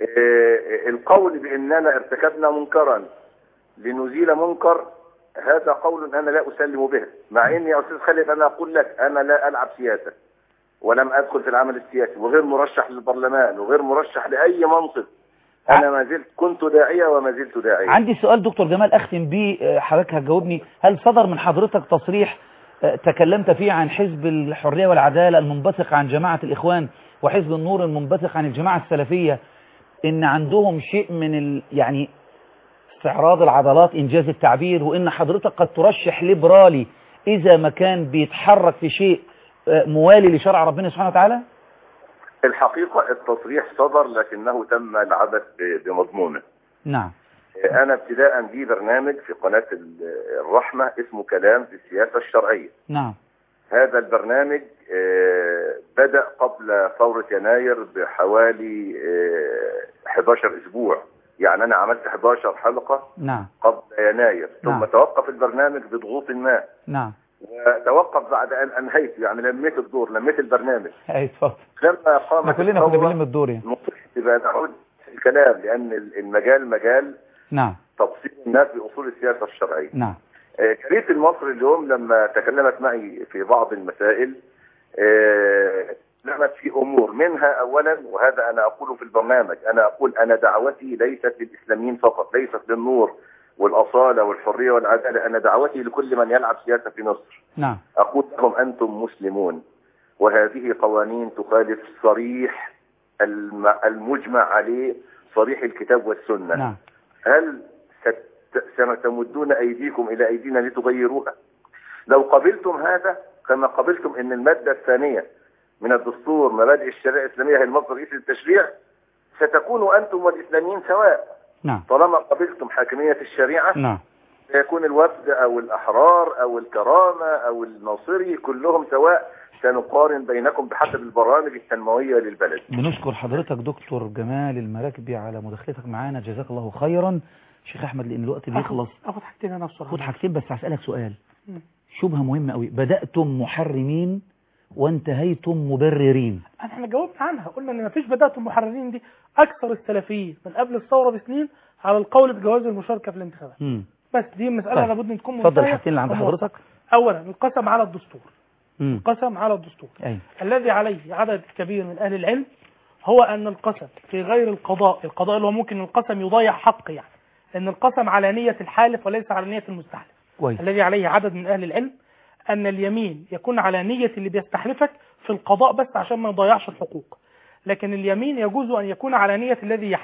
G: آه، القول بأننا ارتكبنا منكرا لنزيل منكر هذا قول أنا لا أسلم به مع إني يا أستاذ خالد أنا أقول لك أنا لا ألعب سياسة ولم أدخل في العمل السياسي وغير مرشح للبرلمان وغير مرشح لأي منصب أنا ما زلت كنت داعية وما زلت داعية
A: عندي سؤال دكتور جمال أختم بيه آه، حضرتك هتجاوبني هل صدر من حضرتك تصريح آه، تكلمت فيه عن حزب الحرية والعدالة المنبثق عن جماعة الإخوان وحزب النور المنبثق عن الجماعة السلفية إن عندهم شيء من ال... يعني استعراض العضلات إنجاز التعبير وإن حضرتك قد ترشح ليبرالي إذا ما كان بيتحرك في شيء آه، موالي لشرع ربنا سبحانه وتعالى
G: الحقيقة التصريح صدر لكنه تم العبث ب- بمضمونه
A: نعم
G: أنا ابتداء بي برنامج في قناة ال- الرحمة اسمه كلام في السياسة الشرعية
A: نعم
G: هذا البرنامج آه، بدأ قبل ثورة يناير بحوالي آه، 11 أسبوع يعني أنا عملت 11 حلقة
A: نعم
G: قبل يناير ثم
A: نعم.
G: توقف البرنامج بضغوط ما
A: نعم
G: وتوقف بعد أن أنهيت يعني لميت الدور لميت البرنامج
A: أي اتفضل
G: لما قامت
A: احنا كلنا كنا
G: الثورة،
A: بنلم الدور يعني
G: نطقت بأن أعود في الكلام لأن المجال مجال
A: نعم
G: تبسيط الناس بأصول السياسة الشرعية
A: نعم
G: آه، جريدة المصري اليوم لما تكلمت معي في بعض المسائل آه، تكلمت في أمور منها أولا وهذا أنا أقوله في البرنامج أنا أقول أنا دعوتي ليست للإسلاميين فقط ليست للنور والأصالة والحرية والعدالة أنا دعوتي لكل من يلعب سياسة في مصر
A: نعم
G: أقول لهم أنتم مسلمون وهذه قوانين تخالف صريح الم- المجمع عليه صريح الكتاب والسنة
A: نعم
G: هل ست- ستمدون أيديكم إلى أيدينا لتغيروها لو قبلتم هذا كما قبلتم أن المادة الثانية من الدستور مبادئ الشريعة الإسلامية هي المصدر الرئيسي للتشريع ستكونوا أنتم والإسلاميين سواء
A: نعم
G: طالما قبلتم حاكمية الشريعة
A: نعم
G: سيكون الوفد أو الأحرار أو الكرامة أو الناصري كلهم سواء سنقارن بينكم بحسب البرامج التنموية للبلد
A: بنشكر حضرتك دكتور جمال المراكبي على مداخلتك معانا جزاك الله خيرا شيخ احمد لان الوقت بيخلص
D: اخد اخد حاجتين انا بسرعه
A: خد حاجتين بس هسألك سؤال
D: مم.
A: شبهة مهمة قوي بدأتم محرمين وانتهيتم مبررين
D: احنا جاوبنا عنها قلنا ان مفيش بدات المحررين دي اكثر السلفيين من قبل الثوره بسنين على القول بجواز المشاركه في الانتخابات
A: مم.
D: بس دي مساله
A: طيب.
D: لابد ان تكون
A: اتفضل
D: منتهية
A: الحاجتين اللي عند
D: وموثقة.
A: حضرتك
D: اولا القسم على الدستور
A: مم.
D: القسم على الدستور
A: ايوه
D: الذي عليه عدد كبير من اهل العلم هو ان القسم في غير القضاء القضاء اللي هو ممكن القسم يضيع حق يعني ان القسم على نية الحالف وليس على نية المستحلف
A: كويس
D: الذي عليه عدد من اهل العلم ان اليمين يكون على نية اللي بيستحلفك في القضاء بس عشان ما يضيعش الحقوق لكن اليمين يجوز ان يكون على نية الذي يحلف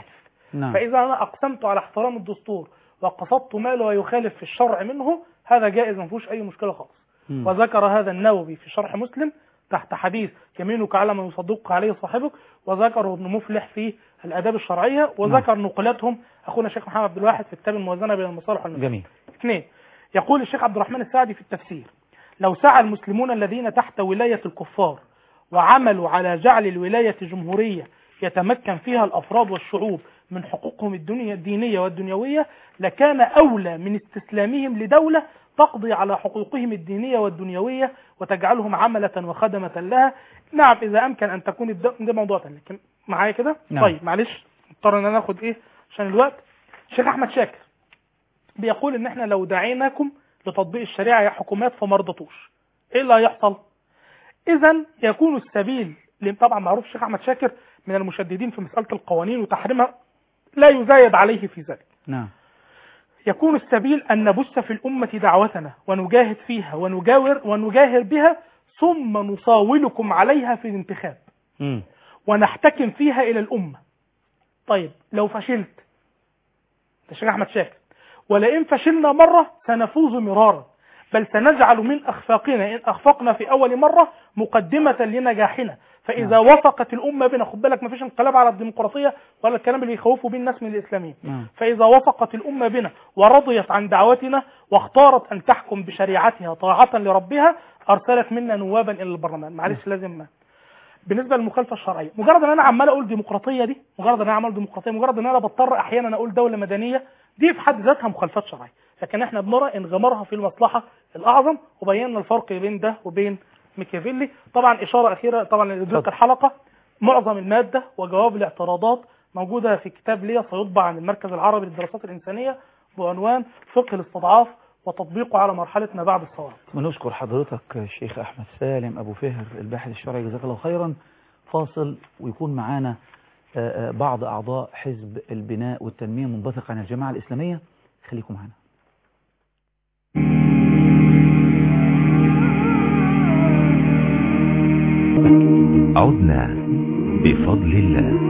A: نعم.
D: فاذا انا اقسمت على احترام الدستور وقصدت ما لا يخالف في الشرع منه هذا جائز ما فيهوش اي مشكله خالص
A: مم.
D: وذكر هذا النووي في شرح مسلم تحت حديث يمينك على من يصدقك عليه صاحبك وذكره ابن مفلح في الاداب الشرعيه وذكر نقلاتهم اخونا الشيخ محمد عبد الواحد في كتاب الموازنه بين المصالح والمفاسد
A: جميل
D: اثنين يقول الشيخ عبد الرحمن السعدي في التفسير لو سعى المسلمون الذين تحت ولاية الكفار وعملوا على جعل الولاية جمهورية يتمكن فيها الأفراد والشعوب من حقوقهم الدنيا الدينية والدنيوية لكان أولى من استسلامهم لدولة تقضي على حقوقهم الدينية والدنيوية وتجعلهم عملة وخدمة لها نعم إذا أمكن أن تكون الدولة ده موضوع تاني لكن معايا كده
A: نعم.
D: طيب معلش مضطر ان انا اخد ايه عشان الوقت الشيخ احمد شاكر بيقول ان احنا لو دعيناكم لتطبيق الشريعه يا حكومات فما رضتوش ايه اللي هيحصل اذا يكون السبيل لأن طبعا معروف الشيخ احمد شاكر من المشددين في مساله القوانين وتحريمها لا يزايد عليه في ذلك
A: نعم
D: يكون السبيل أن نبث في الأمة دعوتنا ونجاهد فيها ونجاور ونجاهر بها ثم نصاولكم عليها في الانتخاب
A: مم.
D: ونحتكم فيها إلى الأمة طيب لو فشلت ده الشيخ أحمد شاكر ولئن فشلنا مرة سنفوز مرارا بل سنجعل من أخفاقنا إن أخفقنا في أول مرة مقدمة لنجاحنا فإذا وافقت الأمة بنا خد بالك مفيش انقلاب على الديمقراطية ولا الكلام اللي بيخوفوا بيه الناس من الإسلاميين
A: نعم.
D: فإذا وافقت الأمة بنا ورضيت عن دعوتنا واختارت أن تحكم بشريعتها طاعة لربها أرسلت منا نوابا إلى البرلمان معلش لازم بالنسبه للمخالفه الشرعيه مجرد ان انا عمال اقول ديمقراطيه دي مجرد ان انا عمال ديمقراطيه مجرد ان انا بضطر احيانا اقول دوله مدنيه دي في حد ذاتها مخالفات شرعيه لكن احنا بنرى انغمارها في المصلحه الاعظم وبينا الفرق بين ده وبين ميكافيلي طبعا اشاره اخيره طبعا لضيق الحلقه معظم الماده وجواب الاعتراضات موجوده في كتاب ليا سيطبع عن المركز العربي للدراسات الانسانيه بعنوان فقه الاستضعاف وتطبيقه على مرحله ما بعد الثوره
A: ونشكر حضرتك الشيخ أحمد سالم أبو فهر الباحث الشرعي جزاك الله خيرا فاصل ويكون معانا آه، آه، بعض أعضاء حزب البناء والتنمية منبثق عن الجماعة الإسلامية خليكم معنا
H: عدنا بفضل الله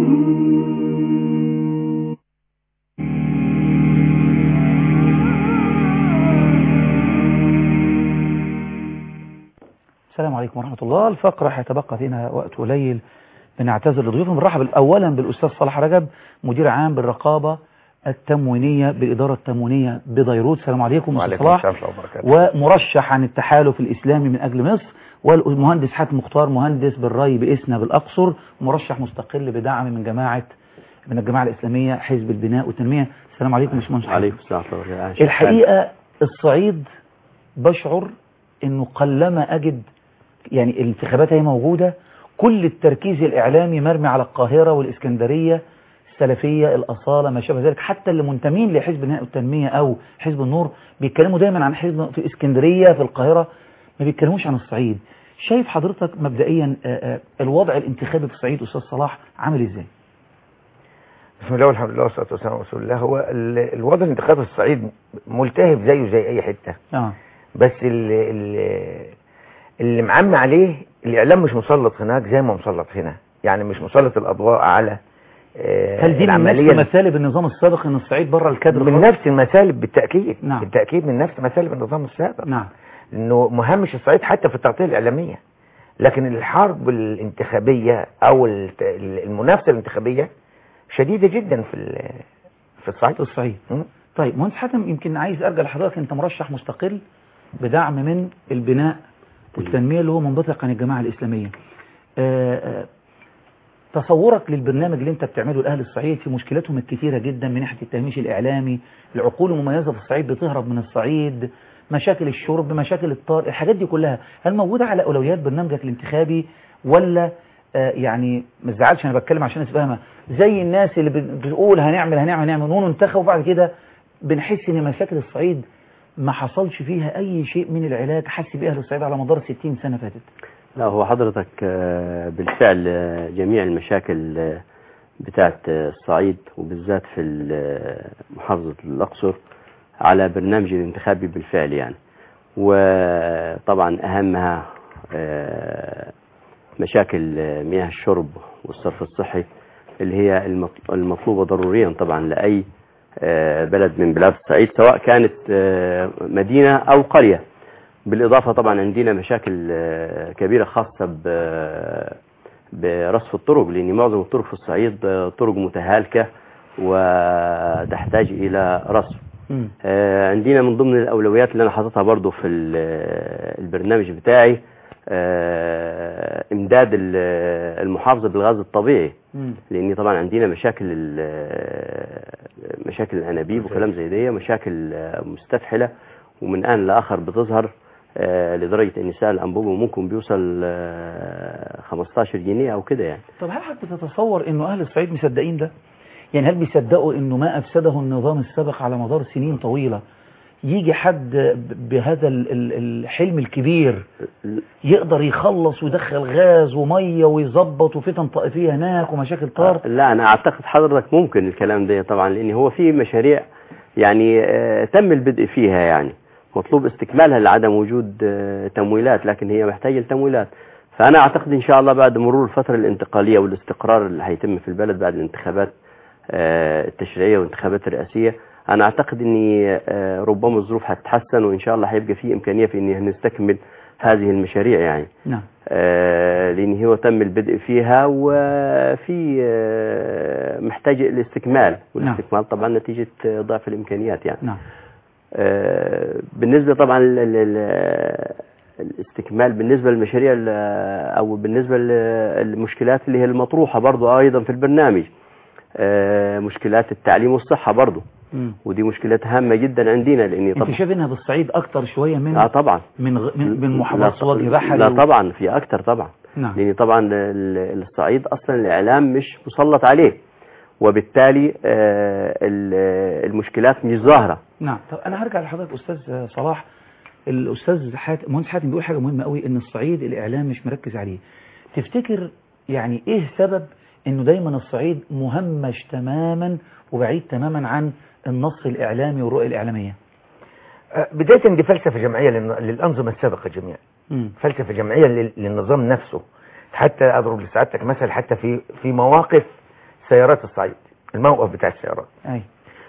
A: السلام عليكم ورحمة الله الفقرة هيتبقى فينا وقت قليل بنعتذر لضيوفنا بنرحب أولا بالأستاذ صلاح رجب مدير عام بالرقابة التموينية بالإدارة التموينية بديروت السلام عليكم أستاذ
I: وعليكم
A: صلاح
I: السلام ورحمة الله وبركاته
A: ومرشح عن التحالف الإسلامي من أجل مصر والمهندس حاتم مختار مهندس بالري بإسنا بالأقصر مرشح مستقل بدعم من جماعة من الجماعة الإسلامية حزب البناء والتنمية السلام عليكم يا باشمهندس حاتم.
I: عليكم السلام ورحمة الله وبركاته
A: الحقيقة الصعيد بشعر انه قلما اجد يعني الانتخابات هي موجودة كل التركيز الاعلامي مرمي على القاهرة والاسكندرية السلفية الاصالة ما شابه ذلك حتى اللي منتمين لحزب النهاء والتنمية او حزب النور بيتكلموا دايما عن حزب في اسكندرية في القاهرة ما بيتكلموش عن الصعيد شايف حضرتك مبدئيا آه، آه، الوضع الانتخابي في الصعيد استاذ صلاح عامل ازاي
I: بسم الله والحمد لله والصلاة والسلام على رسول الله هو ال- الوضع الانتخابي في الصعيد ملتهب زيه زي أي حتة
A: اه
I: بس اللي, اللي, اللي معمي عليه الإعلام مش مسلط هناك زي ما مسلط هنا يعني مش مسلط الأضواء على آه،
A: هل دي من
I: العملية
A: نفس مسالب النظام السابق ان الصعيد بره الكادر
I: من
A: خالص؟
I: نفس المسالب بالتأكيد
A: نعم.
I: بالتأكيد من نفس مسالب النظام السابق
A: نعم
I: انه مهمش الصعيد حتى في التغطية الإعلامية لكن الحرب الانتخابية أو الت- المنافسة الانتخابية شديدة جدا في ال- في الصعيد
A: في الصعيد
I: م?
A: طيب مهندس حاتم يمكن عايز ارجع لحضرتك انت مرشح مستقل بدعم من البناء والتنميه اللي هو منبثق عن الجماعه الاسلاميه. آه، آه، تصورك للبرنامج اللي انت بتعمله لاهل الصعيد في مشكلاتهم الكثيره جدا من ناحيه التهميش الاعلامي، العقول المميزه في الصعيد بتهرب من الصعيد، مشاكل الشرب، مشاكل الطار، الحاجات دي كلها، هل موجوده على اولويات برنامجك الانتخابي ولا آه، يعني ما تزعلش انا بتكلم عشان الناس فاهمه زي الناس اللي بت- بتقول هنعمل هنعمل هنعمل وننتخب وبعد كده بنحس ان مشاكل الصعيد ما حصلش فيها اي شيء من العلاج حس بيه اهل الصعيد على مدار 60 سنه فاتت
J: لا هو حضرتك آه، بالفعل آه، جميع المشاكل آه، بتاعت آه، الصعيد وبالذات في ال- آه، محافظة الأقصر على برنامج الانتخابي بالفعل يعني وطبعا أهمها آه، مشاكل آه، مياه الشرب والصرف الصحي اللي هي المط- المطلوبة ضروريا طبعا لأي آه، بلد من بلاد الصعيد سواء كانت آه، مدينة أو قرية بالإضافة طبعا عندنا مشاكل آه، كبيرة خاصة ب- برصف الطرق لأن معظم الطرق في الصعيد آه، طرق متهالكة وتحتاج إلى رصف
A: مم.
J: آه، عندنا من ضمن الأولويات اللي أنا حاططها برضو في ال- البرنامج بتاعي آه، إمداد ال- المحافظة بالغاز الطبيعي
A: مم.
J: لأن طبعا عندنا مشاكل ال- مشاكل الأنابيب وكلام زي دي مشاكل آه، مستفحلة ومن آن لآخر بتظهر آه، لدرجة إن سعر الأنبوبة ممكن بيوصل آه، 15 جنيه أو كده يعني
A: طب هل حضرتك بتتصور انه اهل الصعيد مصدقين ده يعني هل بيصدقوا انه ما افسده النظام السابق على مدار سنين طويلة يجي حد ب- بهذا ال- ال- الحلم الكبير يقدر يخلص ويدخل غاز ومية ويظبط وفتن طائفية هناك ومشاكل طار
J: لا أنا أعتقد حضرتك ممكن الكلام ده طبعا لأن هو في مشاريع يعني آه، تم البدء فيها يعني مطلوب استكمالها لعدم وجود آه، تمويلات لكن هي محتاجة لتمويلات فأنا أعتقد إن شاء الله بعد مرور الفترة الانتقالية والاستقرار اللي هيتم في البلد بعد الانتخابات آه، التشريعية والانتخابات الرئاسية أنا أعتقد إن آه، ربما الظروف هتتحسن وإن شاء الله هيبقى في إمكانية في إن نستكمل هذه المشاريع يعني
A: نعم
J: آه، لأن هو تم البدء فيها وفي آه، محتاج الاستكمال والاستكمال طبعا نتيجة آه، ضعف الإمكانيات يعني
A: نعم
J: آه، بالنسبة طبعا لل- لل- الاستكمال بالنسبة للمشاريع ال- أو بالنسبة للمشكلات اللي هي المطروحة برضو أيضا في البرنامج آه، مشكلات التعليم والصحة برضو
A: مم.
J: ودي مشكلات هامة جدا عندنا لأن
A: انت
J: طبعا
A: شايف انها بالصعيد اكتر شوية من
J: اه طبعا
A: من غ... من, من محافظات
J: لا-
A: وجه بحري
J: لا
A: و-
J: طبعا في أكتر طبعا
A: نعم
J: لأن طبعا ال- الصعيد أصلا الإعلام مش مسلط عليه وبالتالي آه، ال- المشكلات مش ظاهرة
A: نعم طب انا هرجع لحضرتك استاذ صلاح الاستاذ حاتم مهندس حاتم بيقول حاجه مهمه قوي ان الصعيد الاعلام مش مركز عليه تفتكر يعني ايه سبب انه دايما الصعيد مهمش تماما وبعيد تماما عن النص الاعلامي والرؤيه الاعلاميه
I: آه، بداية دي فلسفة جمعية للن- للأنظمة السابقة جميعا
A: مم.
I: فلسفة جمعية لل- للنظام نفسه حتى أضرب لسعادتك مثل حتى في في مواقف سيارات الصعيد الموقف بتاع السيارات
A: اي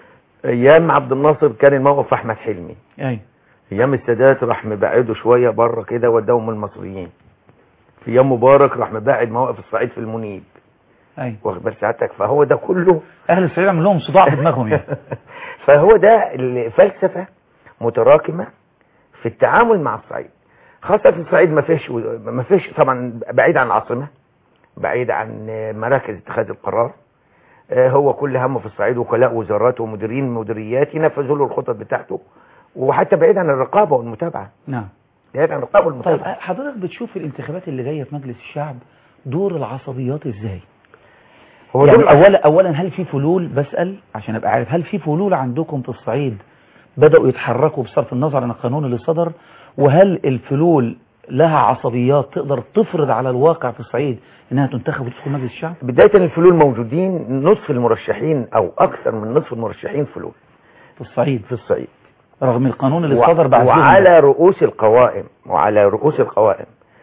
I: أيام عبد الناصر كان الموقف أحمد حلمي
A: اي
I: أيام السادات راح مبعده شوية بره كده وداهم المصريين في أيام مبارك راح مبعد مواقف الصعيد في المنيب
A: اي
I: واخد بال سعادتك فهو ده كله
A: اهل الصعيد عمل لهم صداع في دماغهم يعني
I: فهو ده الفلسفة متراكمة في التعامل مع الصعيد خاصة في الصعيد ما فيش ما فيش طبعا بعيد عن العاصمة بعيد عن مراكز اتخاذ القرار آه، هو كل همه في الصعيد وكلاء وزارات ومديرين مديريات ينفذوا له الخطط بتاعته وحتى بعيد عن الرقابة والمتابعة
A: نعم
I: بعيد عن الرقابة
A: طيب
I: والمتابعة
A: حضرتك بتشوف الانتخابات اللي جايه في مجلس الشعب دور العصبيات ازاي
I: هو
A: يعني
I: دول
A: اولا اولا هل في فلول بسال عشان ابقى عارف هل في فلول عندكم في الصعيد بداوا يتحركوا بصرف النظر عن القانون اللي صدر وهل الفلول لها عصبيات تقدر تفرض على الواقع في الصعيد انها تنتخب وتدخل مجلس الشعب
I: بداية الفلول موجودين نصف المرشحين او اكثر من نصف المرشحين فلول
A: في الصعيد
I: في الصعيد
A: رغم القانون اللي
I: و-
A: صدر بعد
I: وعلى رؤوس القوائم وعلى رؤوس القوائم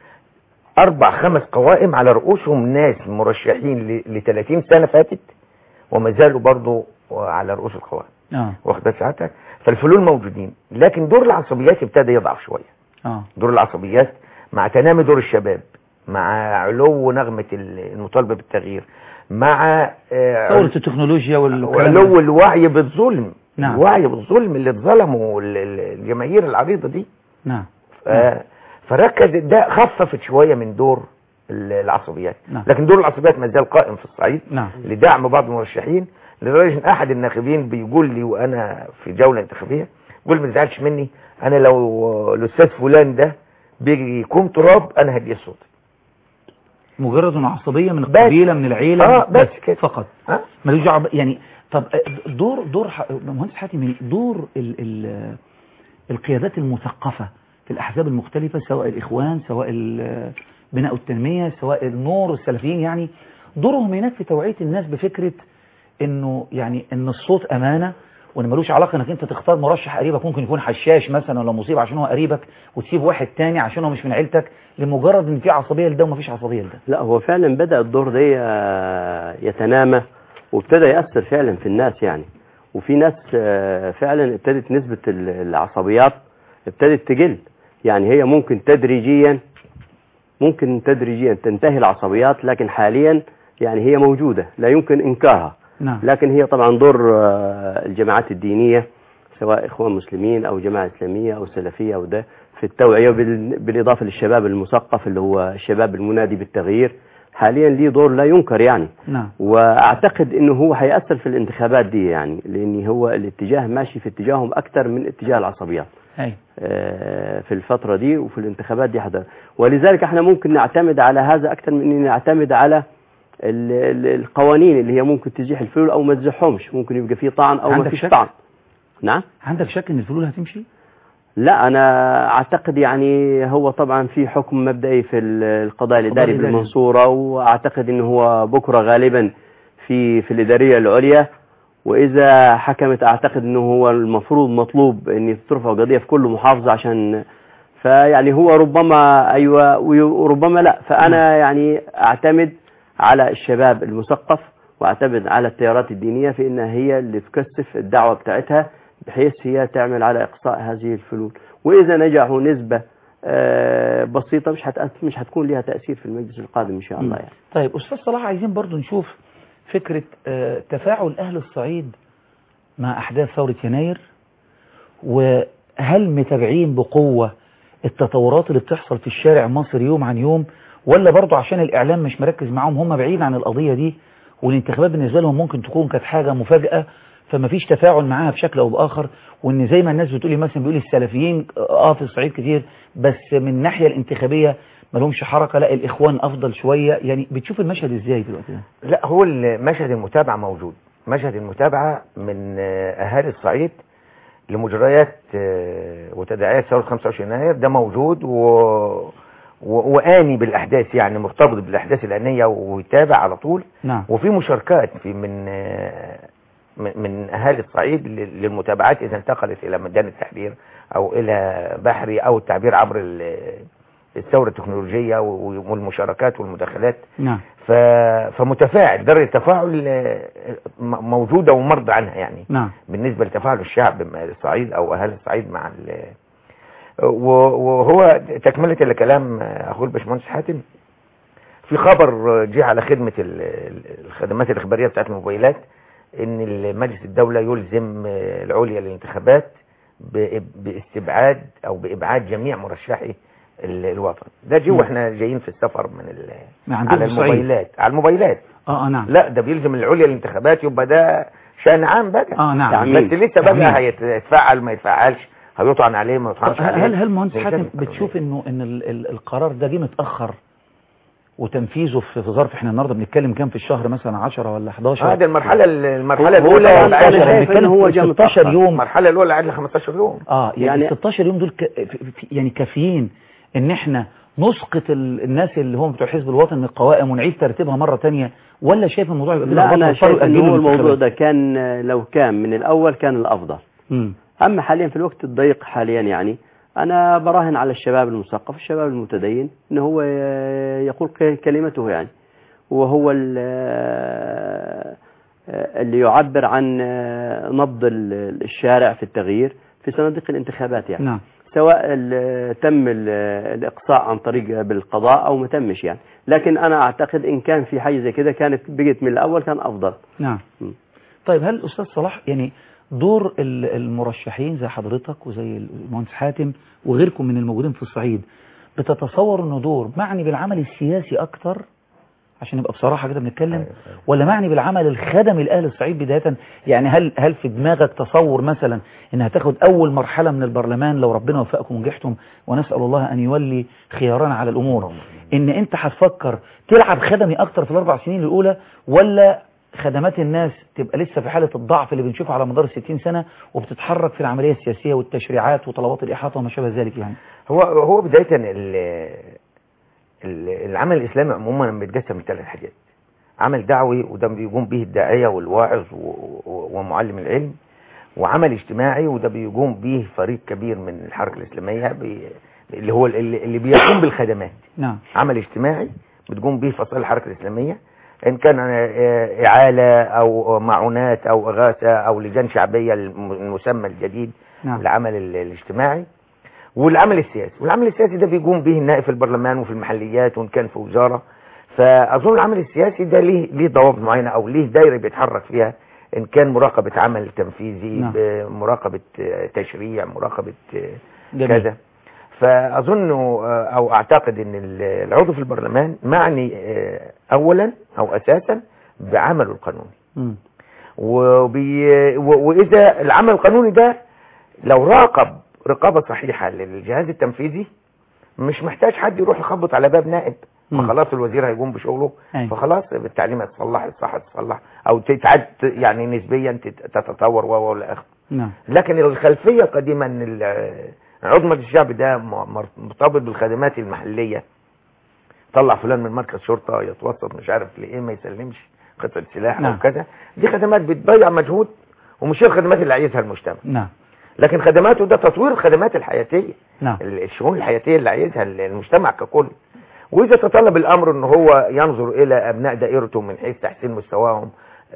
I: اربع خمس قوائم على رؤوسهم ناس مرشحين ل 30 سنة فاتت وما زالوا برضو على رؤوس القوائم
A: اه
I: واخد بال ساعتك فالفلول موجودين لكن دور العصبيات ابتدى يضعف شوية
A: اه
I: دور العصبيات مع تنامي دور الشباب مع علو نغمة ال- المطالبة بالتغيير مع آه،
A: ثورة التكنولوجيا والكلام
I: وعلو
A: ده.
I: الوعي بالظلم
A: نعم.
I: الوعي بالظلم اللي اتظلموا ال- ال- الجماهير العريضة دي
A: نعم
I: ف- فركز ده خففت شوية من دور ال- العصبيات
A: نعم.
I: لكن دور العصبيات ما زال قائم في الصعيد
A: نعم
I: لدعم بعض المرشحين لدرجة ان احد الناخبين بيقول لي وانا في جولة انتخابية بيقول ما تزعلش مني انا لو الاستاذ فلان ده بيجي يكون تراب انا هديه صوت
A: مجرد انه عصبيه من
I: بس.
A: القبيله من العيله
I: اه بس كده
A: فقط
I: ها؟
A: ملوش دعوه ب- يعني طب آه، دور دور ح- مهندس حاتم دور ال ال القيادات المثقفه في الاحزاب المختلفه سواء الاخوان سواء ال- بناء التنميه سواء النور السلفيين يعني دورهم هناك في توعيه الناس بفكره انه يعني ان الصوت امانه وان ملوش علاقه انك انت تختار مرشح قريبك ممكن يكون حشاش مثلا ولا مصيب عشان هو قريبك وتسيب واحد تاني عشان هو مش من عيلتك لمجرد ان في عصبيه لده ومفيش عصبيه لده
J: لا هو فعلا بدأ الدور ده آه، يتنامى وابتدى يأثر فعلا في الناس يعني وفي ناس آه، فعلا ابتدت نسبة ال- العصبيات ابتدت تقل يعني هي ممكن تدريجيا ممكن تدريجيا تنتهي العصبيات لكن حاليا يعني هي موجودة لا يمكن إنكارها
A: نعم
J: لكن هي طبعا دور آه، الجماعات الدينية سواء إخوان مسلمين أو جماعة إسلامية أو سلفية أو ده في التوعية بال- بالإضافة للشباب المثقف اللي هو الشباب المنادي بالتغيير حاليا ليه دور لا ينكر يعني
A: نعم
J: واعتقد انه هو هيأثر في الانتخابات دي يعني لان هو الاتجاه ماشي في اتجاههم اكثر من اتجاه العصبيات
A: أي.
J: آه، في الفترة دي وفي الانتخابات دي حدا ولذلك احنا ممكن نعتمد على هذا اكثر من ان نعتمد على ال- ال- القوانين اللي هي ممكن تزيح الفلول او ما تزيحهمش ممكن يبقى في طعن او ما
A: عندك
J: فيش
A: شك؟
J: طعن نعم
A: عندك شك ان الفلول هتمشي
J: لا انا اعتقد يعني هو طبعا في حكم مبدئي في ال- القضاء الاداري
A: الإداري.
J: بالمنصوره واعتقد انه هو بكره غالبا في في الاداريه العليا واذا حكمت اعتقد انه هو المفروض مطلوب ان ترفع قضيه في كل محافظه عشان فيعني هو ربما ايوه وي- وربما لا فانا يعني اعتمد على الشباب المثقف واعتمد على التيارات الدينيه في انها هي اللي تكثف الدعوه بتاعتها بحيث هي تعمل على اقصاء هذه الفلول واذا نجحوا نسبه آه، بسيطه مش هتأث... مش هتكون لها تاثير في المجلس القادم ان شاء الله يعني
A: طيب أستاذ صلاح عايزين برضو نشوف فكرة آه، تفاعل أهل الصعيد مع أحداث ثورة يناير وهل متابعين بقوة التطورات اللي بتحصل في الشارع المصري يوم عن يوم ولا برضو عشان الإعلام مش مركز معاهم هم بعيد عن القضية دي والانتخابات بالنسبة لهم ممكن تكون كانت حاجة مفاجأة فما فيش تفاعل معاها بشكل أو بآخر وإن زي ما الناس بتقولي مثلا بيقولي السلفيين آه في الصعيد كتير بس من الناحية الانتخابية ما لهمش حركة لا الإخوان أفضل شوية يعني بتشوف المشهد إزاي دلوقتي ده؟
I: لا هو مشهد المتابعة موجود مشهد المتابعة من آه، أهالي الصعيد لمجريات آه، وتداعيات ثورة 25 يناير ده موجود و... و... وآني بالأحداث يعني مرتبط بالأحداث الآنية ويتابع على طول
A: نعم
I: وفي مشاركات في من آه، من من أهالي الصعيد لل- للمتابعات إذا انتقلت إلى ميدان التحرير أو إلى بحري أو التعبير عبر ال- الثورة التكنولوجية و- والمشاركات والمداخلات
A: نعم
I: ف... فمتفاعل درجة التفاعل آه، م- موجودة ومرضى عنها يعني
A: نعم
I: بالنسبة لتفاعل الشعب مع الصعيد أو أهل الصعيد مع ال... و- وهو تكملة لكلام أخوي الباشمهندس حاتم في خبر جه على خدمة ال- ال- الخدمات الإخبارية بتاعت الموبايلات إن مجلس الدولة يلزم العليا للانتخابات ب- باستبعاد أو بإبعاد جميع مرشحي ال- الوطن ده جه
A: نعم.
I: واحنا جايين في السفر من ال...
A: ما عندهم
I: على
A: في الصعيد.
I: الموبايلات على الموبايلات
A: اه اه نعم
I: لا ده بيلزم العليا للانتخابات يبقى ده شأن عام بقى
A: اه نعم
J: تعميم.
I: بس لسه
A: تعميم.
I: بقى هيتفعل ما يتفعلش هيطعن عليه ما يطعنش عليه
A: هل هل مهندس
I: زي
A: حاتم
I: كده.
A: بتشوف انه ان ال- ال- القرار ده جه متاخر وتنفيذه في في ظرف احنا النهارده بنتكلم كام في الشهر مثلا 10 ولا 11
I: اه ده المرحله المرحله
J: هو- هو
I: الاولى
J: طبعاً
I: اللي
J: أنا
I: عايزة-
J: شايف إن هو جه
A: 16
J: متأخر.
A: يوم
I: المرحله الاولى عندنا 15 يوم
A: اه يعني,
J: يعني-
A: يعني 16 يوم دول ك... في- في- يعني كافيين ان احنا نسقط ال- الناس اللي هم بتوع حزب الوطن من القوائم ونعيد ترتيبها مره تانية ولا شايف الموضوع يبقى كده
J: لا انا
A: بطل فرق
J: شايف ان
A: أجيله
J: هو الموضوع
A: الانتخابات؟
J: ده كان لو كان من الاول كان الافضل
A: مم.
J: اما حاليا في الوقت الضيق حاليا يعني انا براهن على الشباب المثقف الشباب المتدين ان هو يقول ك- كلمته يعني وهو ال- اللي يعبر عن نبض ال- الشارع في التغيير في صناديق الانتخابات يعني
A: نعم
J: سواء ال- تم ال- الاقصاء عن طريق بالقضاء او ما تمش يعني لكن انا اعتقد ان كان في حاجه زي كده كانت بقت من الاول كان افضل
A: نعم
J: مم.
A: طيب هل أستاذ صلاح يعني دور ال- المرشحين زي حضرتك وزي المهندس حاتم وغيركم من الموجودين في الصعيد بتتصور انه دور معني بالعمل السياسي اكتر عشان نبقى بصراحة كده بنتكلم ولا معني بالعمل الخدمي لأهل الصعيد بداية يعني هل هل في دماغك تصور مثلا ان هتاخد اول مرحلة من البرلمان لو ربنا وفقكم ونجحتم ونسأل الله ان يولي خيارنا على الامور ان انت هتفكر تلعب خدمي اكتر في الاربع سنين الاولى ولا خدمات الناس تبقى لسه في حالة الضعف اللي بنشوفها على مدار 60 سنة وبتتحرك في العملية السياسية والتشريعات وطلبات الإحاطة وما شابه ذلك يعني
I: هو هو بدايه ال- ال- العمل الاسلامي عموما بيتقسم لثلاث حاجات عمل دعوي وده بيقوم به الداعيه والواعظ و- و- ومعلم العلم وعمل اجتماعي وده بيقوم به فريق كبير من الحركة الإسلامية بي اللي هو اللي, اللي بيقوم بالخدمات
A: نعم
I: عمل اجتماعي بتقوم به فصائل الحركة الإسلامية إن كان آه، إعالة أو معونات أو إغاثة أو لجان شعبية الم- المسمى الجديد
A: نعم
I: العمل ال- الاجتماعي والعمل السياسي والعمل السياسي ده بيقوم به النائب في البرلمان وفي المحليات وإن كان في وزارة فأظن العمل السياسي ده ليه ليه ضوابط معينة أو ليه دايرة بيتحرك فيها إن كان مراقبة عمل تنفيذي
A: نعم.
I: مراقبة آه، تشريع مراقبة آه،
A: جميل.
I: كذا فأظن آه، أو أعتقد أن ال- العضو في البرلمان معني آه، أولا أو أساسا بعمله القانوني
A: مم.
I: وبي و- وإذا العمل القانوني ده لو راقب رقابة صحيحة للجهاز التنفيذي مش محتاج حد يروح يخبط على باب نائب
A: مم.
I: فخلاص الوزير هيقوم بشغله
A: أيوة.
I: فخلاص التعليم هتصلح الصحة هتصلح أو تتعد يعني نسبيا تت- تتطور و و إلى آخره
A: نعم
I: لكن الخلفية قديما ان ال- عضو مجلس الشعب ده م- مر- مرتبط بالخدمات المحلية طلع فلان من مركز شرطة يتوسط مش عارف لإيه ما يسلمش قطعة سلاح
A: نعم.
I: أو كذا دي خدمات بتضيع مجهود ومش هي الخدمات اللي عايزها المجتمع
A: نعم
I: لكن خدماته ده تطوير الخدمات الحياتية
A: نعم
I: ال- الشؤون الحياتية اللي عايزها المجتمع ككل وإذا تطلب الأمر أن هو ينظر إلى أبناء دائرته من حيث تحسين مستواهم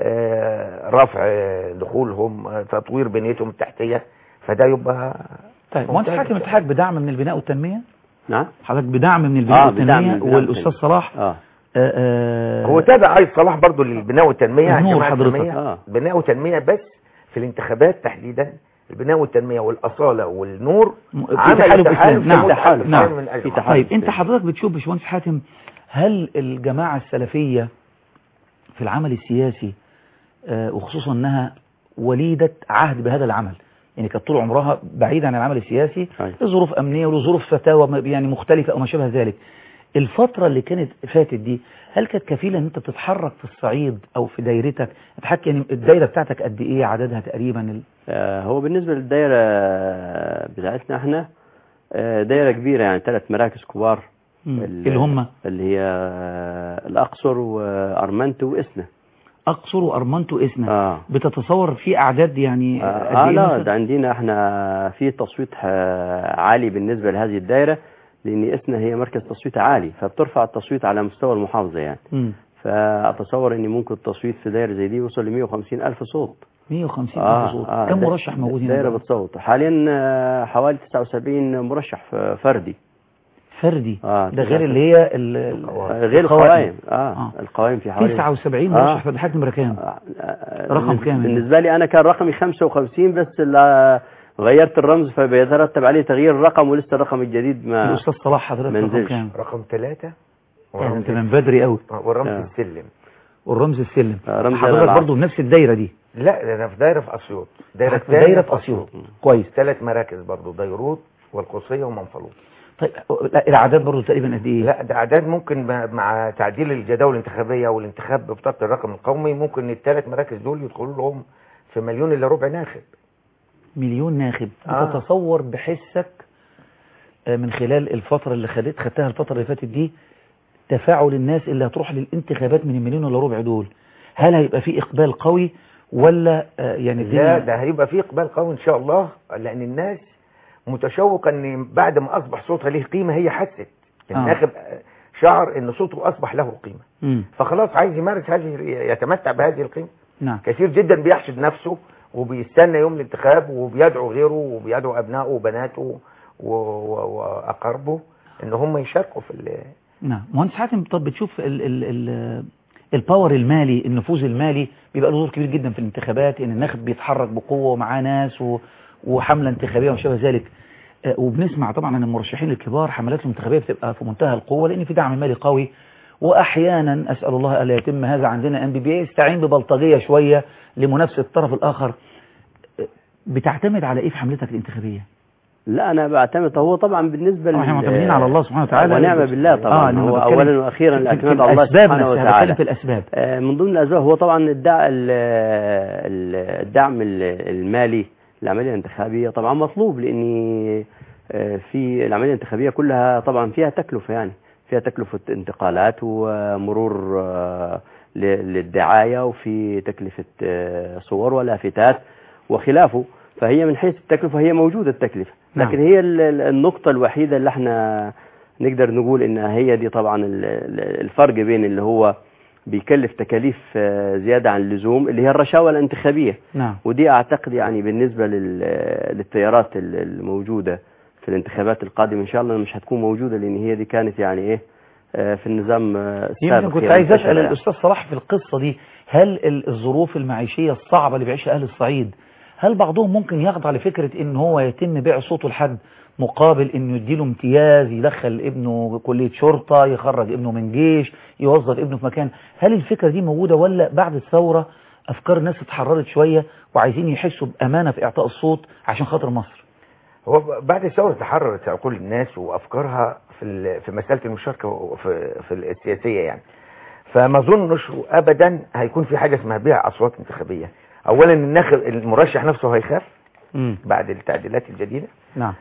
I: آه، رفع آه، دخولهم آه، تطوير بنيتهم التحتية فده يبقى
A: طيب وانت حاكم الاتحاد بدعم من البناء والتنمية
J: نعم
A: حضرتك بدعم من البناء
J: آه، بدعم من
A: والتنمية
J: البناء
A: والأستاذ
J: والتنمية.
A: صلاح
J: اه
A: آه، آه،
I: هو تابع عايز صلاح برضو للبناء والتنمية
A: نور
I: جماعة
A: حضرتك.
I: التنمية.
J: آه.
I: بناء وتنمية بس في الانتخابات تحديدا البناء والتنمية والأصالة والنور
A: م- في
I: عمل
A: تحالف
I: تحالف
A: إسلام. نعم
I: كمتحالف
A: تحالف نعم
I: من أجل
J: في
I: مصر.
J: تحالف.
A: طيب انت حضرتك بتشوف باشمهندس حاتم هل الجماعة السلفية في العمل السياسي آه، وخصوصا انها وليدة عهد بهذا العمل يعني كانت طول عمرها بعيدة عن العمل السياسي
J: أيوة.
A: لظروف امنية ولظروف فتاوى م- يعني مختلفة او ما شابه ذلك الفترة اللي كانت فاتت دي هل كانت كفيلة ان انت تتحرك في الصعيد او في دايرتك تحكي يعني الدايرة بتاعتك قد ايه عددها تقريبا ال...
J: آه، هو بالنسبة للدائرة بتاعتنا احنا آه، دائرة كبيرة يعني ثلاث مراكز كبار
A: مم.
J: ال-
A: اللي هم
J: اللي هي آه، الأقصر وأرمنت وإسنا
A: اقصر وارمنت واسنا
J: اه
A: بتتصور في اعداد يعني
J: آه,
A: قد
J: آه
A: ايه
J: لا
A: مثلا؟
J: ده عندنا احنا في تصويت آه، عالي بالنسبة لهذه الدائرة لأن إسنا هي مركز تصويت عالي فبترفع التصويت على مستوى المحافظة يعني
A: مم.
J: فأتصور أن ممكن التصويت في دائرة زي دي يوصل ل 150 ألف صوت
A: 150
J: آه
A: ألف صوت
J: آه
A: كم
J: دا-
A: مرشح موجود هنا
J: دائرة
A: دلوقتي؟
J: بتصوت حاليا آه، حوالي 79 مرشح ف- فردي
A: فردي
J: آه
A: ده غير اللي هي ال- ال-
J: آه، غير القوائم آه,
A: آه.
J: القوائم في حوالي
A: 79
J: آه.
A: مرشح فردي حاكم ركام
J: آه، آه،
A: رقم
J: بالنسبة-
A: كامل.
J: بالنسبة لي أنا كان رقمي 55 بس ال- غيرت الرمز فبيترتب عليه تغيير الرقم ولسه الرقم الجديد ما
A: الأستاذ صلاح حضرتك
J: ما
A: رقم
J: نزلش.
A: كام
I: رقم ثلاثة
A: يعني انت من بدري قوي
I: والرمز
J: آه.
I: السلم
A: والرمز السلم
J: آه، رمز
A: حضرتك
J: العصر.
A: برضه بنفس الدايرة دي
I: لا ده انا في دايرة في أسيوط دايرة
A: في دايرة
I: تانية
A: في أسيوط كويس
I: ثلاث مراكز برضو ديروت والقصية ومنفلوط
A: طيب لا الأعداد برضه تقريبا قد إيه؟
I: لا ده اعداد ممكن مع- مع تعديل الجداول الانتخابيه والانتخاب ببطاقه الرقم القومي ممكن الثلاث مراكز دول يدخلوا لهم في مليون الا ربع ناخب
A: مليون ناخب
I: آه.
A: تتصور بحسك آه، من خلال الفترة اللي خدت خدتها الفترة اللي فاتت دي تفاعل الناس اللي هتروح للانتخابات من المليون ولا ربع دول هل هيبقى في إقبال قوي ولا آه، يعني
I: لا
A: الدنيا
I: ده هيبقى فيه اقبال قوي ان شاء الله لان الناس متشوقه ان بعد ما اصبح صوتها ليه قيمه هي حست الناخب شعر ان صوته اصبح له قيمه
A: مم.
I: فخلاص عايز يمارس هذه يتمتع بهذه القيمه
A: نعم
I: كثير جدا بيحشد نفسه وبيستنى يوم الانتخاب وبيدعو غيره وبيدعو ابنائه وبناته و- و- واقاربه ان هم يشاركوا في ال-
A: نعم مهندس حاتم طب بتشوف ال ال ال الباور المالي النفوذ المالي بيبقى له دور كبير جدا في الانتخابات ان الناخب بيتحرك بقوه ومعاه ناس و وحمله انتخابيه وما شابه ذلك آه، وبنسمع طبعا عن المرشحين الكبار حملاتهم الانتخابيه بتبقى في منتهى القوه لان في دعم مالي قوي واحيانا اسال الله الا يتم هذا عندنا ام بي بي يستعين ببلطجيه شويه لمنافسه الطرف الاخر آه، بتعتمد على ايه في حملتك الانتخابيه؟
J: لا انا بعتمد هو طبعا بالنسبه
A: طبعا احنا
J: لل-
A: معتمدين على الله سبحانه وتعالى
J: ونعم بالله طبعا
A: آه، إنما
J: هو
A: بتكلم
J: اولا واخيرا
A: في- في
J: الاعتماد على الله
A: الأسباب
J: سبحانه
A: نفسها،
J: وتعالى
A: بتكلم في الأسباب.
J: آه، من ضمن الاسباب هو طبعا الدع ال- ال- الدعم ال- المالي للعمليه الانتخابيه طبعا مطلوب لان آه، في العمليه الانتخابيه كلها طبعا فيها تكلفه يعني فيها تكلفه انتقالات ومرور آه، ل- للدعايه وفي تكلفه آه، صور ولافتات وخلافه فهي من حيث التكلفة هي موجودة التكلفة
A: نعم.
J: لكن هي ال- ال- النقطة الوحيدة اللي احنا نقدر نقول انها هي دي طبعا ال- ال- الفرق بين اللي هو بيكلف تكاليف آه، زيادة عن اللزوم اللي هي الرشاوى الانتخابية
A: نعم
J: ودي اعتقد يعني بالنسبة لل- للتيارات ال- الموجودة في الانتخابات القادمة ان شاء الله مش هتكون موجودة لان هي دي كانت يعني ايه آه، في النظام آه، السابق
A: يمكن كنت
J: هي
A: عايز
J: منتشرة
A: اسال
J: يعني.
A: الاستاذ صلاح في القصه دي هل ال- الظروف المعيشيه الصعبه اللي بيعيشها اهل الصعيد هل بعضهم ممكن يخضع لفكره ان هو يتم بيع صوته لحد مقابل انه يديله امتياز يدخل ابنه كليه شرطه يخرج ابنه من جيش يوظف ابنه في مكان هل الفكره دي موجوده ولا بعد الثوره افكار الناس اتحررت شويه وعايزين يحسوا بامانه في اعطاء الصوت عشان خاطر مصر
I: هو بعد الثورة تحررت عقول الناس وأفكارها في ال- في مسألة المشاركة في في السياسية يعني فما أظنش أبدا هيكون في حاجة اسمها بيع أصوات انتخابية أولا الناخب المرشح نفسه هيخاف
A: امم
I: بعد التعديلات الجديدة
A: نعم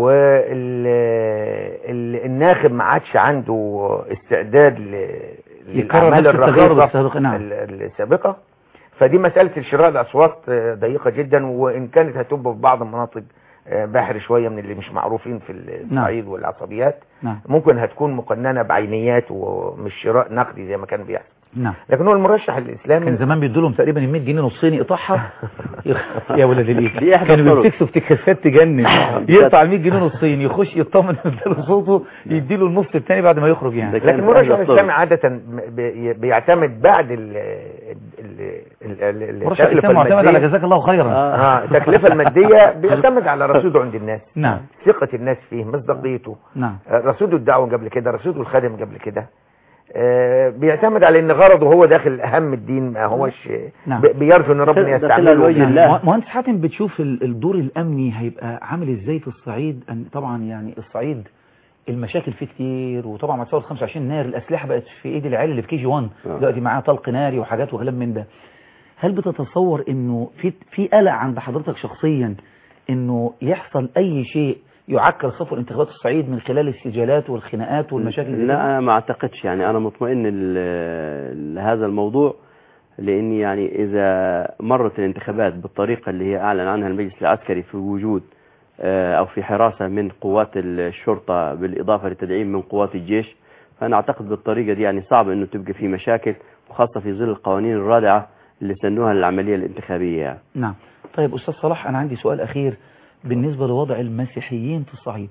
I: والناخب ما عادش عنده استعداد ل-
A: يكرر
I: للأعمال
A: نفس التجارب
I: الرخيصة
A: السابقة، نعم.
I: ال- السابقة فدي مسألة شراء الأصوات آه، ضيقة جدا وإن كانت هتبقى في بعض المناطق آه، بحر شوية من اللي مش معروفين في الصعيد والعصبيات
A: نعم
I: ممكن هتكون مقننة بعينيات ومش شراء نقدي زي ما كان بيحصل
A: نعم
I: لكن هو المرشح الإسلامي
A: كان زمان بيدوا لهم تقريبا ال 100 جنيه نصين يقطعها يا ولد الايه
J: دي إحدى
A: كانوا
J: الطرق.
A: بيفتكسوا افتكاسات تجنن يقطع ال 100 جنيه نصين يخش يطمن يديله صوته يديله النص الثاني بعد ما يخرج يعني
J: ده
I: لكن
J: كان
I: المرشح
J: أهل الطرق.
I: الإسلامي عادة بي- بيعتمد بعد ال ال- ال- ال-
A: مرشح
I: التكلفة
A: الاسلام معتمد على
I: المادية
A: جزاك الله خيرا
I: اه التكلفة المادية بيعتمد على رصيده عند الناس
A: نعم
I: ثقة الناس فيه مصداقيته
A: نعم
I: آه، رصيده الدعوة قبل كده رصيده الخادم قبل كده آه، بيعتمد على ان غرضه هو داخل اهم الدين ما هوش
A: نعم.
I: ب- بيرجو ان ربنا
J: داخل
I: يستعمله
J: الوجه
I: نعم.
J: الله.
A: مه- مهندس حاتم بتشوف ال- الدور الامني هيبقى عامل ازاي في الصعيد أن طبعا يعني الصعيد المشاكل فيه كتير وطبعا مع ثوره 25 يناير الاسلحه بقت في ايد العيال اللي في كي جي 1
J: آه.
A: دلوقتي معاها طلق ناري وحاجات وكلام من ده هل بتتصور انه في في قلق عند حضرتك شخصيا انه يحصل اي شيء يعكر صفو الانتخابات في الصعيد من خلال السجالات والخناقات والمشاكل اللي
J: لا
A: كده؟
J: انا ما اعتقدش يعني انا مطمئن ل- لهذا الموضوع لاني يعني اذا مرت الانتخابات بالطريقه اللي هي اعلن عنها المجلس العسكري في وجود آه، او في حراسه من قوات الشرطه بالاضافه لتدعيم من قوات الجيش فانا اعتقد بالطريقه دي يعني صعب انه تبقى في مشاكل وخاصه في ظل القوانين الرادعه اللي سنوها للعمليه الانتخابيه يعني.
A: نعم طيب أستاذ صلاح أنا عندي سؤال أخير بالنسبة لوضع المسيحيين في الصعيد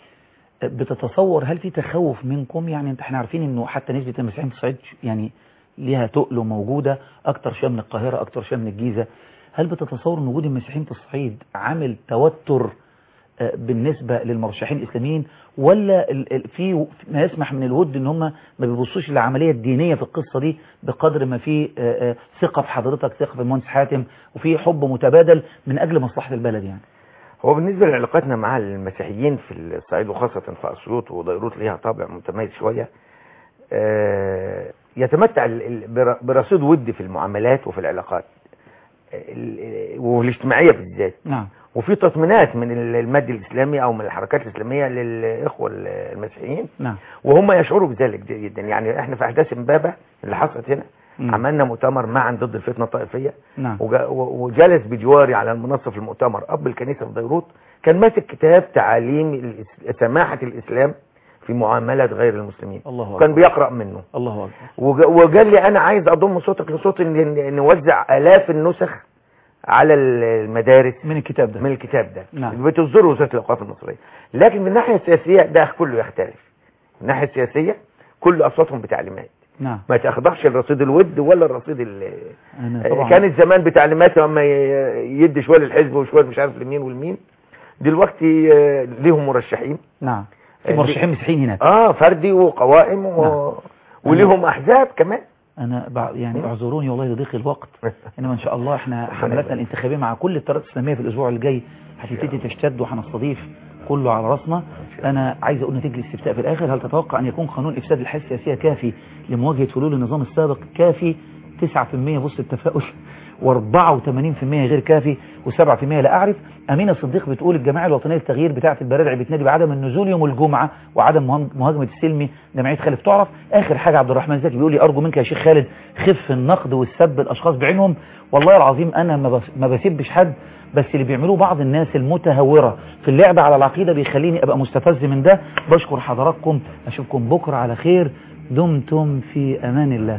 A: بتتصور هل في تخوف منكم يعني انت احنا عارفين انه حتى نسبة المسيحيين في الصعيد يعني ليها تقل موجودة اكتر شوية من القاهرة اكتر شوية من الجيزة هل بتتصور ان وجود المسيحيين في الصعيد عامل توتر آه، بالنسبة للمرشحين الإسلاميين ولا ال- ال- في ما يسمح من الود ان هم ما بيبصوش للعملية الدينية في القصة دي بقدر ما في آه، آه، ثقة في حضرتك ثقة في المهندس حاتم وفي حب متبادل من أجل مصلحة البلد يعني
I: هو بالنسبة لعلاقاتنا مع المسيحيين في الصعيد وخاصة في أسيوط وديروت ليها طابع متميز شوية آه، يتمتع ال- ال- بر- برصيد ود في المعاملات وفي العلاقات ال- والاجتماعية بالذات
A: نعم
I: وفي تطمينات من ال- المد الإسلامي أو من الحركات الإسلامية للإخوة ال- المسيحيين
A: نعم
I: وهم يشعروا بذلك جدا يعني احنا في أحداث امبابة اللي حصلت هنا
A: مم.
I: عملنا مؤتمر معا ضد الفتنة الطائفية
A: نعم
I: وجا- و- وجلس بجواري على المنصة في المؤتمر أب الكنيسة في بيروت كان ماسك كتاب تعاليم الإس- سماحة الإسلام في معاملة غير المسلمين
A: الله أكبر
I: كان بيقرأ منه
A: الله أكبر
I: وج- وقال لي أنا عايز أضم صوتك لصوت إن إن نوزع آلاف النسخ على ال- المدارس
A: من الكتاب ده
I: من الكتاب ده
A: نعم.
I: بتصدره وزارة الأوقاف المصرية لكن من الناحية السياسية ده كله يختلف من الناحية السياسية كل أصواتهم بتعليمات
A: نعم
I: ما تخضعش الرصيد الود ولا الرصيد ال
A: أنا طبعا
I: كانت زمان بتعليمات اما يدي شويه للحزب وشويه مش عارف لمين والمين دلوقتي آه، ليهم مرشحين
A: نعم في مرشحين مسيحيين هناك
I: اه فردي وقوائم و...
A: نعم.
I: وليهم احزاب كمان
A: انا بع- يعني اعذروني والله لضيق الوقت انما ان شاء الله احنا حملاتنا الانتخابيه مع كل التيارات الاسلاميه في الاسبوع الجاي هتبتدي تشتد وهنستضيف كله على راسنا انا عايز اقول نتيجه الاستفتاء في الاخر هل تتوقع ان يكون قانون افساد الحياه السياسيه كافي لمواجهه حلول النظام السابق كافي 9% بص التفاؤل و84% غير كافي و7% لا اعرف امينه صديق بتقول الجماعه الوطنيه للتغيير بتاعه البرادعي بتنادي بعدم النزول يوم الجمعه وعدم مهاجم- مهاجمه السلمي جمعيه خالد تعرف اخر حاجه عبد الرحمن زكي بيقول لي ارجو منك يا شيخ خالد خف النقد والسب الاشخاص بعينهم والله العظيم انا ما بس- ما بسبش حد بس اللي بيعملوه بعض الناس المتهورة في اللعب على العقيدة بيخليني ابقى مستفز من ده بشكر حضراتكم اشوفكم بكرة على خير دمتم في امان الله